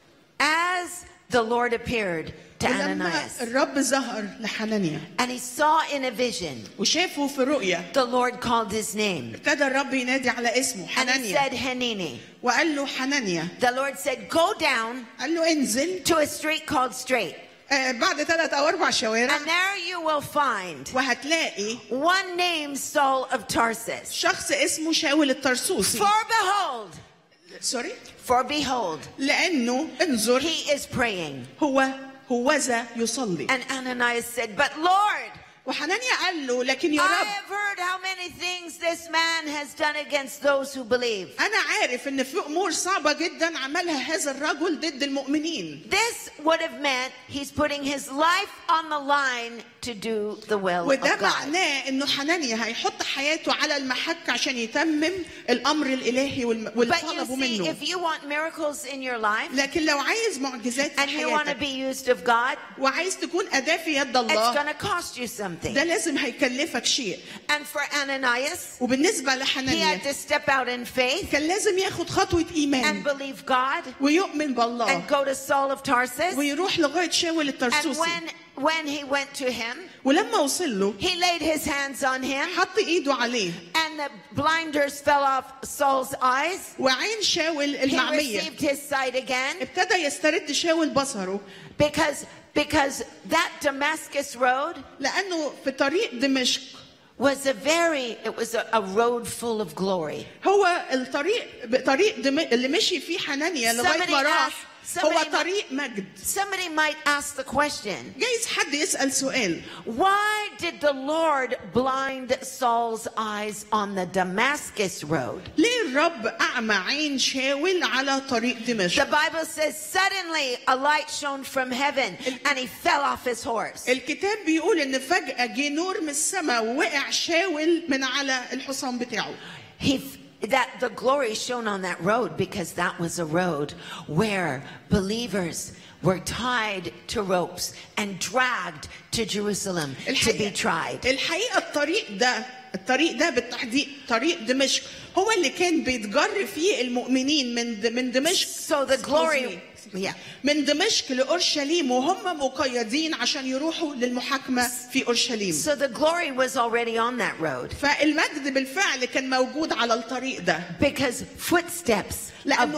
as the Lord appeared to ولما Ananias, الرب ظهر لحنانيا and he saw in a vision, وشافه في رؤيا the Lord called his name. ابتدى الرب ينادي على اسمه And he حنانيا said, Hanini. وقال له حنانيا The Lord said, Go down قال له انزل to a street called Straight, آه، بعد ثلاث او اربع شوارع and there you will find وهتلاقي one named Saul of Tarsus. شخص اسمه شاول الطرسوسي For behold, سوري for behold, لانه انظر he is praying. هو هوذا يصلي And Ananias said, But Lord, وحنانيا قال له لكن يا I رب have heard how many things this man has done against those who believe. انا عارف ان في امور صعبه جدا عملها هذا الرجل ضد المؤمنين This would have meant he's putting his life on the line to do the will وده of God. معناه انه حنانيا هيحط حياته على المحك عشان يتمم الامر الالهي والم- واللي But you طلبه see, منه if you want miracles in your life لكن لو عايز معجزات في and you want to حياتك be used of God, وعايز تكون اداه في يد it's الله going to cost you something. ده لازم هيكلفك شيء And for Ananias, وبالنسبه he had لحنانيا to step out in faith كان لازم ياخد خطوه and ايمان believe God ويؤمن بالله and go to Saul of Tarsus. ويروح لغايه شاول And الطرسوسي when when he went to him, ولما وصل له he laid his hands on him, حط ايده عليه and the blinders fell off Saul's eyes. وعين شاول He المعميه received his sight again ابتدى يسترد شاول بصره because because that Damascus road لانه في طريق دمشق was a very it was a, a road full of glory. هو الطريق طريق دم... اللي مشي فيه حنانيا لغايه Somebody ما راح asked- هو somebody- طريق مجد Somebody might ask the question, جايز حد يسال سؤال why did the Lord blind Saul's eyes on the Damascus road? ليه الرب اعمى عين شاول على طريق The دمشق Bible says suddenly a light shone from heaven and he fell off his horse. الكتاب بيقول ان فجاه جه نور من السماء ووقع شاول من على الحصان بتاعه He that the glory shone on that road because that was a road where believers were tied to ropes and dragged to Jerusalem to be tried. الحقيقه الطريق ده الطريق ده بالتحديد طريق دمشق هو اللي كان بيتجر فيه المؤمنين من د- من دمشق So the glory yeah. من دمشق لأورشليم وهم مقيدين عشان يروحوا للمحاكمة في أورشليم So the glory was already on that road فالمجد بالفعل كان موجود على الطريق ده because footsteps of, لأنه-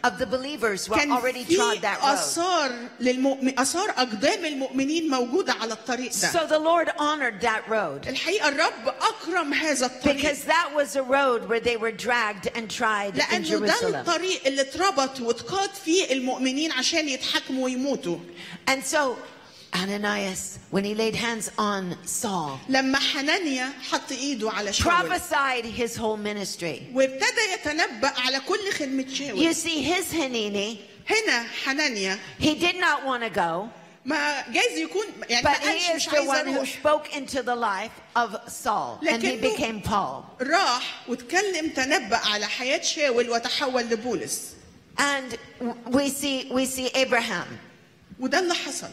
of the believers who كان already في trod that road. اثار للمؤمن اثار اقدام المؤمنين موجوده على الطريق ده So the Lord honored that road الحقيقه الرب اكرم هذا الطريق because that was a road where they were dragged and tried in لانه ده Jerusalem. الطريق اللي اتربط واتقاد فيه المؤمنين عشان يتحاكموا ويموتوا And so Ananias, when he laid hands on Saul, لما حنانيا حط ايده على شاول prophesied his whole ministry. وابتدى يتنبأ على كل خدمة شاول You see, his Hanini, هنا حنانيا he did not want to go, ما جايز يكون يعني ما but he قالش is مش the عايز one who اروح spoke into the life of Saul, and he لكنه- became Paul. راح واتكلم تنبأ على حياة شاول وتحول لبولس And we see we see Abraham. وده اللي حصل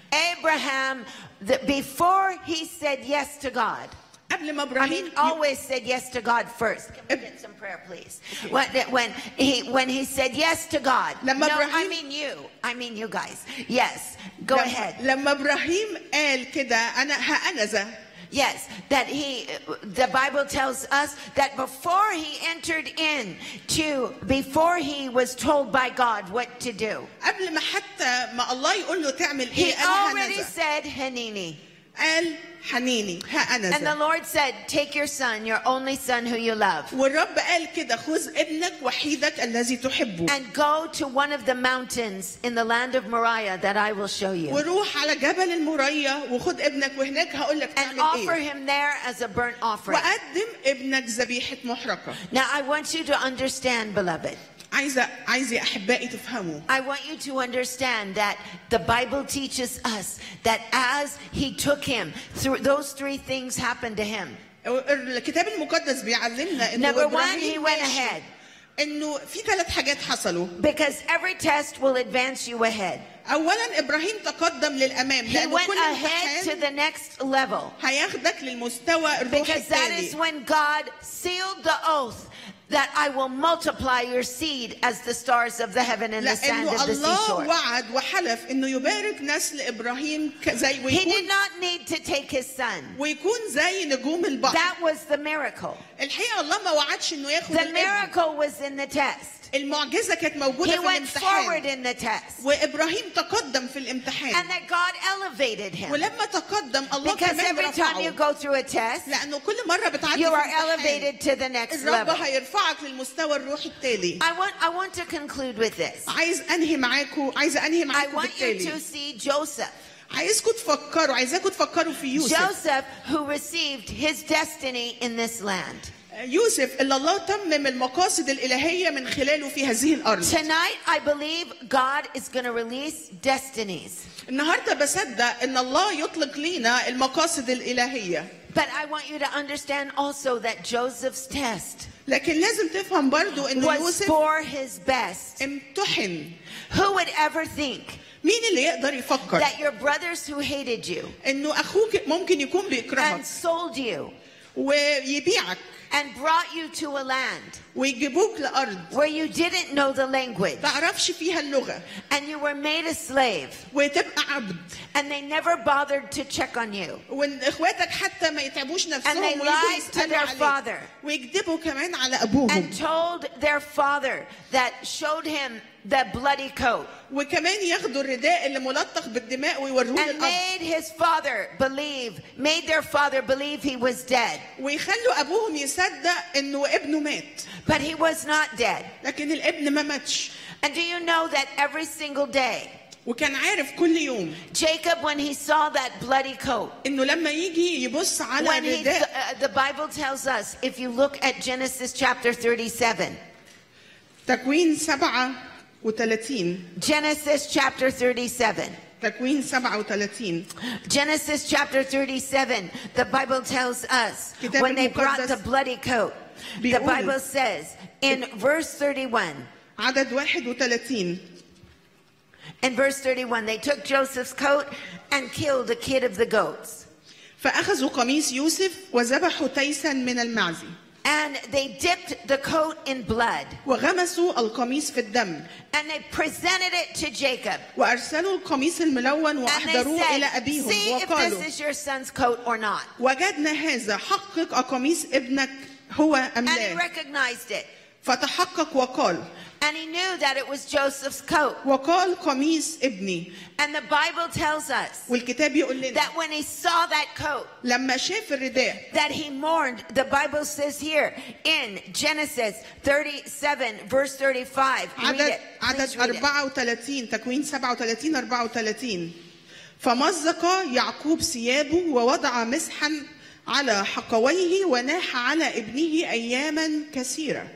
Abraham, the, before he said yes to God, قبل ما I ابراهيم mean, always said yes to God first. Can we get some prayer, please? When, when he when he said yes to God. لما No, I إبراهيم- mean you. I mean you guys. Yes. Go لما- ahead. لما ابراهيم قال كده انا هأنذا Yes, that he, the Bible tells us that before he entered in to, before he was told by God what to do, قبل ما حتى ما الله يقول له تعمل he ايه انا already هأنذا said Hanini. قال حنيني And the هأنذا Lord said, take your son, your only son who you love, والرب قال كده خذ ابنك وحيدك الذي تحبه and go to one of the mountains in the land of Moriah that I will show you. وروح على جبل المريا وخد ابنك وهناك هقول لك And تعمل offer ايه him there as a burnt offering. وقدم ابنك ذبيحة محرقة Now I want you to understand, beloved. عايزة عايزة أحبائي تفهموا I want you to understand that the Bible teaches us that as he took him, through those three things happened to him. الكتاب المقدس بيعلمنا انه Number one, he إبراهيم went ماشي. ahead. انه في ثلاث حاجات حصلوا Because every test will advance you ahead. اولا ابراهيم تقدم للامام He لانه went كل ahead to امتحان the next level. هياخدك للمستوى الروحي Because that is التالي when God sealed the oath that I will multiply your seed as the stars of the heaven and the sand لانه of the الله seashore. وعد وحلف انه يبارك نسل ابراهيم ك- زي He did ويكون not need to take his son. ويكون زي نجوم البحر That was the miracle. الحقيقه الله ما وعدش انه ياخد The الابن miracle was in the test. المعجزه كانت موجوده He في went forward الامتحان in the test. وابراهيم تقدم في الامتحان And that God elevated him. ولما تقدم الله Because كمان every time you رفعه go through a test, لانه كل مره بتعدي you في are امتحان elevated to the next الرب level. هيرفعك للمستوى الروحي التالي I want, I want to conclude with this. عايز انهي معاكم عايزه انهي I معاكم want you بالتالي to see Joseph. عايزكم تفكروا عايزاكم تفكروا في يوسف Joseph, who received his destiny in this land. يوسف اللي الله تمم المقاصد الالهيه من خلاله في هذه الارض Tonight, I believe God is going to release destinies. النهارده بصدق ان الله يطلق لينا المقاصد الالهيه But I want you to understand also that Joseph's test لكن لازم تفهم برضو ان was يوسف for his best. امتحن Who would ever think مين اللي يقدر يفكر that your brothers who hated you انه اخوك ممكن يكون and بيكرهك sold you ويبيعك and brought you to a land ويجيبوك لارض where you didn't know the language تعرفش فيها اللغه and you were made a slave وتبقى عبد and they never bothered to check on you? وان اخواتك حتى ما يتعبوش نفسهم And they ويجوا lied to يسألوا their عليك. father. ويكذبوا كمان على ابوهم And told their father that showed him the bloody coat وكمان ياخدوا الرداء اللي ملطخ بالدماء ويوروه and للاب made his father believe, made their father believe he was dead. ويخلوا ابوهم يصدق انه ابنه مات But he was not dead. لكن الابن ما ماتش And do you know that every single day, وكان عارف كل يوم Jacob, when he saw that bloody coat, انه لما يجي يبص على when he, الرداء uh, the Bible tells us, if you look at Genesis chapter 37, تكوين 37 Genesis chapter 37, تكوين 37 Genesis chapter 37, the Bible tells us كتاب when they brought المقدس the bloody coat, the بيقول- Bible says in verse 31, عدد 31 in verse 31, they took Joseph's coat and killed a kid of the goats. فأخذوا قميص يوسف وذبحوا تيسا من المعز And they dipped the coat in blood وغمسوا القميص في الدم and they presented it to Jacob. وأرسلوا القميص الملون And they وأحضروه إلى said, أبيهم See if وقالوا this is your son's coat or not. وجدنا هذا حقق قميص ابنك هو أم And he لا recognized it. فتحقق وقال And he knew that it was Joseph's coat. وقال قميص ابني And the Bible tells us والكتاب يقول لنا that when he saw that coat, لما شاف الرداء that he mourned. The Bible says here in Genesis 37, verse 35. Read عدد it. عدد Please read it. 34 تكوين 37 34 فمزق يعقوب ثيابه ووضع مسحا على حقويه وناح على ابنه اياما كثيره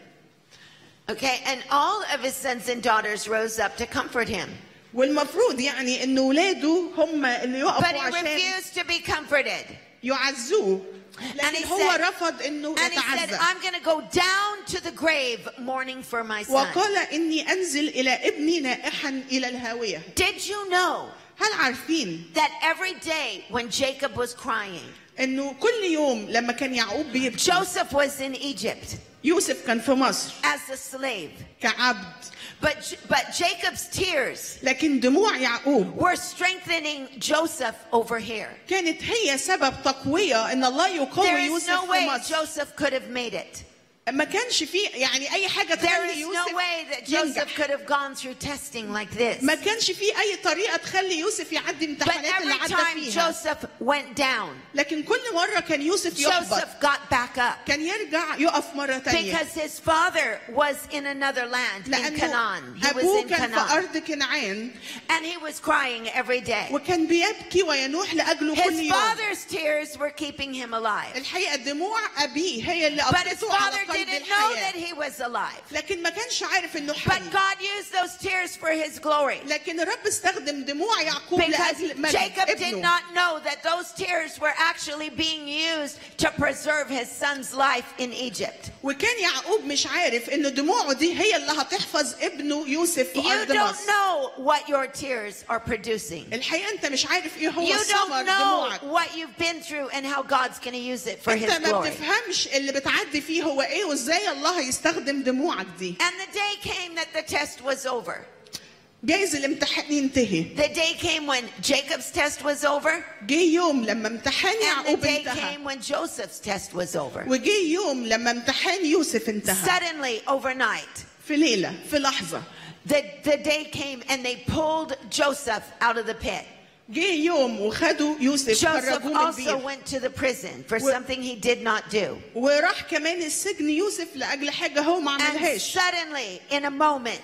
Okay, and all of his sons and daughters rose up to comfort him. والمفروض يعني ان ولاده هم اللي But يقفوا he عشان refused to be comforted. يعزوه And he لكن هو said- رفض انه And he said, يتعزى I'm going to go down to the grave mourning for my son. وقال اني انزل الى ابني نائحا الى الهاويه Did you know هل عارفين that every day when Jacob was crying, انه كل يوم لما كان يعقوب بيبكي Joseph was in Egypt يوسف كان في مصر as a slave. كعبد But, but Jacob's tears لكن دموع يعقوب were strengthening Joseph over here. كانت هي سبب تقوية ان الله There يقوي is يوسف no في way مصر Joseph could have made it. ما كانش فيه يعني اي حاجة There تخلي is يوسف no way that Joseph ينجح could have gone through testing like this. ما كانش فيه اي طريقة تخلي يوسف يعدي But امتحانات اللي every عدى time فيها Joseph went down, لكن كل مرة كان يوسف يحبط Joseph got back up كان يرجع يقف مرة تانية because his father was in another land in لأنه Canaan. He was أبوه in كان في Canaan. أرض كنعان And he was crying every day. وكان بيبكي وينوح لأجله كل His يوم father's tears were keeping him alive. الحقيقة دموع أبيه هي اللي But his قبضته على father قلب didn't know that الحياة he was alive. لكن ما كانش عارف إنه But حي God used those tears for his glory. لكن الرب استخدم دموع يعقوب Because لأجل مجد Jacob did ابنه not know that those tears were actually being used to preserve his son's life in Egypt. وكان يعقوب مش عارف إن دموعه دي هي اللي هتحفظ ابنه يوسف في You أرض don't مصر know what your tears are producing. الحقيقة أنت مش عارف إيه هو You ثمر don't know دموعك what you've been through and how God's going to use it for his أنت ما glory. بتفهمش اللي بتعدي فيه هو إيه وإزاي الله هيستخدم دموعك دي And the day came that the test was over. جايز الامتحان ينتهي The day came when Jacob's test was over, جه يوم لما امتحان and the يعقوب day انتهى came when Joseph's test was over. وجه يوم لما امتحان يوسف انتهى Suddenly, overnight, في ليلة في لحظة the, the day came and they pulled Joseph out of the pit. جه يوم وخدوا يوسف Joseph خرجوه من also البير went to the prison for Well- something he did not do. وراح كمان السجن يوسف لأجل حاجة هو ما And عملهاش suddenly, in a moment,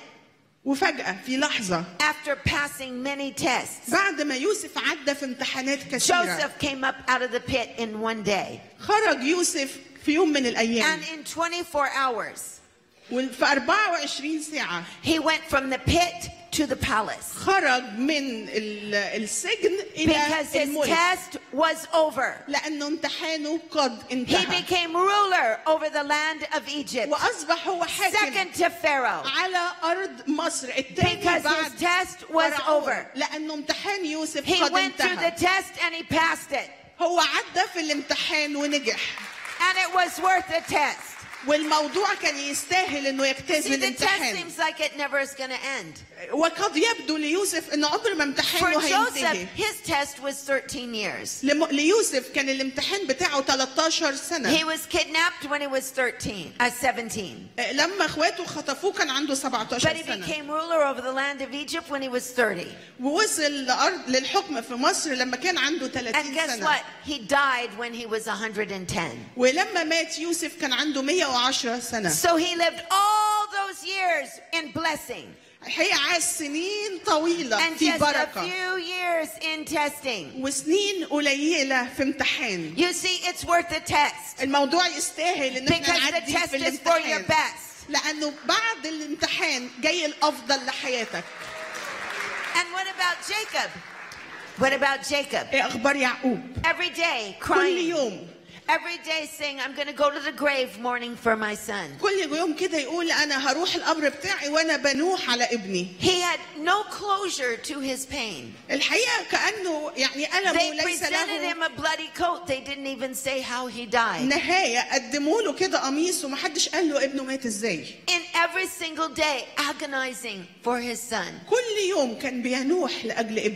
وفجأة في لحظة after passing many tests, بعد ما يوسف عدى في امتحانات كثيرة Joseph came up out of the pit in one day. خرج يوسف في يوم من الأيام And in 24 hours, وفي 24 ساعة he went from the pit to the palace خرج من ال- السجن إلى because his الملك test was over. لأنه امتحانه قد He انتهى became ruler over the land of Egypt, وأصبح هو حاكم second to Pharaoh, على أرض مصر التاني because بعد his test was فرعون. over. لأنه امتحان يوسف He قد went through the انتهى test and he passed it. هو عدى في الامتحان ونجح And it was worth the test. والموضوع كان يستاهل انه يجتاز See, the test الامتحان seems like it never is going to end. وقد يبدو ليوسف ان عمر ما For امتحانه Joseph, هينتهي his test was 13 years. لم- ليوسف كان الامتحان بتاعه 13 سنة He was kidnapped when he was 13, uh, 17. لما اخواته خطفوه كان عنده But 17 he سنة became ruler over the land of Egypt when he was 30. ووصل لأرض للحكم في مصر لما كان عنده 30 And guess سنة what? He died when he was 110. ولما مات يوسف كان عنده 110 سنة So he lived all those years in blessing الحقيقة عاش سنين طويلة and في just a بركة few years in testing. وسنين قليلة في امتحان You see, it's worth the test الموضوع يستاهل ان احنا because the نعدي test في is for your الامتحان best. لانه بعد الامتحان جاي الافضل لحياتك And what about Jacob? What about Jacob? ايه اخبار يعقوب Every day كل crying. يوم Every day saying, I'm going to go to the grave mourning for my son. كل يوم كده يقول انا هروح القبر بتاعي وانا بنوح على ابني He had no closure to his pain. الحقيقه كانه يعني المه They ليس presented له him a bloody coat. They didn't even say how he died. نهايه قدموا له كده قميص ومحدش قال له ابنه مات ازاي In every single day, agonizing for his son. كل يوم كان بينوح لاجل ابنه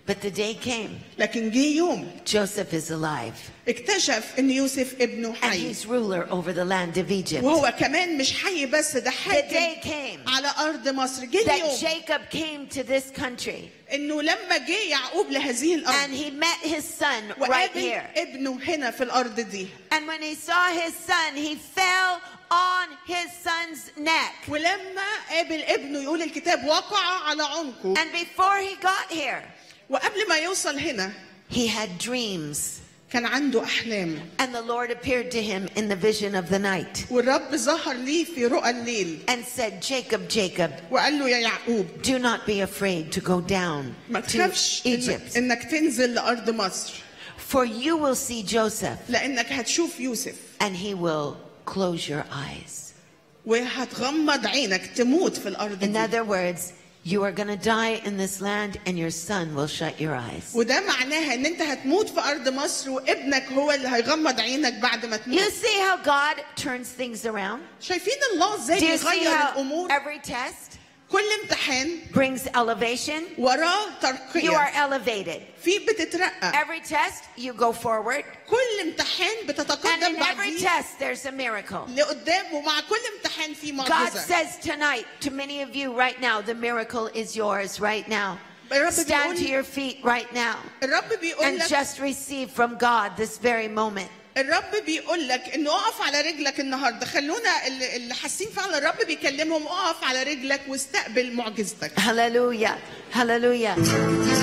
But the day came, لكن جه يوم Joseph is alive, اكتشف ان يوسف ابنه and حي he's ruler over the land of Egypt. وهو كمان مش حي بس ده The day حاكم came على ارض مصر جه that اليوم Jacob came to this country انه لما جه يعقوب لهذه and الارض he met his son right وقابل here. ابنه هنا في الارض دي And when he saw his son, he fell on his son's neck. ولما قابل ابنه يقول الكتاب وقع على عنقه And before he got here, وقبل ما يوصل هنا he had dreams. كان عنده احلام And the Lord appeared to him in the vision of the night والرب ظهر ليه في رؤى الليل and said, Jacob, Jacob, وقال له يا يعقوب do not be afraid to go down ما to تخافش إنك, Egypt, انك تنزل لارض مصر for you will see Joseph لانك هتشوف يوسف and he will close your eyes. وهتغمض عينك تموت في الارض In دي other words, you are going to die in this land and your son will shut your eyes. وده معناها ان انت هتموت في ارض مصر وابنك هو اللي هيغمض عينك بعد ما You تموت see how God turns things around? شايفين الله ازاي Do you see بيغير how الامور every test كل امتحان brings elevation? وراه You are ترقية elevated. في بتترقى Every test, you go forward. كل امتحان And بتتقدم in every بعديه test, there's a miracle. لقدام ومع كل امتحان في God معجزة says tonight to many of you right now, the miracle is yours right now. الرب Stand to بيقول your feet right now الرب بيقول and لك just receive from God this very moment. الرب بيقول لك انه اقف على رجلك النهارده خلونا اللي اللي حاسين فعلا الرب بيكلمهم اقف على رجلك واستقبل معجزتك Hallelujah. Hallelujah.